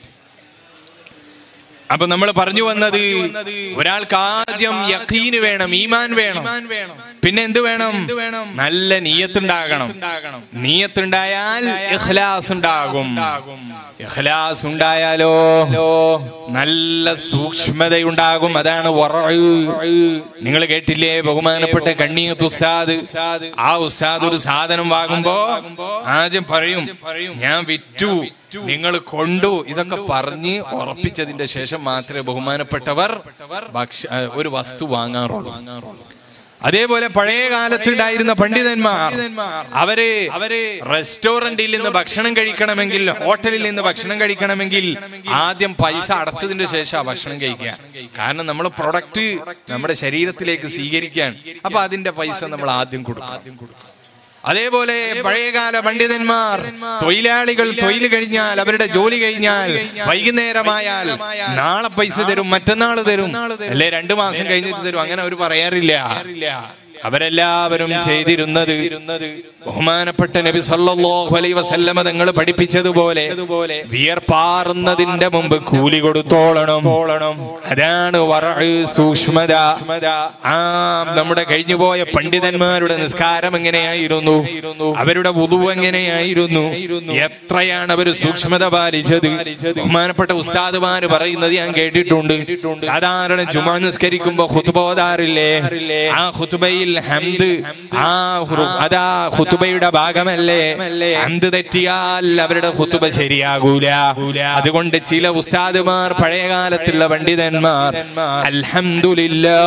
അപ്പൊ നമ്മൾ പറഞ്ഞു വന്നത് ഒരാൾക്ക് ആദ്യം യഖീന് വേണം ഈമാൻ വേണം പിന്നെ എന്ത് വേണം നല്ല നീയത്തുണ്ടാകണം നീയത്തുണ്ടായാൽ ഇഖ്ലാസ് ഉണ്ടാകും ഇഖ്ലാസ് ഉണ്ടായാലോ നല്ല സൂക്ഷ്മതയുണ്ടാകും അതാണ് നിങ്ങൾ കേട്ടില്ലേ ബഹുമാനപ്പെട്ട കണ്ണീയത്ത് ഉസ്താദ് ആ ഉസ്താദ് ഒരു സാധനം വാങ്ങുമ്പോ ആദ്യം പറയും ഞാൻ വിറ്റു നിങ്ങൾ കൊണ്ടു ഇതൊക്കെ പറഞ്ഞ് ഉറപ്പിച്ചതിന്റെ ശേഷം മാത്രമേ ബഹുമാനപ്പെട്ടവർ ഭക്ഷ ഒരു വസ്തു വാങ്ങാറുള്ളൂ അതേപോലെ പഴയ കാലത്തുണ്ടായിരുന്ന പണ്ഡിതന്മാർ അവര് അവര് റെസ്റ്റോറന്റിൽ നിന്ന് ഭക്ഷണം കഴിക്കണമെങ്കിൽ ഹോട്ടലിൽ നിന്ന് ഭക്ഷണം കഴിക്കണമെങ്കിൽ ആദ്യം പൈസ അടച്ചതിന്റെ ശേഷം ഭക്ഷണം കഴിക്കുക കാരണം നമ്മൾ പ്രൊഡക്റ്റ് നമ്മുടെ ശരീരത്തിലേക്ക് സ്വീകരിക്കാൻ അപ്പൊ അതിന്റെ പൈസ നമ്മൾ ആദ്യം കൊടുക്കും അതേപോലെ പഴയകാല പണ്ഡിതന്മാർ തൊഴിലാളികൾ തൊഴിൽ കഴിഞ്ഞാൽ അവരുടെ ജോലി കഴിഞ്ഞാൽ വൈകുന്നേരമായാൽ നാളെ പൈസ തരും മറ്റന്നാൾ തരും അല്ലെ രണ്ടു മാസം കഴിഞ്ഞിട്ട് തരും അങ്ങനെ അവർ പറയാറില്ല അവരെല്ലാവരും ചെയ്തിരുന്നത് ബഹുമാനപ്പെട്ട നബി സല്ലല്ലാഹു അലൈഹി വസല്ലമ തങ്ങൾ പഠിപ്പിച്ചതുപോലെ വിയർപ്പാറുന്നതിന്റെ മുമ്പ് കൂലി കൊടുത്തോളണം അതാണ് വറഅ് സൂക്ഷ്മത ആ നമ്മുടെ കഴിഞ്ഞുപോയ പണ്ഡിതന്മാരുടെ നിസ്കാരം എങ്ങനെയായിരുന്നു അവരുടെ വുതു എങ്ങനെയായിരുന്നു എത്രയാണ് അവർ സൂക്ഷ്മത പാലിച്ചത് ബഹുമാനപ്പെട്ട ഉസ്താദുമാര് പറയുന്നത് ഞാൻ കേട്ടിട്ടുണ്ട് സാധാരണ ജുമാ നിസ്കരിക്കുമ്പോ ഖുത്ബ ഓതാറില്ലേ ആ ഖുത്ബയിൽ ഹംദ് ആ ഹുറു- അതാ ഖുത്ബയുടെ ഭാഗമല്ലേ ഹംദ് തെറ്റിയാൽ അവരുടെ ഖുത്ബ ശരിയാകൂല അതുകൊണ്ട് ചില ഉസ്താദുമാർ പഴയ കാലത്തുള്ള പണ്ഡിതന്മാർ അൽഹംദുലില്ലാ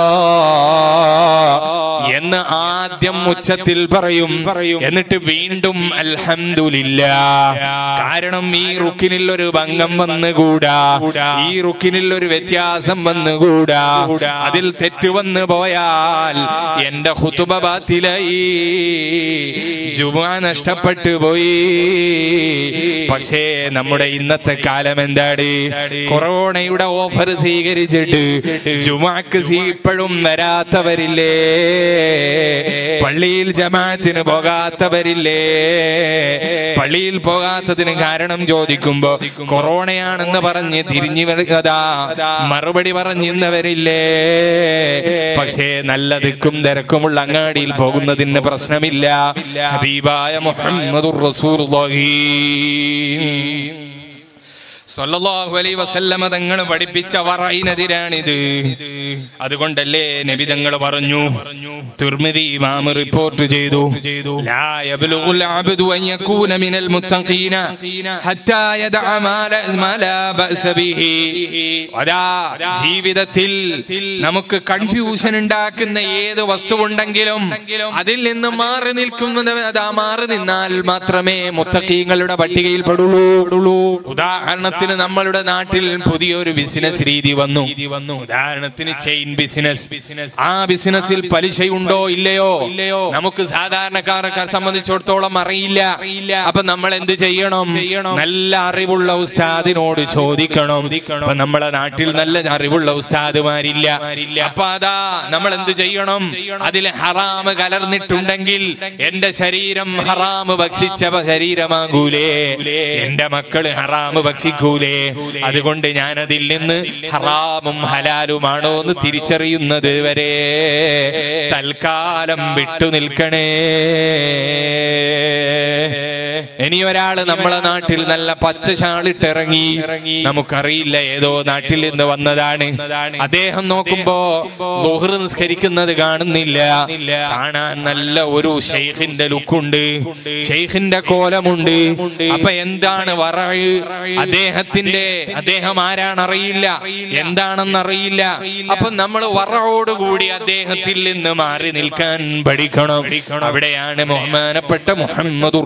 എന്ന് ആദ്യം ഉച്ചത്തിൽ പറയും എന്നിട്ട് വീണ്ടും അൽഹംദുലില്ലാ കാരണം ഈ റുക്കിനിൽ ഒരു ഭംഗം വന്നുകൂടാ ഈ റുക്കിനിൽ ഒരു വ്യത്യാസം വന്നുകൂടാ അതിൽ തെറ്റ് വന്നു പോയാൽ എന്റെ ഹുതുബ ബാത്തിലായി ജുമാ നഷ്ടപ്പെട്ടു പോയി പക്ഷേ നമ്മുടെ ഇന്നത്തെ കാലം എന്താണ് കൊറോണയുടെ ഓഫർ സ്വീകരിച്ചിട്ട് ജുമാക്ക് സീ ഇപ്പോഴും വരാത്തവരില്ലേ പള്ളിയിൽ ജമാഅത്തിന് പോകാത്തവരില്ലേ പള്ളിയിൽ പോകാത്തതിന് കാരണം ചോദിക്കുമ്പോ കൊറോണയാണെന്ന് പറഞ്ഞ് തിരിഞ്ഞു വരുന്നതാ മറുപടി പറഞ്ഞിരുന്നവരില്ലേ പക്ഷേ നല്ല ദിക്കും തിരക്കുമുള്ള അങ്ങാടിയിൽ പോകുന്നതിന് പ്രശ്നമില്ല ഹബീബായ മുഹമ്മദുർ റസൂലുള്ളാഹി സല്ലല്ലാഹു അലൈഹി വസല്ലമ തങ്ങൾ പഠിപ്പിച്ച വറയിനെതിരാണിത് അതുകൊണ്ടല്ലേ നബി തങ്ങൾ പറഞ്ഞു തിർമിദി ഇമാം റിപ്പോർട്ട് ചെയ്തു ലാ യബ്ലുഗുൽ അബ്ദു അൻ യകൂന മിനൽ മുത്തഖീന ഹത്താ യദഅ മാല മാലാ ബഅസ ബിഹി അതാ ജീവിതത്തിൽ നമുക്ക് കൺഫ്യൂഷൻ ഉണ്ടാക്കുന്ന ഏത് വസ്തുവുണ്ടെങ്കിലും അതിൽ നിന്ന് മാറി നിൽക്കുന്നത് അതാ മാറി നിന്നാൽ മാത്രമേ മുത്തഖീങ്ങളുടെ പട്ടികയിൽ പെടുള്ളൂ ഉദാഹരണത്തിന് നമ്മളുടെ നാട്ടിൽ പുതിയൊരു ബിസിനസ് രീതി വന്നു ഉദാഹരണത്തിന് ചെയിൻ ബിസിനസ് ആ ബിസിനസ്സിൽ പലിശയുണ്ടോ ഇല്ലയോ നമുക്ക് സാധാരണക്കാരൊക്കെ സംബന്ധിച്ചിടത്തോളം അറിയില്ല അപ്പൊ നമ്മൾ എന്ത് ചെയ്യണം നല്ല അറിവുള്ള ഉസ്താദിനോട് ചോദിക്കണം അപ്പൊ നമ്മളെ നാട്ടിൽ നല്ല അറിവുള്ള ഉസ്താദുമാരില്ല അപ്പൊ അതാ നമ്മൾ എന്ത് ചെയ്യണം അതിൽ ഹറാമ് കലർന്നിട്ടുണ്ടെങ്കിൽ എന്റെ ശരീരം ഹറാമ് ഭക്ഷിച്ച ശരീരമാകൂലേ എന്റെ മക്കള് ഹറാമ് ഭക്ഷിക്കൂ നിൽക്കൂലേ അതുകൊണ്ട് ഞാൻ അതിൽ നിന്ന് ഹറാമും ഹലാലുമാണോ എന്ന് തിരിച്ചറിയുന്നത് വരെ തൽക്കാലം വിട്ടു നിൽക്കണേ ഇനി ഒരാള് നമ്മളെ നാട്ടിൽ നല്ല പച്ച ഷാളിട്ടിറങ്ങി നമുക്കറിയില്ല ഏതോ നാട്ടിൽ നിന്ന് വന്നതാണ് അദ്ദേഹം നോക്കുമ്പോ ലുഹ്ർ നിസ്കരിക്കുന്നത് കാണുന്നില്ല കാണാൻ നല്ല ഒരു ഷെയ്ഖിന്റെ ലുക്കുണ്ട് ഷെയ്ഖിന്റെ കോലമുണ്ട് അപ്പൊ എന്താണ് വറ അദ്ദേഹത്തിന്റെ അദ്ദേഹം ആരാണറിയില്ല എന്താണെന്നറിയില്ല അപ്പൊ നമ്മൾ വറയോടുകൂടി അദ്ദേഹത്തിൽ നിന്ന് മാറി നിൽക്കാൻ പഠിക്കണം അവിടെയാണ് ബഹുമാനപ്പെട്ട മുഹമ്മദുർ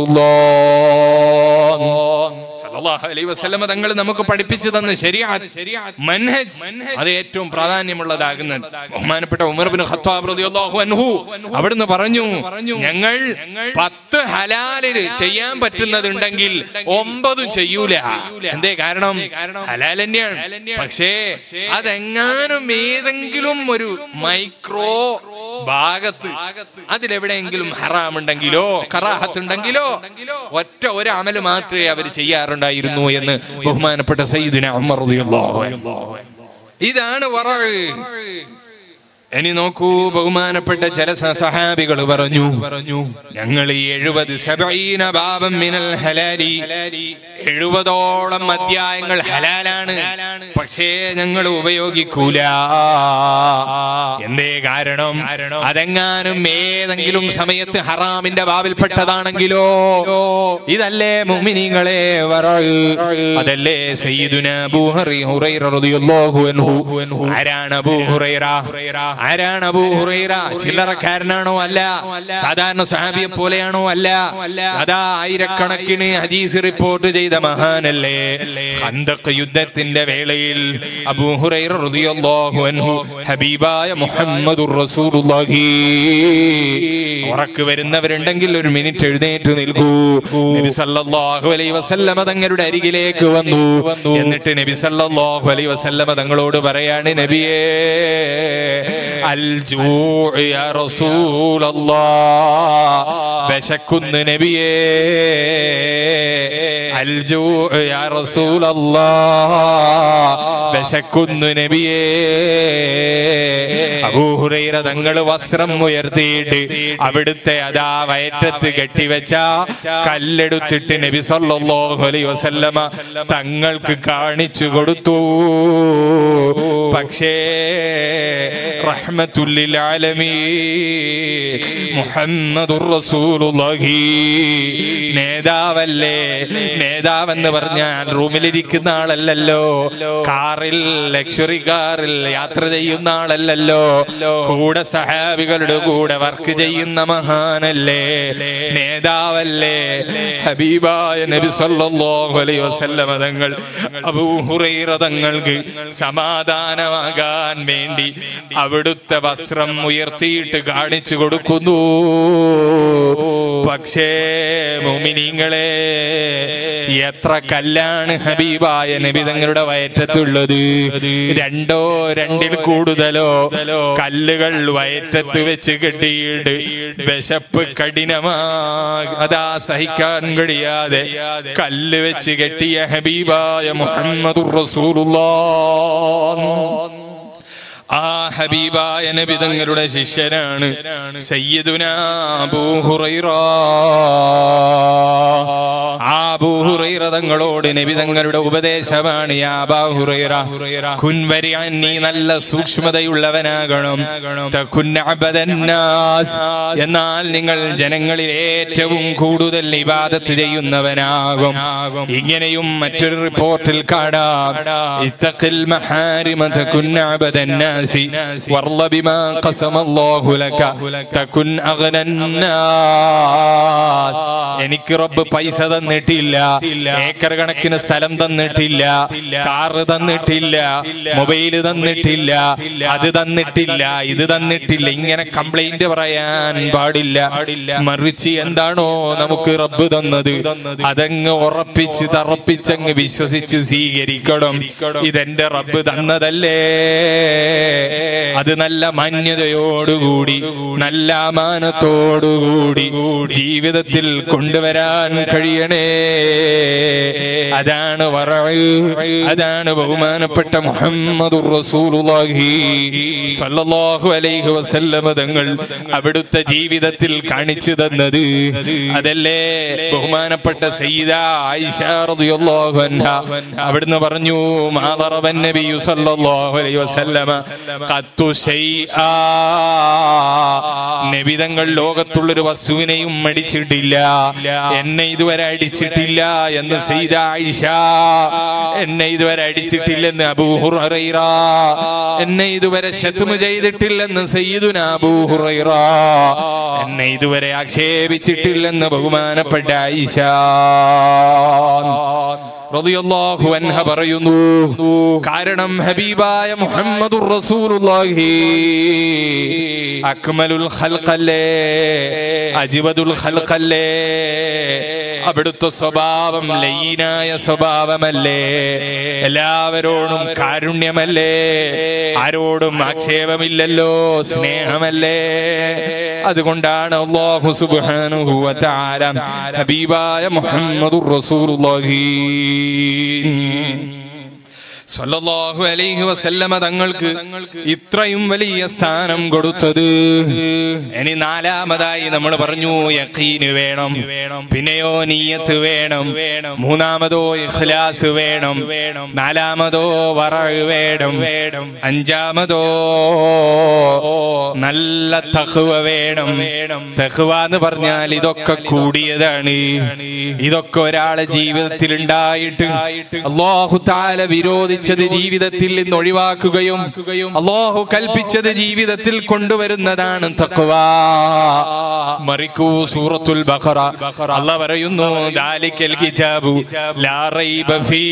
റസൂലുള്ളാഹ് തങ്ങൾ നമുക്ക് പഠിപ്പിച്ചു തന്ന ശരിയാത് മൻഹജ് അത് ഏറ്റവും പ്രാധാന്യമുള്ളതാകുന്നത് ബഹുമാനപ്പെട്ട ഉമർ ബിൻ ഖത്താബ് റളിയല്ലാഹു അൻഹു അവിടുന്ന് പറഞ്ഞു ഞങ്ങൾ പത്ത് ഹലാലിന് ചെയ്യാൻ പറ്റുന്നതുണ്ടെങ്കിൽ ഒമ്പതും ചെയ്യൂല എന്തേ കാരണം ഹലാൽ തന്നെയാണ് പക്ഷേ അതെങ്ങാനും ഏതെങ്കിലും ഒരു മൈക്രോ ഭാഗത്ത് അതിലെവിടെയെങ്കിലും ഹറാമുണ്ടെങ്കിലോ കറാഹത്തുണ്ടെങ്കിലോ ഒറ്റ ഒരു അമല് മാത്രമേ അവർ ചെയ്യാറുണ്ടായിരുന്നു എന്ന് ബഹുമാനപ്പെട്ട സയ്യിദിന ഉമർ റളിയല്ലാഹു അൻഹു. ഇതാണ് വറവ് ഇനി നോക്കൂ ബഹുമാനപ്പെട്ട ചില സ- സഹാബികൾ പറഞ്ഞു പറഞ്ഞു ഞങ്ങൾ ഈ എഴുപത് സബീന ബാബം മിനൽ ഹലാലി എഴുപതോളം അധ്യായങ്ങൾ ഹലാലാണ് പക്ഷേ ഞങ്ങൾ ഉപയോഗിക്കൂല എന്തേ കാരണം അതെങ്ങാനും ഏതെങ്കിലും സമയത്ത് ഹറാമിന്റെ ബാബിൽപ്പെട്ടതാണെങ്കിലോ ഇതല്ലേ മുഅ്മിനീങ്ങളെ വറഅ് അതല്ലേ സയ്യിദുന അബൂ ഹറി ഹുറൈറ റളിയല്ലാഹു അൻഹു ആരാണ് അബൂ ഹുറൈറ ആരാണ് അബൂ ഹുറൈറ ചില്ലറക്കാരനാണോ അല്ല സാധാരണ സഹാബിയെ പോലെയാണോ അല്ല അതാ ആയിരക്കണക്കിന് ഹദീസ് റിപ്പോർട്ട് ചെയ്ത മഹാനല്ലേ ഖന്തഖ് യുദ്ധത്തിന്റെ വേളയിൽ അബൂ ഹുറൈറ റളിയല്ലാഹു അൻഹു ഹബീബായ മുഹമ്മദുർ റസൂലുള്ളാഹി ഉറക്ക് വരുന്നവരുണ്ടെങ്കിൽ ഒരു മിനിറ്റ് എഴുന്നേറ്റ് നിൽക്കൂ നബി സല്ലല്ലാഹു അലൈഹി വസല്ലമ തങ്ങളുടെ അരികിലേക്ക് വന്നു എന്നിട്ട് നബി സല്ലല്ലാഹു അലൈഹി വസല്ലമ തങ്ങളോട് പറയാണ് നബിയേ അൽ ജൂഅ് യാ റസൂലല്ലാഹ് വിശക്കുന്നു നബിയേ അൽ ജൂഅ് യാ റസൂലല്ലാഹ് വിശക്കുന്നു നബിയേ അബൂഹുറൈറ തങ്ങൾ വസ്ത്രം ഉയർത്തിയിട്ട് അവിടുത്തെ അതാ വയറ്റത്ത് കെട്ടിവെച്ച കല്ലെടുത്തിട്ട് നബി സല്ലല്ലാഹു അലൈഹി വസല്ലമ തങ്ങൾക്ക് കാണിച്ചു കൊടുത്തു പക്ഷേ റഹ്മത്തുല്ലിൽ ആലമീൻ മുഹമ്മദുർ റസൂലുള്ളാഹി നേതാവല്ലേ നേതാവെന്ന് പറഞ്ഞാൽ റൂമിലിരിക്കുന്ന ആളല്ലല്ലോ കാറിൽ ലക്ഷറി കാറിൽ യാത്ര ചെയ്യുന്ന ആളല്ലല്ലോ കൂടെ സഹാബികളുടെ കൂടെ വർക്ക് ചെയ്യുന്ന മഹാനല്ലേ നേതാവല്ലേ ഹബീബായ നബി സല്ലല്ലാഹു അലൈഹി വസല്ലമ തങ്ങൾ അബൂ ഹുറൈറ തങ്ങൾക്ക് സമാധാനമാകാൻ വേണ്ടി അവിടുത്തെ വസ്ത്രം ഉയർത്തിയിട്ട് കാണിച്ചു കൊടുക്കുന്നു പക്ഷേ മുമിനിങ്ങളെ എത്ര കല്ലാണ് ഹബീബായ നബി തങ്ങളുടെ വയറ്റത്തുള്ളത് രണ്ടോ രണ്ടിൽ കൂടുതലോ കല്ലുകൾ വയറ്റത്ത് വെച്ച് കെട്ടിയിട്ട് വിശപ്പ് കഠിനമാ അതാ സഹിക്കാൻ കഴിയാതെ കല്ല് വെച്ച് കെട്ടിയ ഹബീബായ മുഹമ്മദുർ റസൂലുള്ളാഹ് ആ ഹബീബായ നബി തങ്ങളുടെ ശിഷ്യനാണ് സയ്യിദുന അബൂ ഹുറൈറ ആ അബൂ ഹുറൈറ തങ്ങളോട് നബി തങ്ങളുടെ ഉപദേശമാണ് യാ അബാ ഹുറൈറ കുൻവരി നീ നല്ല സൂക്ഷ്മതയുള്ളവനാകണം തകുൻ അബദന്നാസ്. എന്നാൽ നിങ്ങൾ ജനങ്ങളിൽ ഏറ്റവും കൂടുതൽ ഇബാദത്ത് ചെയ്യുന്നവനാകും ഇങ്ങനെയും മറ്റൊരു റിപ്പോർട്ടിൽ കാണാം ഇത്തഖിൽ മഹാരിമ തകുൻ അബദന്നാസി വർള ബിമാ ഖസമ അല്ലാഹു ലക തകുൻ അഗ്നന്നാസ് എനിക്ക് റബ്ബ് പൈസ തന്നിട്ടില്ല ഏക്കർ കണക്കിന് സ്ഥലം തന്നിട്ടില്ല കാറ് തന്നിട്ടില്ല മൊബൈല് തന്നിട്ടില്ല അത് തന്നിട്ടില്ല ഇത് തന്നിട്ടില്ല ഇങ്ങനെ കംപ്ലൈന്റ് പറയാൻ പാടില്ല മറിച്ച് എന്താണോ നമുക്ക് റബ്ബ് തന്നത് അതങ്ങ് ഉറപ്പിച്ച് തറപ്പിച്ചങ്ങ് വിശ്വസിച്ച് സ്വീകരിക്കണം ഇതെന്റെ റബ്ബ് തന്നതല്ലേ അത് നല്ല മാന്യതയോടുകൂടി നല്ല അമാനത്തോടുകൂടി ജീവിതത്തിൽ കൊണ്ടുവരാൻ കഴിയണേ അതാണ് വറവ് അതാണ് ബഹുമാനപ്പെട്ട മുഹമ്മദ് റസൂലുള്ളാഹി സ്വല്ലല്ലാഹു അലൈഹി വസല്ലമ തങ്ങൾ അവിടുത്തെ ജീവിതത്തിൽ കാണിച്ചു തന്നത് അതല്ലേ ബഹുമാനപ്പെട്ട സയ്യിദ ആയിഷ റളിയല്ലാഹു അൻഹ അവിടുന്ന് പറഞ്ഞു മാദറബൻ നബിയു സല്ലല്ലാഹു അലൈഹി വസല്ലമ ഖത്തു ശൈആ നബി തങ്ങൾ ലോകത്തുള്ളൊരു വസ്തുവിനെയും അടിച്ചിട്ടില്ല എന്നെ ഇതുവരെ അടിച്ചിട്ടില്ല എന്ന് സയ്യിദ ആയിഷ എന്നെ ഇതുവരെ അടിച്ചിട്ടില്ലെന്ന് അബൂ ഹുറൈറ എന്നെ ഇതുവരെ ശത്മ ചെയ്തിട്ടില്ലെന്ന് സയ്യിദുന അബൂ ഹുറൈറ എന്നെ ഇതുവരെ ആക്ഷേപിച്ചിട്ടില്ലെന്ന് ബഹുമാനപ്പെട്ട ആയിഷ റളിയല്ലാഹു അൻഹ പറയുന്നു കാരണം ഹബീബായ മുഹമ്മദുർ റസൂലുള്ളാഹി അക്മലുൽ ഖൽഖല്ലേ അജ്വദുൽ ഖൽഖല്ലേ അവിടുത്തെ സ്വഭാവം ലൈനായ സ്വഭാവമല്ലേ എല്ലാവരോടും കാരുണ്യമല്ലേ ആരോടും ആക്ഷേപമില്ലല്ലോ സ്നേഹമല്ലേ അതുകൊണ്ടാണ് അല്ലാഹു സുബ്ഹാനഹു വ തആല ഹബീബായ മുഹമ്മദുർ റസൂലുള്ളാഹി സല്ലല്ലാഹു അലൈഹി വസല്ലമ തങ്ങൾക്ക് ഇത്രയും വലിയ സ്ഥാനം കൊടുത്തത് ഇനി നാലാമതായി നമ്മൾ പറഞ്ഞു യഖീന് വേണം പിന്നെയോ നീയത്ത് വേണം മൂന്നാമതോ ഇഖ്ലാസ് വേണം നാലാമതോ വറഅ് വേണം അഞ്ചാമതോ നല്ല തഖ്വ വേണം തഖ്വ എന്ന് പറഞ്ഞാൽ ഇതൊക്കെ കൂടിയതാണ് ഇതൊക്കെ ഒരാളെ ജീവിതത്തിൽ ഉണ്ടായിട്ട് അള്ളാഹു താല വിരോധിച്ചത് ജീവിതത്തിൽ നിന്ന് ഒഴിവാക്കുകയും അള്ളാഹു കൽപ്പിച്ചത് ജീവിതത്തിൽ കൊണ്ടുവരുന്നതാണ് തഖ്വ മറിക്കൂ സൂറത്തുൽ ബഖറ അല്ല പറയുന്നു ദാലിക്കൽ കിതാബു ലാ റൈബ ഫീ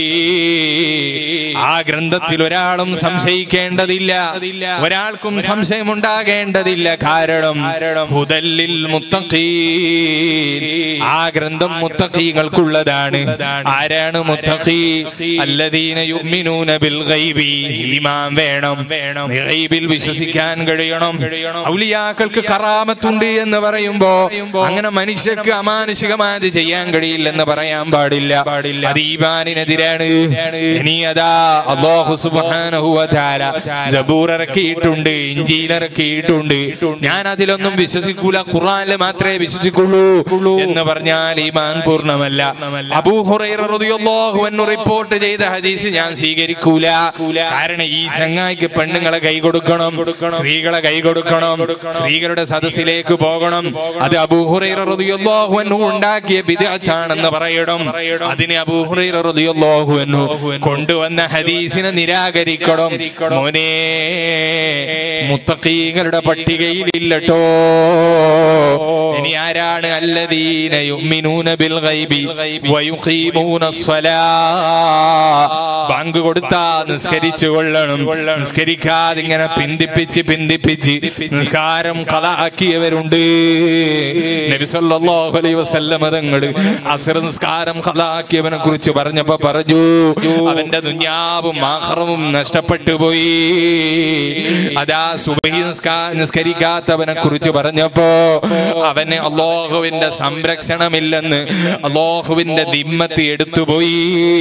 ആ ഗ്രന്ഥത്തിൽ ഒരാളും സംശയിക്കേണ്ടതില്ല ഒരാൾക്കും സംശയമുണ്ടാകേണ്ടതില്ല കാരണം ഹുദല്ലിൽ മുത്തഖീൻ ആ ഗ്രന്ഥം മുത്തഖീകൾക്കുള്ളതാണ് ആരാണ് മുത്തഖീ അല്ലദീന യുഅ്മിനൂന ബിൽ ഗൈബി ഈമാൻ വേണം ഗൈബിൽ വിശ്വസിക്കാൻ കഴിയണം ഔലിയാക്കൾക്ക് കറാമത്തുണ്ട് എന്ന് പറയുമ്പോ അങ്ങനെ മനുഷ്യർക്ക് അമാനുഷികമായത് ചെയ്യാൻ കഴിയില്ലെന്ന് പറയാൻ പാടില്ല അത് ഈമാനിനെതിരാണ് ഇനി അതാ അല്ലാഹു സുബ്ഹാനഹു വ തആല സബൂർ ഇറക്കിയിട്ടുണ്ട് ഇഞ്ചീൽ ഇറക്കിയിട്ടുണ്ട് ഞാൻ അതിലൊന്നും വിശ്വസിക്കൂല ഖുർആനിൽ മാത്രമേ വിശ്വസിക്കുള്ളൂ എന്ന് പറഞ്ഞാൽ ഈമാൻ പൂർണ്ണമല്ല അബൂ ഹുറൈറ റളിയല്ലാഹു അൻഹു റിപ്പോർട്ട് ചെയ്ത ഹദീസ് ഞാൻ സ്വീകരിക്കൂല കാരണം ഈ ചങ്ങായിക്ക് പെണ്ണുങ്ങളെ കൈ കൊടുക്കണം സ്ത്രീകളെ കൈ കൊടുക്കണം സ്ത്രീകളുടെ സദസ്സിലേക്ക് പോകണം അത് അബൂ ഹുറൈറ റളിയല്ലാഹു അൻഹു ഉണ്ടാക്കിയ ബിദ്അത്താണെന്ന് പറയണം അതിനെ അബൂ ഹുറൈറ റളിയല്ലാഹു അൻഹു കൊണ്ടുവന്ന ഹദീസിനെ നിരാകരിക്കണം മോനെ മുത്തഖീങ്ങളുടെ പട്ടികയിൽ ഇല്ലട്ടോ ഇനി ആരാണ് അല്ലദീന യുഅ്മിനൂന ബിൽ ഗൈബി വയുഖീമൂന സ്വലാ ബാങ്ക് കൊടുത്താ നിസ്കരിച്ചു കൊള്ളണം നിസ്കരിക്കാതെ ഇങ്ങനെ പിന്തിപ്പിച്ച് പിന്തിപ്പിച്ച് നിസ്കാരം കലാക്കിയവരുണ്ട് നബി സല്ലല്ലാഹു അലൈഹി വസല്ലമ തങ്ങൾ അസ്ർ നിസ്കാരം കലാക്കിയവനെ കുറിച്ച് പറഞ്ഞപ്പോ പറഞ്ഞു അവന്റെ ദുന്യാവും ആഖിറവും നഷ്ടപ്പെട്ടു പോയി അതാ സുബഹി നിസ്കാ നിസ്കരിക്കാത്തവനെ കുറിച്ച് പറഞ്ഞപ്പോ അവന് അള്ളാഹുവിന്റെ സംരക്ഷണമില്ലെന്ന് അള്ളാഹുവിന്റെ ദിമ്മത്ത് എടുത്തുപോയി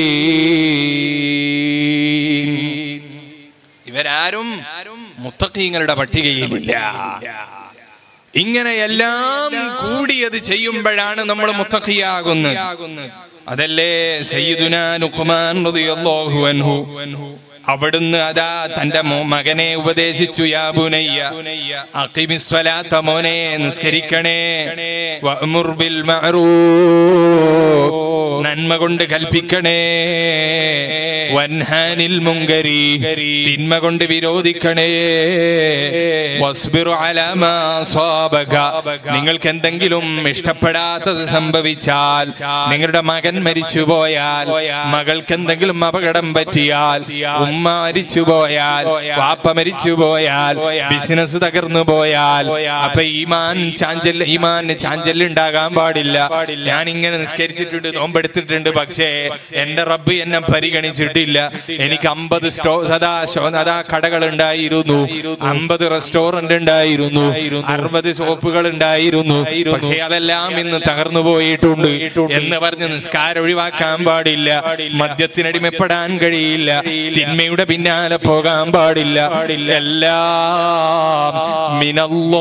ഇവരാരും മുത്തഖീങ്ങളുടെ പട്ടികയിലില്ല ഇങ്ങനെ എല്ലാം കൂടിയത് ചെയ്യുമ്പോഴാണ് നമ്മൾ മുത്തഖിയാകുന്നത് അതല്ലേ സയ്യിദുനാ ലുഖ്മാൻ റളിയല്ലാഹു അൻഹു അവിടുന്ന് അതാ തന്റെ മോ- മകനെ ഉപദേശിച്ചു യാ ബുനയ്യ അഖിമിസ്വലാത്ത മോനെ നിസ്കരിക്കണേ വഅ്മുർ ബിൽ മഅറൂഫ് നന്മ കൊണ്ട് കൽപ്പിക്കണേ വൻഹാനിൽ മുങ്കരി തിന്മ കൊണ്ട് വിരോധിക്കണേ വസ്ബിറു അലാ മാ സ്വാബക നിങ്ങൾക്ക് എന്തെങ്കിലും ഇഷ്ടപ്പെടാത്തത് സംഭവിച്ചാൽ നിങ്ങളുടെ മകൻ മരിച്ചു പോയാൽ മകൾക്ക് എന്തെങ്കിലും അപകടം പറ്റിയാൽ ഉമ്മ മരിച്ചു പോയാൽ വാപ്പ മരിച്ചു പോയാൽ ബിസിനസ് തകർന്നു പോയാൽ അപ്പൊ ഈമാൻ ചാഞ്ചല് ഈമാന് ചാഞ്ചല് ഉണ്ടാകാൻ പാടില്ല ഞാൻ ഇങ്ങനെ നിസ്കരിച്ചിട്ടുണ്ട് നോമ്പെടുത്തിട്ടുണ്ട് പക്ഷേ എന്റെ റബ്ബ് എന്നെ പരിഗണിച്ചിട്ടില്ല ലഭിച്ചിട്ടില്ല എനിക്ക് അമ്പത് സ്റ്റോ അതാ ശോ- അതാ കടകൾ ഉണ്ടായിരുന്നു അമ്പത് റെസ്റ്റോറന്റ് ഉണ്ടായിരുന്നു അറുപത് ഷോപ്പുകൾ ഉണ്ടായിരുന്നു പക്ഷേ അതെല്ലാം ഇന്ന് തകർന്നു പോയിട്ടുണ്ട് എന്ന് പറഞ്ഞ് നിസ്കാരം ഒഴിവാക്കാൻ പാടില്ല മദ്യത്തിനടിമപ്പെടാൻ കഴിയില്ല തിന്മയുടെ പിന്നാലെ പോകാൻ പാടില്ല എല്ലാം മിനല്ലോ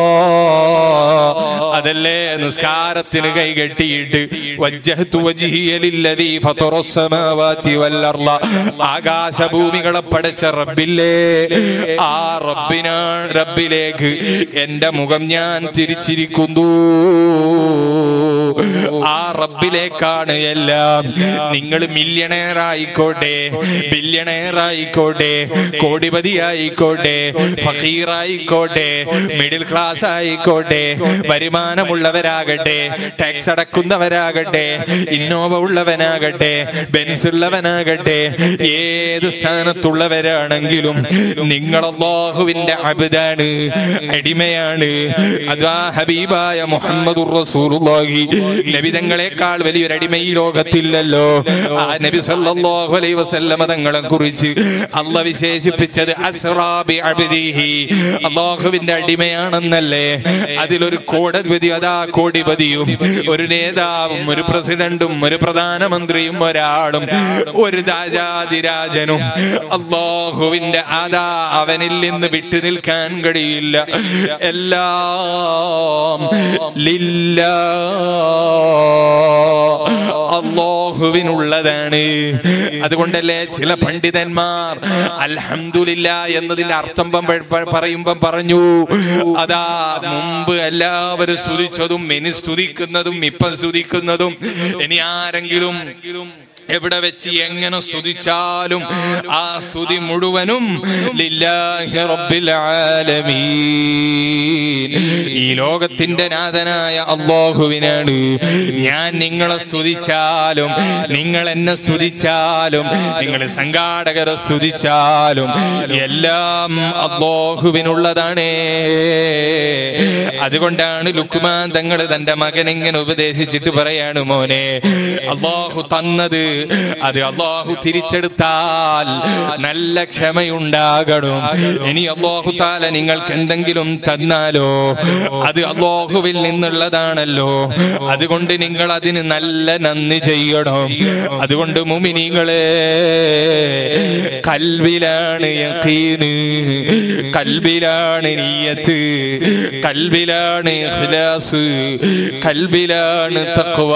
അതല്ലേ നിസ്കാരത്തിന് കൈകെട്ടിയിട്ട് വജ്ജഹ്തു വജ്ഹിയ ലില്ലദീ ഫതറസ് സമാവാതി വൽ അർള ആകാശഭൂമികളെ പടച്ച റബ്ബില്ലേ ആ റബ്ബിനാ റബ്ബിലേക്ക് എന്റെ മുഖം ഞാൻ തിരിച്ചിരിക്കുന്നു ആ റബ്ബിലേക്കാണ് എല്ലാം നിങ്ങൾ മില്യണയർ ആയിക്കോട്ടെ ബില്യണയർ ആയിക്കോട്ടെ കോടിപതി ആയിക്കോട്ടെ ഫക്കീറായിക്കോട്ടെ മിഡിൽ ക്ലാസ് ആയിക്കോട്ടെ വരുമാനമുള്ളവരാകട്ടെ ടാക്സ് അടക്കുന്നവരാകട്ടെ ഇന്നോവ ഉള്ളവനാകട്ടെ ബെൻസ് ഉള്ളവനാകട്ടെ ഏത് സ്ഥാനത്തുള്ളവരാണെങ്കിലും നിങ്ങൾ അള്ളാഹുവിന്റെ അബിതാണ് അടിമയാണ് അതാ ഹബീബായ മുഹമ്മദ് റസൂലുള്ളാഹി നബിതങ്ങളെക്കാൾ വലിയൊരു അടിമ ഈ ലോകത്തില്ലല്ലോ ആ നബി സല്ലല്ലാഹു അലൈഹി വസല്ലമ തങ്ങളെ കുറിച്ച് അല്ല വിശേഷിപ്പിച്ചത് അസ്റാബി അബ്ദിഹി അള്ളാഹുവിന്റെ അടിമയാണെന്നല്ലേ അതിലൊരു കോടതി അതാ കോടിപതിയും ഒരു നേതാവും ഒരു പ്രസിഡന്റും ഒരു പ്രധാനമന്ത്രിയും ഒരാളും ഒരു രാജാതിരാജനും അള്ളാഹുവിന്റെ അതാ അവനിൽ നിന്ന് വിട്ടു നിൽക്കാൻ കഴിയില്ല എല്ലാം ലില്ലാ അള്ളാഹുവിനുള്ളതാണ് അതുകൊണ്ടല്ലേ ചില പണ്ഡിതന്മാർ അൽഹംദുലില്ല എന്നതിന്റെ അർത്ഥം പ- പ- പറയുമ്പം പറഞ്ഞു അതാ മുമ്പ് എല്ലാവരും സ്തുതിച്ചതും ഇനി സ്തുതിക്കുന്നതും ഇപ്പം സ്തുതിക്കുന്നതും ഇനി ആരെങ്കിലും എവിടെ വെച്ച് എങ്ങനെ സ്തുതിച്ചാലും ആ സ്തുതി മുഴുവനും ലില്ലാഹി റബ്ബിൽ ആലമീൻ ഈ ലോകത്തിന്റെ നാഥനായ അള്ളാഹുവിനാണ് ഞാൻ നിങ്ങളെ സ്തുതിച്ചാലും നിങ്ങൾ എന്നെ സ്തുതിച്ചാലും നിങ്ങൾ സംഘാടകരെ സ്തുതിച്ചാലും എല്ലാം അള്ളാഹുവിനുള്ളതാണ് അതുകൊണ്ടാണ് ലുക്മാൻ തങ്ങൾ തന്റെ മകൻ ഇങ്ങനെ ഉപദേശിച്ചിട്ട് പറയാണ് മോനെ അള്ളാഹു തന്നത് അത് അള്ളാഹു തിരിച്ചെടുത്താൽ നല്ല ക്ഷമയുണ്ടാകണം ഇനി അള്ളാഹു താല നിങ്ങൾക്ക് എന്തെങ്കിലും തന്നാലോ അത് അള്ളാഹുവിൽ നിന്നുള്ളതാണല്ലോ അതുകൊണ്ട് നിങ്ങൾ അതിന് നല്ല നന്ദി ചെയ്യണം അതുകൊണ്ട് മുമിനികളെ കൽവിലാണ് യഖീന് കൽബിലാണ് നീയത്ത് കൽബിലാണ് ഇഖ്ലാസ് കൽബിലാണ് തഖ്വ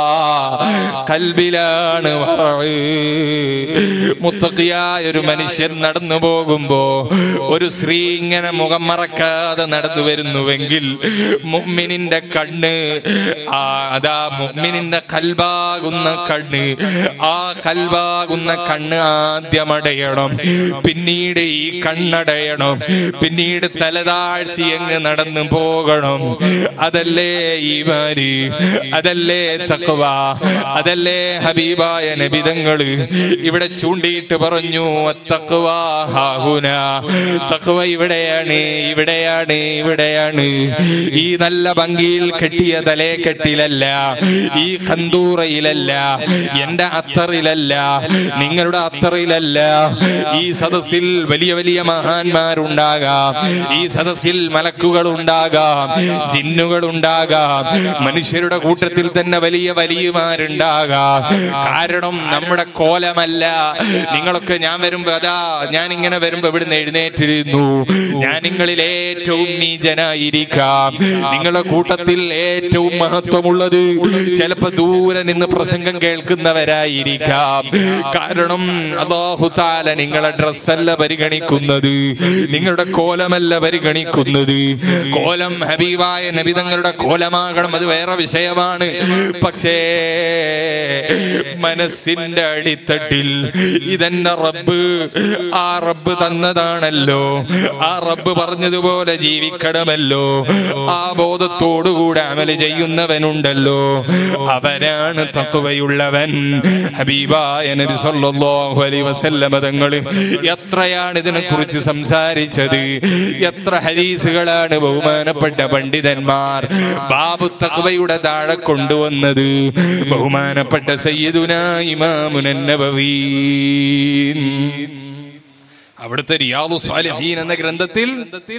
കൽബിലാണ് വറഅ്. മുത്തഖിയായ ഒരു മനുഷ്യൻ നടന്നു പോകുമ്പോ ഒരു സ്ത്രീ ഇങ്ങനെ മുഖം മറക്കാതെ നടന്നു വരുന്നുവെങ്കിൽ മുഅ്മിനിന്റെ കണ്ണ് ആ അതാ മുഅ്മിനിന്റെ കൽബാകുന്ന കണ്ണ് ആ കൽബാകുന്ന കണ്ണ് ആദ്യം അടയണം പിന്നീട് ഈ കണ്ണടയണം പിന്നീട് തലതാഴ്ത്തി അങ്ങ് നടന്നു പോകണം അതല്ലേ ഈമാന് അതല്ലേ തഖ്വ അതല്ലേ ഹബീബായ നബിതങ്ങള് ഇവിടെ ചൂണ്ടിയിട്ട് പറഞ്ഞു തഖ്വ ഹാഹുന തഖ്വ ഇവിടെയാണ് ഇവിടെയാണ് ഇവിടെയാണ് ഈ നല്ല ഭംഗിയിൽ കെട്ടിയ തലേ കെട്ടിലല്ല ഈ ഖന്തൂറയിലല്ല എന്റെ അത്തറിലല്ല നിങ്ങളുടെ അത്തറിലല്ല ഈ സദസ്സിൽ വലിയ വലിയ മഹാന്മാരുണ്ടാകാം ഈ സദസ്സിൽ മലക്കുകൾ ഉണ്ടാകാം ജിന്നുകൾ ഉണ്ടാകാം മനുഷ്യരുടെ കൂട്ടത്തിൽ തന്നെ വലിയ വലിയമാരുണ്ടാകാം കാരണം നമ്മുടെ കോലമല്ല നിങ്ങളൊക്കെ ഞാൻ വരുമ്പോ അതാ ഞാൻ ഇങ്ങനെ വരുമ്പോ ഇവിടുന്ന് എഴുന്നേറ്റിരുന്നു ഞാൻ നിങ്ങളിൽ ഏറ്റവും നീചനായിരിക്കാം നിങ്ങളുടെ കൂട്ടത്തിൽ ഏറ്റവും മഹത്വമുള്ളത് ചിലപ്പോ ദൂരെ നിന്ന് പ്രസംഗം കേൾക്കുന്നവരായിരിക്കാം കാരണം അള്ളാഹുതാല നിങ്ങളെ ഡ്രസ്സല്ല പരിഗണിക്കുന്നത് നിങ്ങളുടെ കോലമല്ല പരിഗണിക്കുന്നത് കോലം ഹബീബായ നബിതങ്ങളുടെ കോലമാകണം അത് വേറെ വിഷയമാണ് പക്ഷേ മനസ്സിന്റെ അടിത്തട്ടിൽ ഇതെന്റെ റബ്ബ് ആ റബ്ബ് തന്നതാണല്ലോ ആ റബ്ബ് പറഞ്ഞതുപോലെ ജീവിക്കണമല്ലോ ആ ബോധത്തോടുകൂടെ അമല് ചെയ്യുന്നവനുണ്ടല്ലോ അവനാണ് തത്വയുള്ളവൻ ഹബീബായ നബി സല്ലല്ലാഹു അലൈഹി വസല്ലമ തങ്ങൾ എത്രയാണ് ഇതിനെ കുറിച്ച് സംസാരിച്ചത് എത്ര ഹദീസുകളാണ് ബഹുമാനപ്പെട്ട പണ്ഡിതന്മാർ ബാബു തഖ്വയുടെ താഴെ കൊണ്ടുവന്നത് ബഹുമാനപ്പെട്ട സയ്യിദുന ഇമാമുന നബവി സാലിഹീൻ അവിടുത്തെ റിയാദു സാലിഹീൻ എന്ന ഗ്രന്ഥത്തിൽ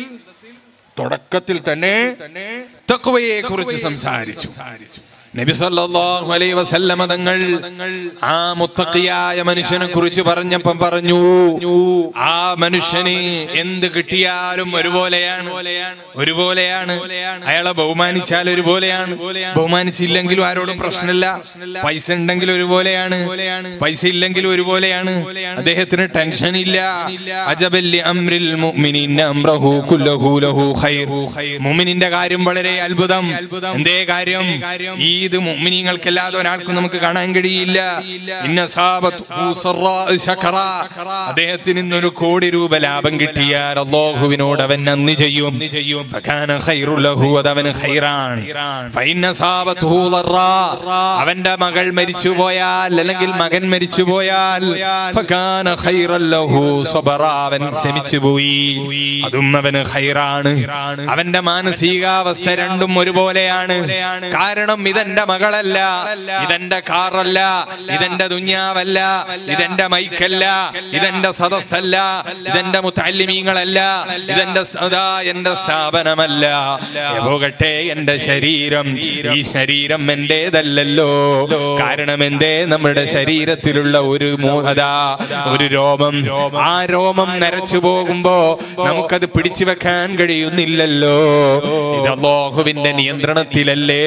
തുടക്കത്തിൽ തന്നെ തക്വയെ കുറിച്ച് സംസാരിച്ചു നബി സല്ലല്ലാഹു അലൈഹി വസല്ലമ തങ്ങൾ ആ മുത്തഖിയായ മനുഷ്യനെ കുറിച്ച് പറഞ്ഞപ്പം പറഞ്ഞു ആ മനുഷ്യന് എന്ത് കിട്ടിയാലും ഒരുപോലെയാണ് ഒരുപോലെയാണ് അയാളെ ബഹുമാനിച്ചാൽ ഒരുപോലെയാണ് ബഹുമാനിച്ചില്ലെങ്കിലും ആരോടും പ്രശ്നമില്ല പൈസ ഉണ്ടെങ്കിൽ ഒരുപോലെയാണ് പൈസ ഇല്ലെങ്കിലും ഒരുപോലെയാണ് അദ്ദേഹത്തിന് ടെൻഷൻ ഇല്ല അജബല്ലി അംരിൽ മുഅ്മിനീന അംറഹു കുല്ലഹു ലഹു ഖൈർ മുഅ്മിനിന്റെ കാര്യം വളരെ അത്ഭുതം എന്തേ കാര്യം ഈ ഇത് മുഅ്മിനീങ്ങൾക്കല്ലാതെ ഒരാൾക്കും നമുക്ക് കാണാൻ കഴിയില്ല ഇന്ന സാബത്തു സറാ ശകറ അദ്ദേഹത്തിന് ഇന്നൊരു കോടി രൂപ ലാഭം കിട്ടിയാൽ അല്ലാഹുവിനോട് അവൻ നന്ദി ചെയ്യും ഫകാന ഖൈറുൽ ലഹു അത് അവന് ഖൈറാൻ ഫഇന്ന സാബത്തു ളറാ അവന്റെ മകൾ മരിച്ചു പോയാൽ അല്ലെങ്കിൽ മകൻ മരിച്ചു പോയാൽ ഫകാന ഖൈറൽ ലഹു സബറ അവൻ ക്ഷമിച്ചു പോയി അതും അവന് ഖൈറാണ് അവന്റെ മാനസികാവസ്ഥ രണ്ടും ഒരുപോലെയാണ് കാരണം ഇതെന്റെ മകളല്ല ഇതെന്റെ കാറല്ല ഇതെന്റെ ദുഞ്ഞാവല്ല ഇതെന്റെ മൈക്കല്ല ഇതെന്റെ സദസ്സല്ല ഇതെന്റെ മുത്തല്ലിമീങ്ങളല്ല ഇതെന്റെ സദാ എന്റെ സ്ഥാപനമല്ല പോകട്ടെ എന്റെ ശരീരം ഈ ശരീരം എന്റേതല്ലല്ലോ കാരണം എന്തേ നമ്മുടെ ശരീരത്തിലുള്ള ഒരു മോഹത ഒരു രോമം ആ രോമം നരച്ചു പോകുമ്പോ നമുക്കത് പിടിച്ചു വെക്കാൻ കഴിയുന്നില്ലല്ലോ ഇത് അല്ലാഹുവിന്റെ നിയന്ത്രണത്തിലല്ലേ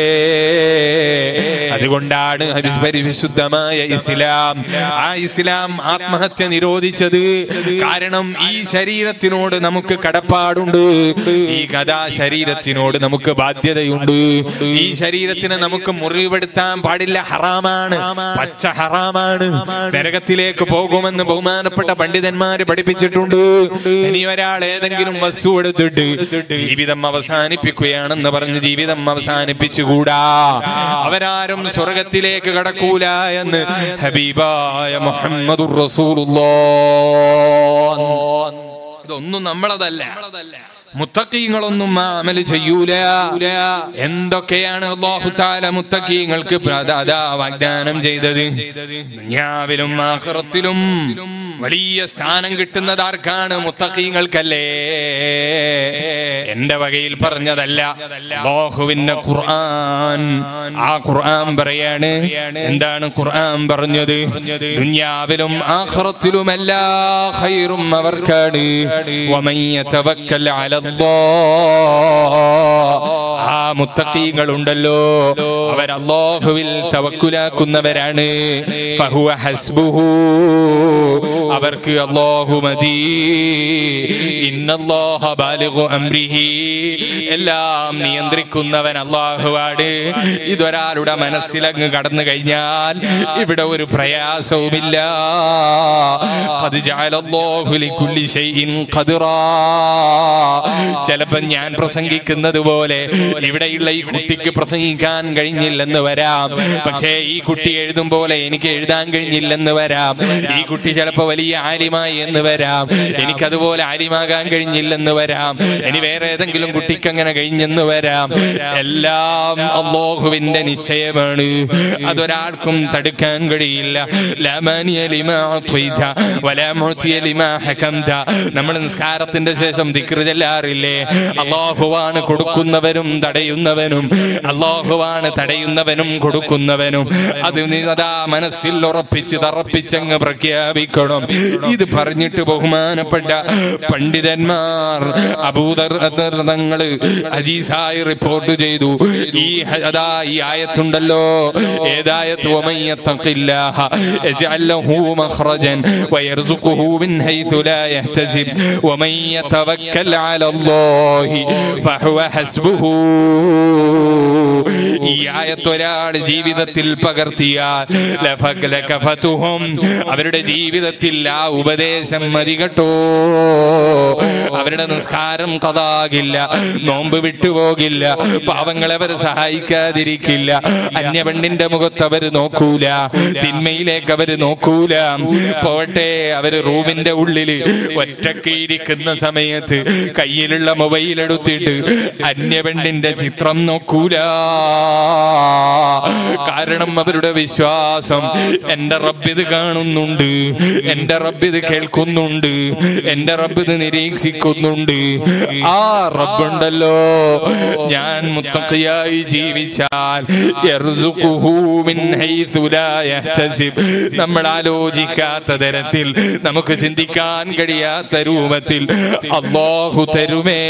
അതുകൊണ്ടാണ് പരിശുദ്ധമായ ഇസ്ലാം ആ ഇസ്ലാം ആത്മഹത്യ നിരോധിച്ചത് കാരണം ഈ ശരീരത്തിനോട് നമുക്ക് കടപ്പാടുണ്ട് ഈ കഥാ ശരീരത്തിനോട് നമുക്ക് ബാധ്യതയുണ്ട് ഈ ശരീരത്തിന് നമുക്ക് മുറിവെടുത്താൻ പാടില്ല ഹറാമാണ് പച്ച ഹറാമാണ് നരകത്തിലേക്ക് പോകുമെന്ന് ബഹുമാനപ്പെട്ട പണ്ഡിതന്മാര് പഠിപ്പിച്ചിട്ടുണ്ട് ഇനി ഒരാൾ ഏതെങ്കിലും വസ്തു എടുത്തിട്ട് ജീവിതം അവസാനിപ്പിക്കുകയാണെന്ന് പറഞ്ഞ് ജീവിതം അവസാനിപ്പിച്ചുകൂടാ അവരാരും സ്വർഗത്തിലേക്ക് കടക്കൂല എന്ന് ഹബീബായ മുഹമ്മദുർ റസൂലുള്ളാഹ് ഇതൊന്നും നമ്മളതല്ല മുത്തക്കീങ്ങളൊന്നും ആ അമല് ചെയ്യൂല എന്തൊക്കെയാണ് അള്ളാഹു താല മുത്തക്കീങ്ങൾക്ക് പ്രദാത വാഗ്ദാനം ചെയ്തത് ദുനിയാവിലും ആഖിറത്തിലും വലിയ സ്ഥാനം കിട്ടുന്നത് ആർക്കാണ് മുത്തക്കീങ്ങൾക്കല്ലേ എന്റെ വകയിൽ പറഞ്ഞതല്ല അള്ളാഹുവിന്റെ ഖുർആൻ ആ ഖുർആൻ പറയാണ് എന്താണ് ഖുർആൻ പറഞ്ഞത് ദുനിയാവിലും ആഖിറത്തിലും എല്ലാ ഖൈറും അവർക്കാണ് വമൻ യതവക്കൽ അലല്ലാഹ് ആ മുത്തഖീങ്ങൾ ഉണ്ടല്ലോ അവർ അല്ലാഹുവിൽ തവക്കുലാക്കുന്നവരാണ് ഫഹുവ ഹസ്ബുഹു അവർക്ക് അല്ലാഹു മതി ഇന്നല്ലാഹ ബാലിഗു അംരിഹി എല്ലാം നിയന്ത്രിക്കുന്നവൻ അല്ലാഹുവാണ് ഇതൊരാളുടെ മനസ്സിലങ്ങ് കടന്നു കഴിഞ്ഞാൽ ഇവിടെ ഒരു പ്രയാസവുമില്ല قد جعل الله لكل شيء قدرا ചിലപ്പോ ഞാൻ പ്രസംഗിക്കുന്നത് പോലെ ഇവിടെയുള്ള ഈ കുട്ടിക്ക് പ്രസംഗിക്കാൻ കഴിഞ്ഞില്ലെന്ന് വരാം പക്ഷേ ഈ കുട്ടി എഴുതും പോലെ എനിക്ക് എഴുതാൻ കഴിഞ്ഞില്ലെന്ന് വരാം ഈ കുട്ടി ചിലപ്പോ വലിയ ആലിമായി എന്ന് വരാം എനിക്കതുപോലെ ആലിമാകാൻ കഴിഞ്ഞില്ലെന്ന് വരാം ഇനി വേറെ ഏതെങ്കിലും കുട്ടിക്ക് അങ്ങനെ കഴിഞ്ഞെന്ന് വരാം എല്ലാം അള്ളാഹുവിന്റെ നിശ്ചയമാണ് അതൊരാൾക്കും തടുക്കാൻ കഴിയില്ല ലാ മാനിയ ലിമാ അത്വൈത വലാ മുഅ്തിയ ലിമാ ഹകംത നമ്മൾ നിസ്കാരത്തിന്റെ ശേഷം ദിക്റ് ചെല്ലാറില്ലേ അള്ളാഹുവാണ് കൊടുക്കുന്നവനും തടയുന്നവനും അള്ളാഹുവാണ് തടയുന്നവനും കൊടുക്കുന്നവനും അത് നീ അതാ മനസ്സിൽ ഉറപ്പിച്ച് തറപ്പിച്ചങ്ങ് പ്രഖ്യാപിക്കണം ഇത് പറഞ്ഞിട്ട് ബഹുമാനപ്പെട്ട പണ്ഡിതന്മാർ അബൂദർ തങ്ങള് അജീസായി റിപ്പോർട്ട് ചെയ്തു ഈ ഹ- അതാ ഈ ആയത്തുണ്ടല്ലോ ഏതായത്ത് ومن يتق الله يجعل له مخرجا ويرزقه من حيث لا يحتسب ومن يتوكل على الله فهو حسبه ഈ ആയത്തൊരാൾ ജീവിതത്തിൽ പകർത്തിയാൽ ലഫക- ലകഫതുഹും അവരുടെ ജീവിതത്തിൽ ആ ഉപദേശം മതി കേട്ടോ അവരുടെ നിസ്കാരം കഥാകില്ല നോമ്പ് വിട്ടുപോകില്ല പാവങ്ങളെ അവർ സഹായിക്കാതിരിക്കില്ല അന്യപെണ്ണിന്റെ മുഖത്ത് അവർ നോക്കൂല തിന്മയിലേക്ക് അവർ നോക്കൂല പോട്ടെ അവര് റൂമിന്റെ ഉള്ളില് ഒറ്റക്ക് ഇരിക്കുന്ന സമയത്ത് കയ്യിലുള്ള മൊബൈൽ എടുത്തിട്ട് അന്യപെണ്ണിന്റെ ചിത്രം നോക്കൂല കാരണം അവരുടെ വിശ്വാസം എന്റെ റബ്ബിത് കാണുന്നുണ്ട് എന്റെ റബ്ബിത് കേൾക്കുന്നുണ്ട് എന്റെ റബ്ബിത് നിരീക്ഷിക്കുന്നുണ്ട് ആ റബ്ബുണ്ടല്ലോ ഞാൻ മുത്തഖിയായി ജീവിച്ചാൽ യർസുഖുഹു മിൻ ഹൈഥു ലാ യഹ്തസിബ് നമ്മൾ ആലോചിക്കാത്ത തരത്തിൽ നമുക്ക് ചിന്തിക്കാൻ കഴിയാത്ത രൂപത്തിൽ അള്ളാഹു തരുമേ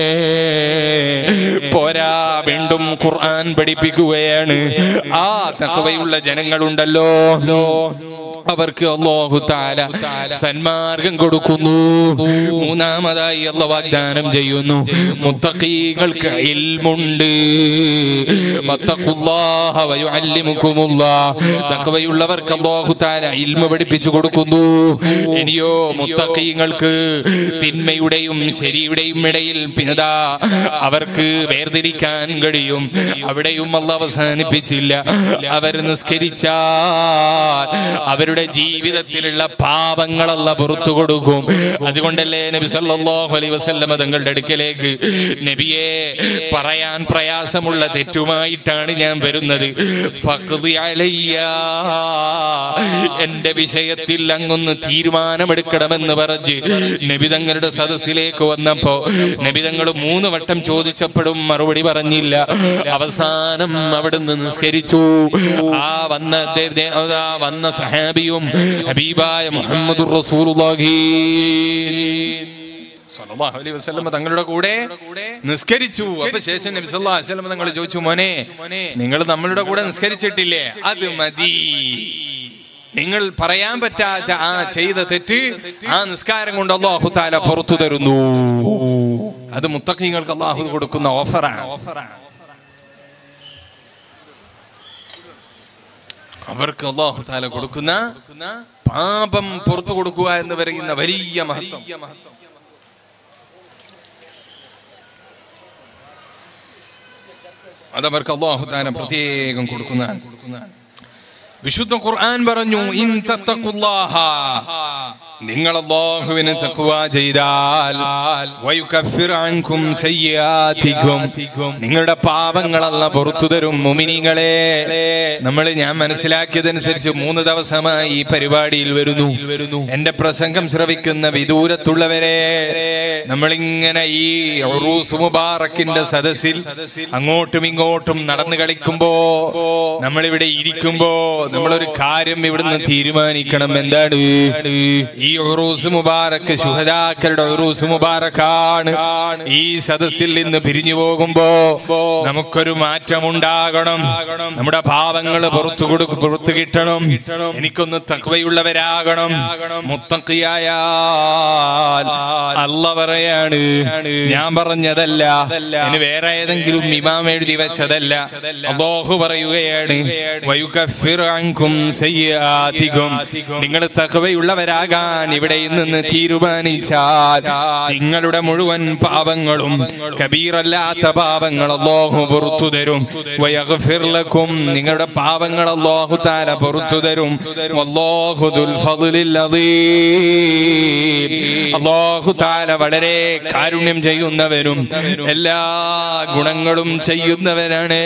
പോരാ വീണ്ടും ഖുർആൻ പഠിപ്പിക്കുകയാണ് ആ തഖവയുള്ള ജനങ്ങളുണ്ടല്ലോ അവർക്ക് അള്ളാഹു താല സന്മാർഗം കൊടുക്കുന്നു മൂന്നാമതായി അള്ള വാഗ്ദാനം ചെയ്യുന്നു മുത്തഖീകൾക്ക് ഇൽമുണ്ട് വത്തഖുല്ലാഹ വയുഅല്ലിമുക്കുമുല്ലാഹ്. തഖ്വയുള്ളവർക്ക് അള്ളാഹു താല ഇൽമ പഠിപ്പിച്ചു കൊടുക്കുന്നു ഇനിയോ മുത്തഖീങ്ങൾക്ക് തിന്മയുടെയും ശരിയുടെയും ഇടയിൽ പിന്നതാ അവർക്ക് വേർതിരിക്കാൻ കഴിയും അവിടെയും അല്ല അവസാനിപ്പിച്ചില്ല അവർ നിസ്കരിച്ചാൽ അവരുടെ ജീവിതത്തിലുള്ള പാപങ്ങളല്ല പുറത്തു കൊടുക്കും അതുകൊണ്ടല്ലേ നബി സല്ലല്ലാഹു അലൈഹി വസല്ലമ തങ്ങളുടെ അടുക്കലേക്ക് നബിയെ പറയാൻ പ്രയാസമുള്ള തെറ്റുമായിട്ടാണ് ഞാൻ വരുന്നത് ഫഖ്ദി അലയ്യ എന്റെ വിഷയത്തിൽ അങ്ങൊന്ന് തീരുമാനമെടുക്കണമെന്ന് പറഞ്ഞ് നബി തങ്ങളുടെ സദസ്സിലേക്ക് വന്നപ്പോ നബി തങ്ങൾ മൂന്ന് വട്ടം ചോദിച്ചപ്പോഴും മറുപടി പറഞ്ഞില്ല അവസാനം അവിടുന്ന് നിസ്കരിച്ചു ആ വന്ന ദേ- ദേ- ആ വന്ന സഹാബിയും ഹബീബായ മുഹമ്മദ് റസൂലുള്ളാഹി സല്ലല്ലാഹു അലൈഹി വസല്ലം തങ്ങളുടെ കൂടെ നിസ്കരിച്ചു അപ്പൊ ശേഷം നബി സല്ലല്ലാഹു അലൈഹി വസല്ലം തങ്ങൾ ചോദിച്ചു മോനെ നിങ്ങൾ നമ്മളുടെ കൂടെ നിസ്കരിച്ചിട്ടില്ലേ അത് മതി നിങ്ങൾ പറയാൻ പറ്റാത്ത ആ ചെയ്ത തെറ്റ് ആ നിസ്കാരം കൊണ്ട് അള്ളാഹു താല പുറത്തു തരുന്നു അത് മുത്തഖീങ്ങൾക്ക് അള്ളാഹു കൊടുക്കുന്ന ഓഫറാണ് അവർക്ക് അള്ളാഹു താല കൊടുക്കുന്ന പാപം പുറത്തു കൊടുക്കുക എന്ന് പറയുന്ന വലിയ മഹത്വം അതവർക്ക് അള്ളാഹു താല പ്രത്യേകം കൊടുക്കുന്നതാണ് വിശുദ്ധ ഖുർആൻ പറഞ്ഞു ഇൻ തത്തഖുല്ലാഹ നിങ്ങൾ അല്ലാഹുവിനെ തഖ്വ ചെയ്താൽ വയുകഫിർ അൻകും സയ്യാതികും നിങ്ങളുടെ പാപങ്ങളല്ല പുറത്തു തരും മുഅ്മിനീങ്ങളെ നമ്മൾ ഞാൻ മനസ്സിലാക്കിയതനുസരിച്ച് മൂന്ന് ദിവസമായി ഈ പരിപാടിയിൽ വരുന്നു എന്റെ പ്രസംഗം ശ്രവിക്കുന്ന വിദൂരത്തുള്ളവരെ നമ്മളിങ്ങനെ ഈ ഉറൂസ് മുബാറക്കിന്റെ സദസ്സിൽ അങ്ങോട്ടും ഇങ്ങോട്ടും നടന്നു കളിക്കുമ്പോ നമ്മളിവിടെ ഇരിക്കുമ്പോ നമ്മളൊരു കാര്യം ഇവിടുന്ന് തീരുമാനിക്കണം എന്താണ് ഈ ഉറൂസ് മുബാറക്ക് ശുഹദാക്കളുടെ ഉറൂസ് മുബാറക്കാണ് ഈ സദസ്സിൽ നിന്ന് പിരിഞ്ഞു പോകുമ്പോ നമുക്കൊരു മാറ്റമുണ്ടാകണം നമ്മുടെ ഭാവങ്ങൾ പുറത്തു കൊടുക്കും പുറത്തു കിട്ടണം എനിക്കൊന്ന് തക്വയുള്ളവരാകണം മുത്തക്കിയായ അല്ല പറയാണ് ഞാൻ പറഞ്ഞതല്ല ഇനി വേറെ ഏതെങ്കിലും ഇമാം എഴുതി വെച്ചതല്ല അള്ളാഹു പറയുകയാണ് വയുകഫിർ അൻകും സയ്യാതികും നിങ്ങൾ തകവയുള്ളവരാകാൻ ഇവിടെ നിന്ന് തീരുമാനിച്ചാൽ നിങ്ങളുടെ മുഴുവൻ പാപങ്ങളും കബീറല്ലാത്ത പാപങ്ങൾ അല്ലാഹു പുറത്തു തരും വയഗ്ഫിർ ലക്കും നിങ്ങളുടെ പാപങ്ങൾ അല്ലാഹു താല പുറത്തു തരും വല്ലാഹു ദുൽ ഫദ്ലിൽ അദീം അല്ലാഹു താല വളരെ കാരുണ്യം ചെയ്യുന്നവരും എല്ലാ ഗുണങ്ങളും ചെയ്യുന്നവരാണ്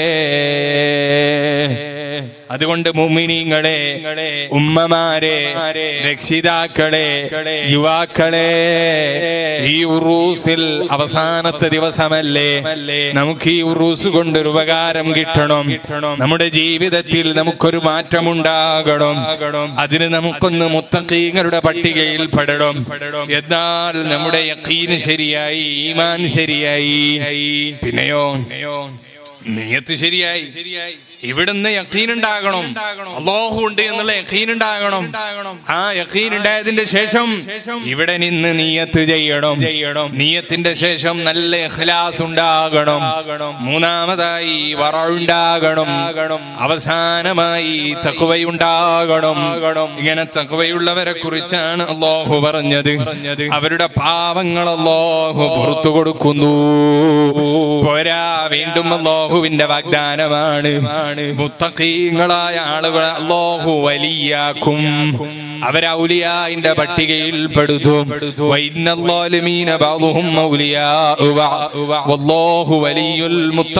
അതുകൊണ്ട് മുമിനിങ്ങളെ ഉമ്മമാരെ രക്ഷിതാക്കളെ യുവാക്കളെ ഈ ഉറൂസിൽ അവസാനത്തെ ദിവസമല്ലേ നമുക്ക് ഈ ഉറൂസ് കൊണ്ടൊരു ഉപകാരം കിട്ടണം നമ്മുടെ ജീവിതത്തിൽ നമുക്കൊരു മാറ്റമുണ്ടാകണം അതിന് നമുക്കൊന്ന് മുത്തക്കീങ്ങളുടെ പട്ടികയിൽ പെടണം എന്നാൽ നമ്മുടെ യക്കീന് ശരിയായി ഈമാൻ ശരിയായി പിന്നെയോ നീയത്ത് ശരിയായി ഇവിടുന്ന് യക്കീൻ ഉണ്ടാകണം അള്ളാഹു ഉണ്ട് എന്നുള്ള യക്കീൻ ഉണ്ടാകണം ആ യക്കീൻ ഉണ്ടായതിന്റെ ശേഷം ഇവിടെ നിന്ന് നീയത്ത് ചെയ്യണം നീയത്തിന്റെ ശേഷം നല്ല ഇഖ്ലാസ് ഉണ്ടാകണം മൂന്നാമതായി വറ ഉണ്ടാകണം അവസാനമായി തക്കുവയുണ്ടാകണം ഇങ്ങനെ തക്കുവയുള്ളവരെ കുറിച്ചാണ് അള്ളാഹു പറഞ്ഞത് അവരുടെ പാവങ്ങൾ അള്ളാഹു പുറത്തു കൊടുക്കുന്നു പോരാ വീണ്ടും അള്ളാഹുവിന്റെ വാഗ്ദാനമാണ് മുത്തഖീങ്ങളായ ആളുകൾ അള്ളാഹു വലിയാക്കും അവരെ ഔലിയാന്റെ പട്ടികയിൽ പെടുത്തും വൈന്നല്ലാലിമീന ബാദുഹും ഔലിയാഉ ബഅദ്. വല്ലാഹു വലിയുൽ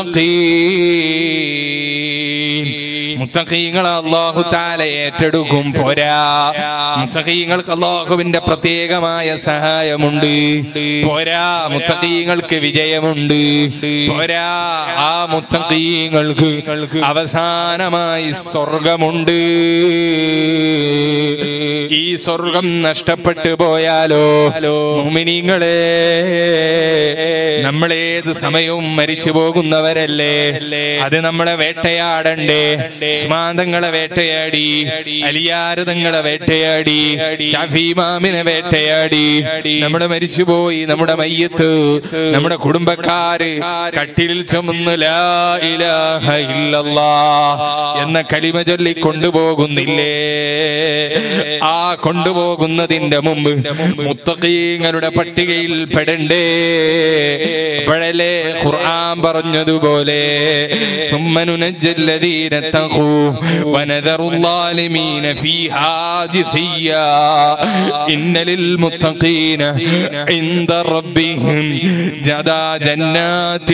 മുത്തഖീൻ മുത്തഖീങ്ങളെ അല്ലാഹു തആല ഏറ്റെടുക്കും പോരാ മുത്തഖീങ്ങൾക്ക് അല്ലാഹുവിന്റെ പ്രത്യേകമായ സഹായമുണ്ട് പോരാ മുത്തഖീങ്ങൾക്ക് വിജയമുണ്ട് പോരാ ആ മുത്തഖീങ്ങൾക്ക് അവസാനമായി സ്വർഗമുണ്ട് ഈ സ്വർഗം നഷ്ടപ്പെട്ടു പോയാലോ മുമിനിങ്ങളെ നമ്മളേത് സമയവും മരിച്ചു പോകുന്നവരല്ലേ അത് നമ്മളെ വേട്ടയാടണ്ടേ സ്മാന്തങ്ങളെ വേട്ടയാടി അലിയാരതങ്ങളെ വേട്ടയാടി ഷഫീമാമിനെ വേട്ടയാടി നമ്മുടെ മരിച്ചുപോയി നമ്മുടെ മയ്യത്ത് നമ്മുടെ കുടുംബക്കാര് കട്ടിലിൽ ചുമന്ന് ലാ ഇലാഹ ഇല്ലല്ലാ എന്ന കലിമ ചൊല്ലി കൊണ്ടുപോകുന്നില്ലേ ആ കൊണ്ടുപോകുന്നതിന്റെ മുമ്പ് മുത്തഖീങ്ങളുടെ പട്ടികയിൽ പെടണ്ടേ അപ്പോഴല്ലേ ഖുർആൻ പറഞ്ഞതുപോലെ ثم ننجي الذين اتقوا ونذر الظالمين فيها جثيا إن للمتقين عند ربهم جدا جنات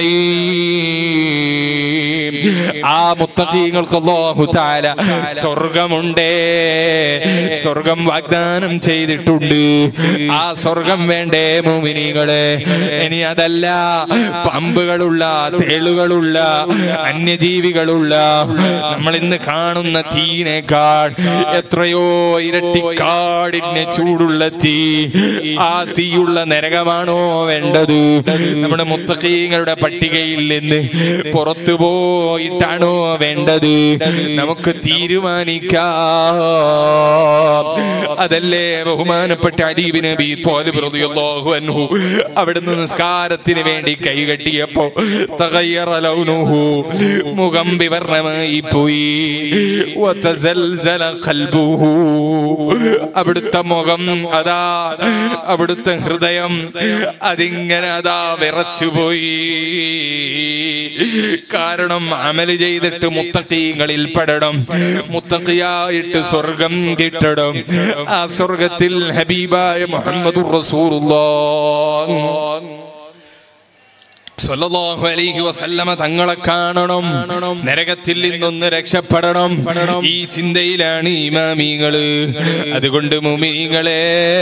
النعيم ആ മുത്തഖീങ്ങൾക്ക് അല്ലാഹു തആല സ്വർഗമുണ്ടേ സ്വർഗം വാഗ്ദാനം ചെയ്തിട്ടുണ്ട് ആ സ്വർഗം വേണ്ടേ മുമിനികളെ ഇനി അതല്ല പമ്പുകളുള്ള തേളുകളുള്ള അന്യജീവികളുള്ള നമ്മൾ ഇന്ന് കാണുന്ന തീനേക്കാൾ എത്രയോ ഇരട്ടിക്കാടിന് ചൂടുള്ള തീ ആ തീയുള്ള നരകമാണോ വേണ്ടത് നമ്മുടെ മുത്തക്കീങ്ങളുടെ പട്ടികയിൽ നിന്ന് പുറത്തു പോയിട്ടാണോ വേണ്ടത് നമുക്ക് തീരുമാനിക്കാം അതല്ലേ ബഹുമാനപ്പെട്ട അലീബിന് നബി ത്വാലിബ് റളിയല്ലാഹു അൻഹു അവിടുന്ന് നിസ്കാരത്തിന് വേണ്ടി കൈകെട്ടിയപ്പോ തഗയ്യറ ലൗനുഹു മുഖം വിവർണമായി പോയി വതസൽസല ഖൽബുഹു അവിടുത്തെ മുഖം അതാ അവിടുത്തെ ഹൃദയം അതിങ്ങനെ അതാ വിറച്ചുപോയി കാരണം അമല് ചെയ്തിട്ട് മുത്തക്കീങ്ങളിൽ പെടണം മുത്തക്കിയായിട്ട് സ്വർഗം കിട്ടണം ആ സ്വർഗത്തിൽ ഹബീബായ മുഹമ്മദ് റസൂറുല്ലാഹ് സ്വല്ലല്ലാഹു അലൈഹി വസല്ലമ തങ്ങളെ കാണണം നരകത്തിൽ നിന്നൊന്ന് രക്ഷപ്പെടണം ഈ ചിന്തയിലാണ് ഇമാമിങ്ങള് അതുകൊണ്ട് മുമിനികളെ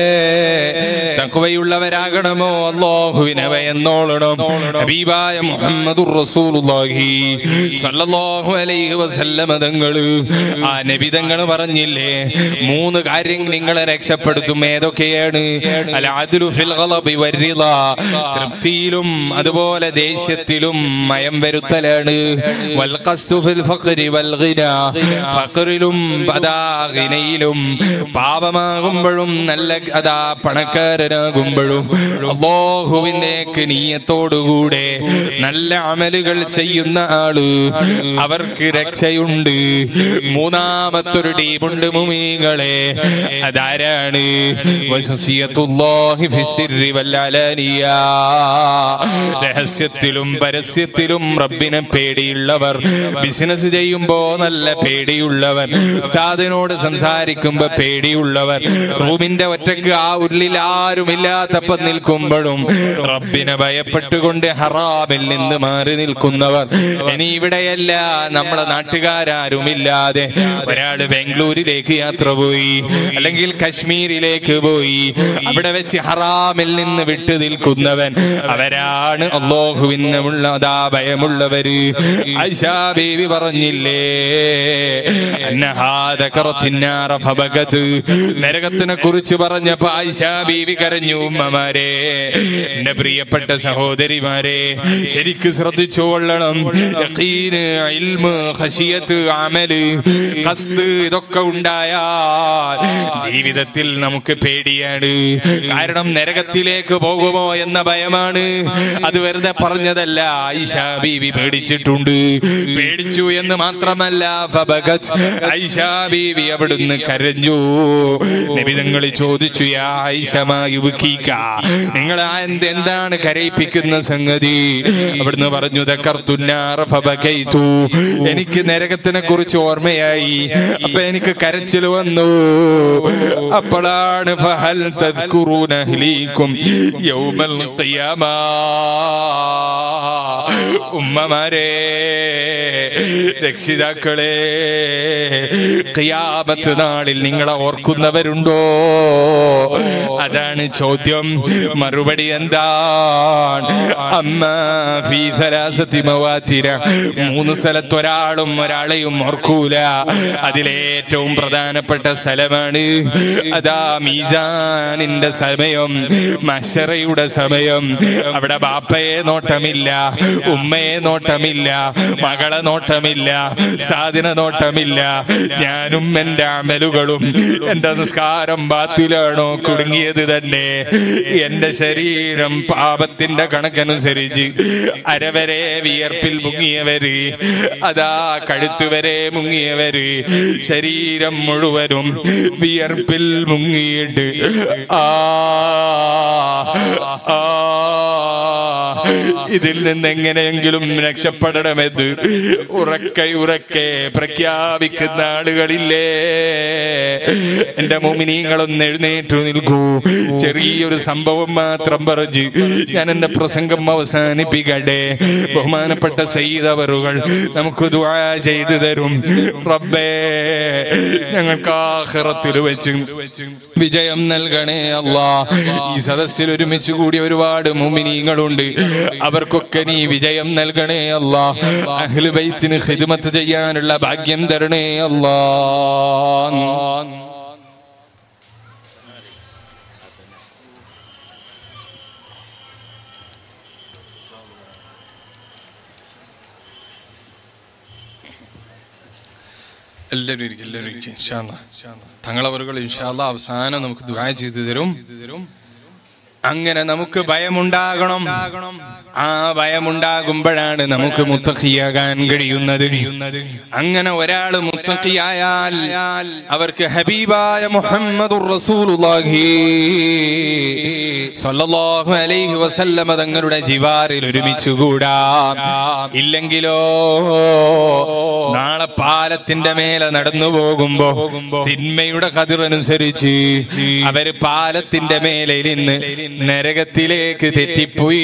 തഖ്വയുള്ളവരാകണമോ അല്ലാഹുവിനെ ഭയന്നോളണം ഹബീബായ മുഹമ്മദുർ റസൂലുള്ളാഹി സ്വല്ലല്ലാഹു അലൈഹി വസല്ലമ തങ്ങള് ആ നബി തങ്ങൾ പറഞ്ഞില്ലേ മൂന്ന് കാര്യം നിങ്ങളെ രക്ഷപ്പെടുത്തും ഏതൊക്കെയാണ് അൽ അദ്ലു ഫിൽ ഗളബി വരിള തൃപ്തിയിലും അതുപോലെ ദേഷ്യത്തിലും മയം വരുത്തലാണ് വൽ ഖസ്തു ഫിൽ ഫഖ്രി വൽ ഗിന ഫഖറിലും അതാ ഗിനയിലും പാപമാകുമ്പോഴും നല്ല അതാ പണക്കാരനാകുമ്പോഴും അല്ലാഹുവിനേക്ക് നീയത്തോടുകൂടെ നല്ല അമലുകൾ ചെയ്യുന്ന ആള് അവർക്ക് രക്ഷയുണ്ട് മൂന്നാമത്തൊരു ടീമുണ്ട് മുമീങ്ങളെ അതാരാണ് വസസിയത്തുല്ലാഹി ഫിസ്സിരി വല്ലലാനിയ രഹസ്യത്തിലും പരസ്യത്തിലും റബ്ബിനെ പേടിയുള്ളവർ ബിസിനസ് ചെയ്യുമ്പോ നല്ല പേടിയുള്ളവർ ഉസ്താദിനോട് സംസാരിക്കുമ്പോ പേടിയുള്ളവർ റൂമിന്റെ ഒറ്റക്ക് ആ ഉള്ളിൽ ആരുമില്ലാത്തപ്പോ നിൽക്കുമ്പോഴും റബ്ബിനെ ഭയപ്പെട്ടുകൊണ്ട് ഹറാമിൽ നിന്ന് മാറി നിൽക്കുന്നവർ ഇനി ഇവിടെയല്ല നമ്മളെ നാട്ടുകാരാരുമില്ലാതെ ഒരാള് ബാംഗ്ലൂരിലേക്ക് യാത്ര പോയി അല്ലെങ്കിൽ കശ്മീരിലേക്ക് പോയി അവിടെ വെച്ച് ഹറാമിൽ നിന്ന് വിട്ടു നിൽക്കുന്നവൻ അവരാണ് അള്ളാഹുവിനുള്ള അതാ ഭയമുള്ളവര് ഐഷാ ബീവി പറഞ്ഞില്ലേ അന്നഹാദ കറത്തിന്നാറ ഫബഗത് നരകത്തിനെ കുറിച്ച് പറഞ്ഞപ്പോ ആയിഷാ ബീവി കരഞ്ഞു ഉമ്മമാരെ എന്റെ പ്രിയപ്പെട്ട സഹോദരിമാരെ ശരിക്ക് ശ്രദ്ധിച്ചുകൊള്ളണം യഖീന്, ഇൽമ്, ഖശിയത്ത്, അമല് ഖസ്ദ് ഇതൊക്കെ ഉണ്ടായാൽ ജീവിതത്തിൽ നമുക്ക് പേടിയാണ് കാരണം നരകത്തിലേക്ക് പോകുമോ എന്ന ഭയമാണ് അത് വെറുതെ വെറുതെ പറഞ്ഞതല്ല ഐഷ ബീവി പേടിച്ചിട്ടുണ്ട് പേടിച്ചു എന്ന് മാത്രമല്ല ഫബഗത് ഐഷ ബീവി അവിടുന്ന് കരഞ്ഞു നിബിതങ്ങൾ ചോദിച്ചു യാ ഐഷ മാ യുബ്കീക നിങ്ങൾ ആ എന്ത് എന്താണ് കരയിപ്പിക്കുന്ന സംഗതി അവിടുന്ന് പറഞ്ഞു ദക്കർത്തുന്നാറ ഫബകൈതു എനിക്ക് നരകത്തിനെ കുറിച്ച് ഓർമ്മയായി അപ്പൊ എനിക്ക് കരച്ചിൽ വന്നു അപ്പോഴാണ് ഫഹൽ തദ്കുറൂന അഹ്ലീക്കും യൗമൽ ഖിയാമ ഉമ്മമാരെ രക്ഷിതാക്കളെ ഖിയാമത്ത് നാളിൽ നിങ്ങളെ ഓർക്കുന്നവരുണ്ടോ അതാണ് ചോദ്യം മറുപടി എന്താണ് അമ്മ ഫീ സലാസത്തി മവാത്തിര മൂന്ന് സ്ഥലത്ത് ഒരാളും ഒരാളെയും ഓർക്കൂല അതിലേറ്റവും പ്രധാനപ്പെട്ട സ്ഥലമാണ് അതാ മീസാനിന്റെ സമയം മഷറയുടെ സമയം അവിടെ ബാപ്പയെ നോട്ടമില്ല ഉമ്മയെ നോട്ടമില്ല മകളെ നോട്ടമില്ല സാധന നോട്ടമില്ല ഞാനും എന്റെ അമലുകളും എന്റെ നിസ്കാരം ബാത്തിലാണോ കുടുങ്ങിയത് തന്നെ എന്റെ ശരീരം പാപത്തിന്റെ കണക്കനുസരിച്ച് അരവരെ വിയർപ്പിൽ മുങ്ങിയവര് അതാ കഴുത്തുവരെ മുങ്ങിയവര് ശരീരം മുഴുവനും വിയർപ്പിൽ മുങ്ങിയിട്ട് ആ ആ ഇതിൽ നിന്ന് എങ്ങനെയെങ്കിലും രക്ഷപ്പെടണമെന്ന് ഉറക്കെ ഉറക്കെ പ്രഖ്യാപിക്കുന്ന ആളുകളില്ലേ എന്റെ മോമിനിങ്ങളൊന്ന് എഴുന്നേറ്റു നിൽക്കൂ ചെറിയൊരു സംഭവം മാത്രം പറഞ്ഞ് ഞാൻ എന്റെ പ്രസംഗം അവസാനിപ്പിക്കട്ടെ ബഹുമാനപ്പെട്ട സയ്യിദവറുകൾ നമുക്ക് ദുആ ചെയ്തു തരും റബ്ബേ ഞങ്ങൾക്ക് ആഖിറത്തിൽ വെച്ച് വിജയം നൽകണേ അല്ലാ ഈ സദസ്സിൽ ഒരുമിച്ച് കൂടി ഒരുപാട് മുമിനീങ്ങളുണ്ട് അവർക്കൊക്കെ നീ വിജയം നൽകണേ അല്ലാ അഹ്ലു ബൈത്തിന് ഖിദ്മത്ത് ചെയ്യാനുള്ള ഭാഗ്യം തരണേ അല്ലാ എല്ലാവരും ഇരിക്കും എല്ലാവരും ഇരിക്കും ഇൻഷാല്ലാ തങ്ങളവറുകൾ ഇൻഷാല്ല അവസാനം നമുക്ക് ദുആ ചെയ്തു തരും അങ്ങനെ നമുക്ക് ഭയമുണ്ടാകണം ആ ഭയമുണ്ടാകുമ്പോഴാണ് നമുക്ക് മുത്തഖിയാകാൻ കഴിയുന്നത് അങ്ങനെ ഒരാൾ മുത്തഖിയായാൽ അവർക്ക് ഹബീബായ മുഹമ്മദുർ റസൂലുള്ളാഹി സ്വല്ലല്ലാഹു അലൈഹി വസല്ലമ തങ്ങളുടെ ജിവാറിൽ ഒരുമിച്ചുകൂടാ ഇല്ലെങ്കിലോ നാളെ പാലത്തിന്റെ മേലെ നടന്നു പോകുമ്പോ തിന്മയുടെ കതിറനുസരിച്ച് അവര് പാലത്തിന്റെ മേലെ ഇരുന്ന് നരകത്തിലേക്ക് തെറ്റിപ്പോയി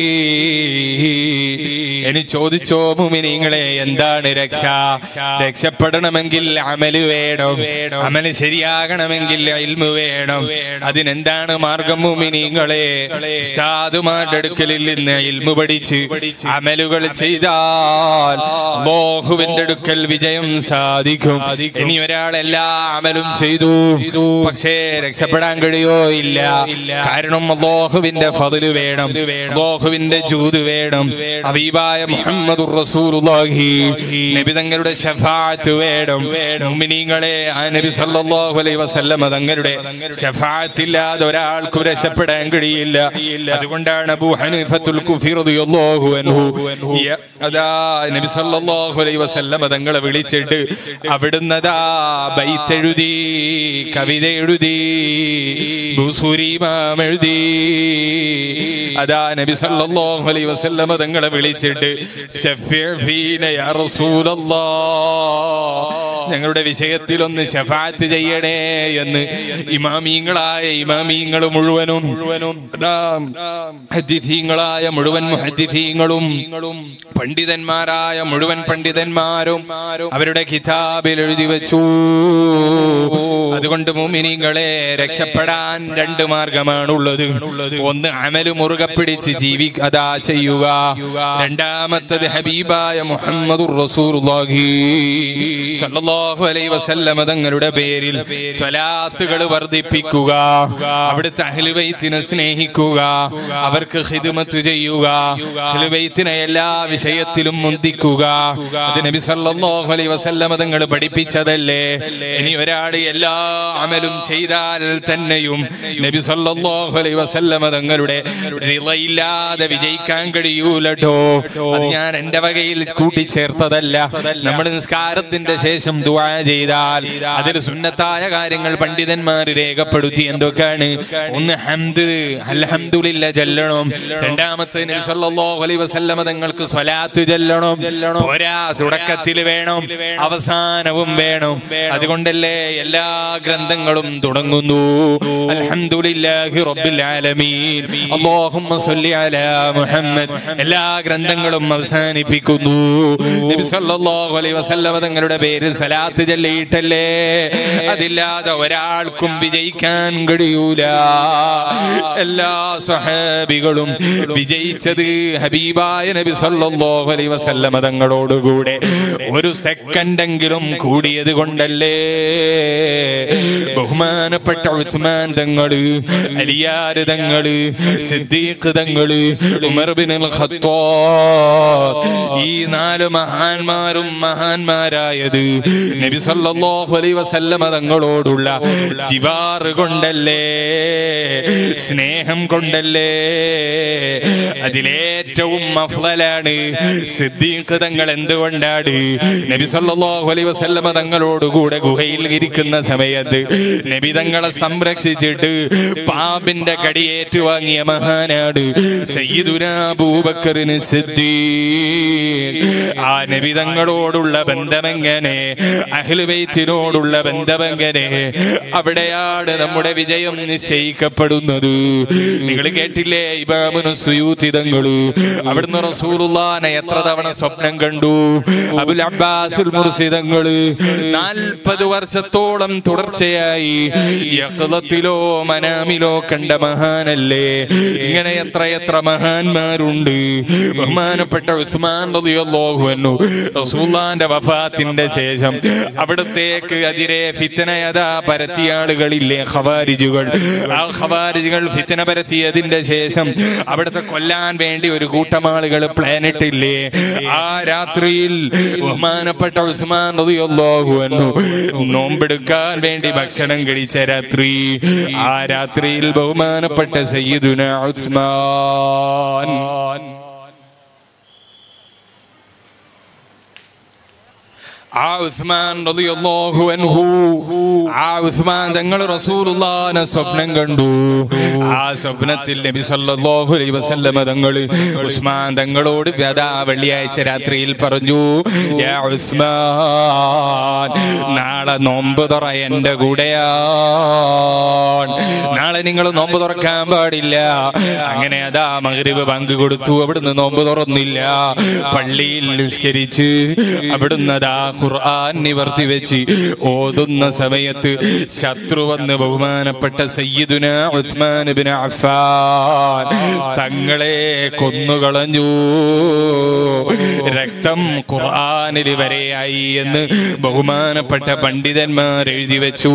ഇനി ചോദിച്ചോ മുമിനിങ്ങളെ എന്താണ് രക്ഷ രക്ഷപ്പെടണമെങ്കിൽ അമല് വേണം അമല് ശരിയാകണമെങ്കിൽ ഇൽമു വേണം അതിനെന്താണ് മാർഗം മുമിനിങ്ങളെ ഉസ്താദുമാരുടെ അടുക്കലിൽ നിന്ന് ഇൽമു പഠിച്ച് അമലുകൾ ചെയ്താൽ മോഹുവിന്റെ അടുക്കൽ വിജയം സാധിക്കും ഇനി ഒരാൾ എല്ലാ അമലും ചെയ്തു പക്ഷേ രക്ഷപ്പെടാൻ കഴിയോ ഇല്ല കാരണം അള്ളാഹുവിന്റെ ഫതില് വേണം അള്ളാഹുവിന്റെ ജൂത് വേണം ഹബീബായ മുഹമ്മദ് റസൂലുള്ളാഹി നബി തങ്ങളുടെ ശഫാഅത്ത് വേണം മുഅ്മിനീങ്ങളെ ആ നബി സല്ലല്ലാഹു അലൈഹി വസല്ലമ തങ്ങളുടെ ശഫാഅത്ത് ഇല്ലാതെ ഒരാൾക്കും രക്ഷപ്പെടാൻ കഴിയില്ല അതുകൊണ്ടാണ് അബൂ ഹനീഫത്തുൽ കുഫി റളിയല്ലാഹു അൻഹു യ- അതാ നബി സല്ലല്ലാഹു അലൈഹി വസല്ലമ തങ്ങളെ വിളിച്ചിട്ട് അവിടുന്ന് അതാ ബൈത്തെഴുതി കവിത എഴുതി ബുസൂരി ഇമാം എഴുതി അതാ നബി സല്ലല്ലാഹു അലൈഹി വസല്ലമ തങ്ങളെ വിളിച്ചിട്ട് ശഫീ ഫീന യാ റസൂലല്ലാഹ് ഞങ്ങളുടെ വിഷയത്തിൽ ഒന്ന് ശഫാത്ത് ചെയ്യണേ എന്ന് ഇമാമീങ്ങളായ ഇമാമീങ്ങൾ മുഴുവനും മുഴുവനും ഹദീഥീങ്ങളായ മുഴുവൻ മുഹദ്ദിഥീങ്ങളും പണ്ഡിതന്മാരായ മുഴുവൻ പണ്ഡിതന്മാരും അവരുടെ കിതാബിൽ എഴുതി വെച്ചു അതുകൊണ്ട് മുമിനിങ്ങളെ രക്ഷപ്പെടാൻ രണ്ട് മാർഗമാണുള്ളത് ഒന്ന് അമല് മുറുകെ പിടിച്ച് ജീവി അതാ ചെയ്യുക രണ്ടാമത്തത് ഹബീബായ മുഹമ്മദുർ റസൂലുള്ളാഹി സല്ലല്ലാഹു അലൈഹി വസല്ലമ തങ്ങളുടെ പേരിൽ സ്വലാത്തുകൾ വർദ്ധിപ്പിക്കുക അവിടുത്തെ അഹ്ലുബൈത്തിനെ സ്നേഹിക്കുക അവർക്ക് ഹിദ്മത്ത് ചെയ്യുക അഹ്ലുബൈത്തിനെ എല്ലാ വിഷയ വിഷയത്തിലും മുന്തിക്കുക അത് നബി സല്ലല്ലാഹു അലൈഹി വസല്ലമ തങ്ങൾ പഠിപ്പിച്ചതല്ലേ ഇനി ഒരാൾ എല്ലാ അമലും ചെയ്താൽ തന്നെയും നബി സല്ലല്ലാഹു അലൈഹി വസല്ലമ തങ്ങളുടെ റിളയില്ലാതെ വിജയിക്കാൻ കഴിയൂലട്ടോ അത് ഞാൻ എന്റെ വകയിൽ കൂട്ടിച്ചേർത്തതല്ല നമ്മൾ നിസ്കാരത്തിന്റെ ശേഷം ദുആ ചെയ്താൽ അതിൽ സുന്നത്തായ കാര്യങ്ങൾ പണ്ഡിതന്മാർ രേഖപ്പെടുത്തി എന്തൊക്കെയാണ് ഒന്ന് ഹംദ് അൽഹംദുലില്ല ചൊല്ലണം രണ്ടാമത്തെ നബി സല്ലല്ലാഹു അലൈഹി വസല്ലമ തങ്ങൾക്ക് സ്വലാത്ത് ചൊല്ലണം പോരാ തുടക്കത്തിൽ വേണം അവസാനവും വേണം അതുകൊണ്ടല്ലേ എല്ലാ ഗ്രന്ഥങ്ങളും തുടങ്ങുന്നു അൽഹംദുലില്ലാഹി റബ്ബിൽ ആലമീൻ അല്ലാഹുമ്മ സ്വല്ലി അലാ മുഹമ്മദ് എല്ലാ ഗ്രന്ഥങ്ങളും അവസാനിപ്പിക്കുന്നു നബി സല്ലല്ലാഹു അലൈഹി വസല്ലമ തങ്ങളുടെ പേരിൽ സ്വലാത്ത് ചൊല്ലിയിട്ടല്ലേ അതില്ലാതെ ഒരാൾക്കും വിജയിക്കാൻ കഴിയൂല എല്ലാ സ്വഹാബികളും വിജയിച്ചത് ഹബീബായ നബി സല്ലല്ലാഹു അലൈഹി വസല്ലമ തങ്ങളോടുകൂടെ ഒരു സെക്കൻഡെങ്കിലും കൂടിയത് കൊണ്ടല്ലേ ബഹുമാനപ്പെട്ട ഉസ്മാൻ തങ്ങള് അലിയാര് തങ്ങള് സിദ്ദീഖ് തങ്ങള് ഉമർ ബിൻ ഖത്താബ് ഈ നാല് മഹാന്മാരും മഹാന്മാരായത് നബി സല്ലല്ലാഹു അലൈഹി വസല്ലമ തങ്ങളോടുള്ള ജിവാറ് കൊണ്ടല്ലേ സ്നേഹം കൊണ്ടല്ലേ അതിലേറ്റവും മഫ്ലലാണ് സിദ്ദീഖ് തങ്ങൾ എന്തുകൊണ്ടാണ് നബി സല്ലല്ലാഹു അലൈഹി വസല്ലമ തങ്ങളോടുകൂടെ ഗുഹയിൽ ഇരിക്കുന്ന സമയത്ത് നബി തങ്ങളെ സംരക്ഷിച്ചിട്ട് പാമ്പിന്റെ കടിയേറ്റു വാങ്ങിയ മഹാനാട് സയ്യിദുന അബൂബക്കറിന് സിദ്ദീഖ് ആ നബി തങ്ങളോടുള്ള ബന്ധമെങ്ങനെ അഹ്ലുബൈത്തിനോടുള്ള ബന്ധമെങ്ങനെ അവിടെയാണ് നമ്മുടെ വിജയം നിശ്ചയിക്കപ്പെടുന്നത് നിങ്ങൾ കേട്ടില്ലേ ഇമാമുനു സുയൂത്തിതങ്ങള് അവിടുന്ന് റസൂലുള്ളാനെ എത്ര തവണ സ്വപ്നം കണ്ടു അബുൽ അബ്ബാസുൽ മുർസിദങ്ങള് നാൽപ്പത് വർഷത്തോളം തുടർച്ചയായി യഖ്ലത്തിലോ മനാമിലോ കണ്ട മഹാനല്ലേ ഇങ്ങനെ എത്ര എത്ര മഹാന്മാരുണ്ട് ബഹുമാനപ്പെട്ട ഉസ്മാൻ റളിയല്ലാഹു അൻഹു റസൂലുള്ളാന്റെ വഫാത്തിന്റെ ശേഷം അവിടത്തേക്ക് അതിരെ ഫിത്തനയതാ പരത്തിയ ആളുകളില്ലേ ഖവാരിജുകൾ ആ ഖവാരിജുകൾ ഫിത്തന പരത്തിയതിന്റെ ശേഷം അവിടുത്തെ കൊല്ലാൻ വേണ്ടി ഒരു കൂട്ടം ആളുകൾ പ്ലാനിട്ടില്ലേ ആ രാത്രിയിൽ ബഹുമാനപ്പെട്ട ഉസ്മാൻ റളിയല്ലാഹു അൻഹു നോമ്പെടുക്കാൻ വേണ്ടി ഭക്ഷണം കഴിച്ച രാത്രി ആ രാത്രിയിൽ ബഹുമാനപ്പെട്ട സയ്യിദുന ഉസ്മാൻ ആ ഉസ്മാൻ റളിയല്ലാഹു അൻഹു ആ ഉസ്മാൻ തങ്ങൾ റസൂലുള്ളാഹിനെ സ്വപ്നം കണ്ടു ആ സ്വപ്നത്തിൽ നബി സല്ലല്ലാഹു അലൈഹി വസല്ലമ തങ്ങൾ ഉസ്മാൻ തങ്ങളോട് വ്യതാ വെള്ളിയാഴ്ച രാത്രിയിൽ പറഞ്ഞു യാ ഉസ്മാൻ നാളെ നോമ്പ് തുറ എന്റെ കൂടെയാണ് നാളെ നിങ്ങൾ നോമ്പ് തുറക്കാൻ പാടില്ല അങ്ങനെ അതാ മഗ്രിബ് പങ്ക് കൊടുത്തു അവിടുന്ന് നോമ്പ് തുറന്നില്ല പള്ളിയിൽ നിസ്കരിച്ച് അവിടുന്ന് അതാ ഖുർആൻ നിവർത്തി വെച്ച് ഓതുന്ന സമയത്ത് ശത്രു വന്ന് ബഹുമാനപ്പെട്ട സയ്യിദുന ഉസ്മാൻ ഇബ്നു അഫ്ഫാൻ തങ്ങളെ കൊന്നുകളഞ്ഞു രക്തം ഖുർആനിൽ വരെയായി എന്ന് ബഹുമാനപ്പെട്ട പണ്ഡിതന്മാർ എഴുതി വെച്ചു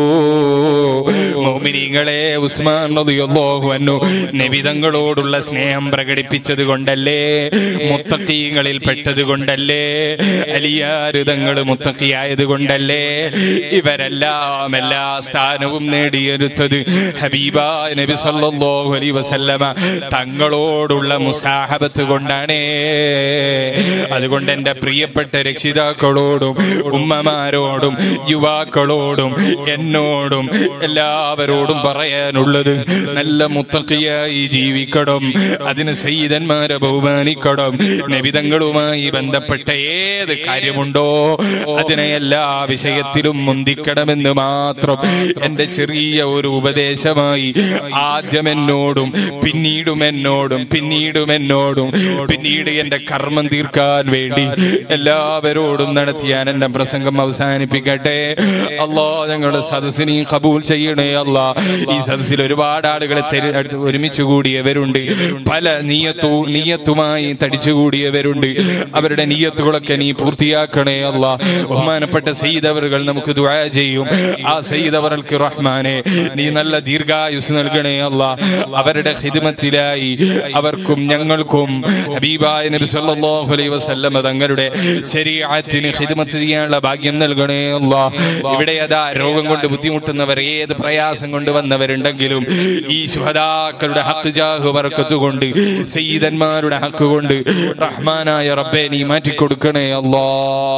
മോമിനികളെ ഉസ്മാൻ റളിയല്ലാഹു അൻഹു നബിതങ്ങളോടുള്ള സ്നേഹം പ്രകടിപ്പിച്ചത് കൊണ്ടല്ലേ മുത്തക്കീങ്ങളിൽ പെട്ടത് കൊണ്ടല്ലേ അലിയാരുതങ്ങൾ മുത്തക്കിയായത് കൊണ്ടല്ലേ ഇവരെല്ലാം എല്ലാ സ്ഥാനവും നേടിയെടുത്തത് ഹബീബ നബി സല്ലല്ലാഹു അലൈഹി വസല്ലമ തങ്ങളോടുള്ള മുസാഹബത്ത് കൊണ്ടാണ് അതുകൊണ്ട് എൻ്റെ പ്രിയപ്പെട്ട രക്ഷിതാക്കളോടും ഉമ്മമാരോടും യുവാക്കളോടും എന്നോടും എല്ലാവരോടും പറയാനുള്ളത് നല്ല മുത്തക്കിയായി ജീവിക്കണം അതിന് സയ്യിദന്മാരെ ബഹുമാനിക്കണം നബിതങ്ങളുമായി ബന്ധപ്പെട്ട ഏത് കാര്യമുണ്ടോ അതിനെ എല്ലാ വിഷയത്തിലും മുന്തിക്കണമെന്ന് മാത്രം എൻ്റെ ചെറിയ ഒരു ഉപദേശമായി ആദ്യം എന്നോടും പിന്നീടും എന്നോടും പിന്നീടും എന്നോടും പിന്നീട് എൻ്റെ കർമ്മം തീർക്കാൻ വേണ്ടി എല്ലാവരോടും നടത്തി ഞാൻ എൻ്റെ പ്രസംഗം അവസാനിപ്പിക്കട്ടെ അല്ലാ ഞങ്ങളുടെ സദസ്സിനെ കബൂൽ ചെയ്യണേ അല്ല ഈ സദസ്സിൽ ഒരുപാട് ആളുകളെ തെര- അടുത്ത് ഒരുമിച്ച് കൂടിയവരുണ്ട് പല നീയത്തു നീയത്തുമായി തടിച്ചു കൂടിയവരുണ്ട് അവരുടെ നീയത്തുകളൊക്കെ നീ പൂർത്തിയാക്കണേ അല്ല ബഹുമാനപ്പെട്ട സയ്യിദവറുകൾ നമുക്ക് ദുആ ചെയ്യും ആ സയ്യിദവർക്ക് റഹ്മാനെ നീ നല്ല ദീർഘായുസ് നൽകണേ അല്ല അവരുടെ ഹിദ്മത്തിലായി അവർക്കും ഞങ്ങൾക്കും ഹബീബായ നബി സല്ലല്ലാഹു അലൈഹി വസല്ലമ തങ്ങളുടെ ശരീഅത്തിന് ഹിദ്മത്ത് ചെയ്യാനുള്ള ഭാഗ്യം നൽകണേ അല്ല ഇവിടെ അതാ രോഗം കൊണ്ട് ബുദ്ധിമുട്ടുന്നവർ ഏത് പ്രയാസം കൊണ്ട് വന്നവരുണ്ടെങ്കിലും ഈ ശുഹദാക്കളുടെ ഹക്ക് ജാഹ് ബർക്കത്ത് കൊണ്ട് സയ്യിദന്മാരുടെ ഹക്ക് കൊണ്ട് റഹ്മാനായ റബ്ബെ നീ മാറ്റിക്കൊടുക്കണേ അല്ലാ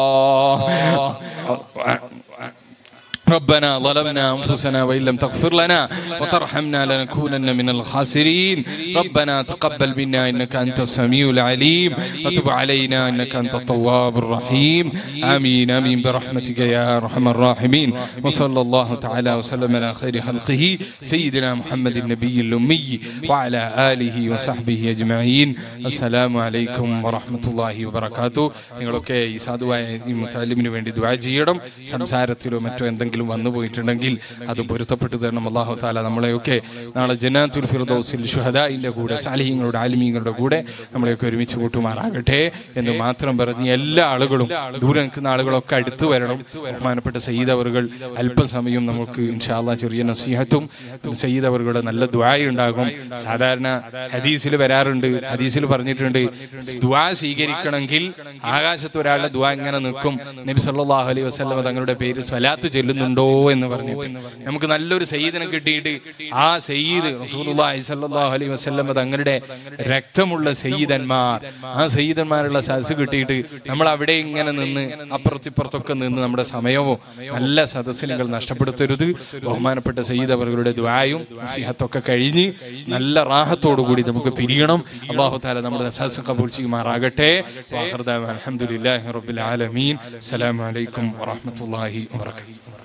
ربنا ظلمنا انفسنا وان لم تغفر لنا وترحمنا لنكونن من الخاسرين ربنا تقبل منا انك انت السميع العليم وتب علينا انك انت التواب الرحيم امين امين برحمتك يا ارحم الراحمين وصلى الله تعالى وسلم على خير خلقه سيدنا محمد النبي الامي وعلى اله وصحبه اجمعين السلام عليكم ورحمه الله وبركاته നിങ്ങളൊക്കെ ഈ സാധുവായ ഈ മുത്താലിമിന് വേണ്ടി ദ്വാ ചെയ്യണം സംസാരത്തിലോ മറ്റോ എന്തെങ്കിലും വന്നു പോയിട്ടുണ്ടെങ്കിൽ അത് പൊരുത്തപ്പെട്ടു തരണം അള്ളാഹു താല നമ്മളെയൊക്കെ നാളെ ജനാത്തുൽ ഫിർദൗസിൽ ഷുഹദായിന്റെ കൂടെ സാലിഹ്യങ്ങളുടെ ആലിമീങ്ങളുടെ കൂടെ നമ്മളെയൊക്കെ ഒരുമിച്ച് കൂട്ടുമാറാകട്ടെ എന്ന് മാത്രം പറഞ്ഞ് എല്ലാ ആളുകളും ദൂരെ നിൽക്കുന്ന ആളുകളൊക്കെ അടുത്തു വരണം ബഹുമാനപ്പെട്ട സയ്യിദ് അവറുകൾ അല്പസമയം നമുക്ക് ഇൻഷാല്ല ചെറിയ നസീഹത്തും സയ്യിദ് അവറുകളുടെ നല്ല ദ്വായ ഉണ്ടാകും സാധാരണ ഹദീസിൽ വരാറുണ്ട് ഹദീസിൽ പറഞ്ഞിട്ടുണ്ട് ദ്വാ സ്വീകരിക്കണമെങ്കിൽ ആകാശത്ത് ഒരാളുടെ ദ്വാ ഇങ്ങനെ നിൽക്കും നബി സല്ലല്ലാഹു അലൈഹി വസല്ലം തങ്ങളുടെ പേര് സ്വലാത്ത് ചൊല്ലുന്നുണ്ടോ എന്ന് പറഞ്ഞിട്ട് നമുക്ക് നല്ലൊരു സയ്യിദിനെ കിട്ടിയിട്ട് ആ സയ്യിദ് റസൂലുള്ളാഹി സ്വല്ലല്ലാഹു അലൈഹി വസല്ലം തങ്ങളുടെ രക്തമുള്ള സയ്യിദന്മാർ ആ സയ്യിദന്മാരുള്ള സദസ് കിട്ടിയിട്ട് നമ്മൾ അവിടെ ഇങ്ങനെ നിന്ന് അപ്പുറത്തിപ്പുറത്തൊക്കെ നിന്ന് നമ്മുടെ സമയവും നല്ല സദസ്സിൽ നിങ്ങൾ നഷ്ടപ്പെടുത്തരുത് ബഹുമാനപ്പെട്ട സയ്യിദ് അവരുടെ ദ്വായും സിഹത്തൊക്കെ കഴിഞ്ഞ് നല്ല റാഹത്തോടു കൂടി നമുക്ക് പിരിയണം അള്ളാഹു താല നമ്മുടെ സദസ് കബൂൽ ചെയ്യുമാറാകട്ടെ വാഹർദാൻ അലഹമുല്ലാഹി റബ്ബിൽ ആലമീൻ അസ്സലാമു അലൈക്കും വറഹ്മത്തുള്ളാഹി വബറകാതുഹു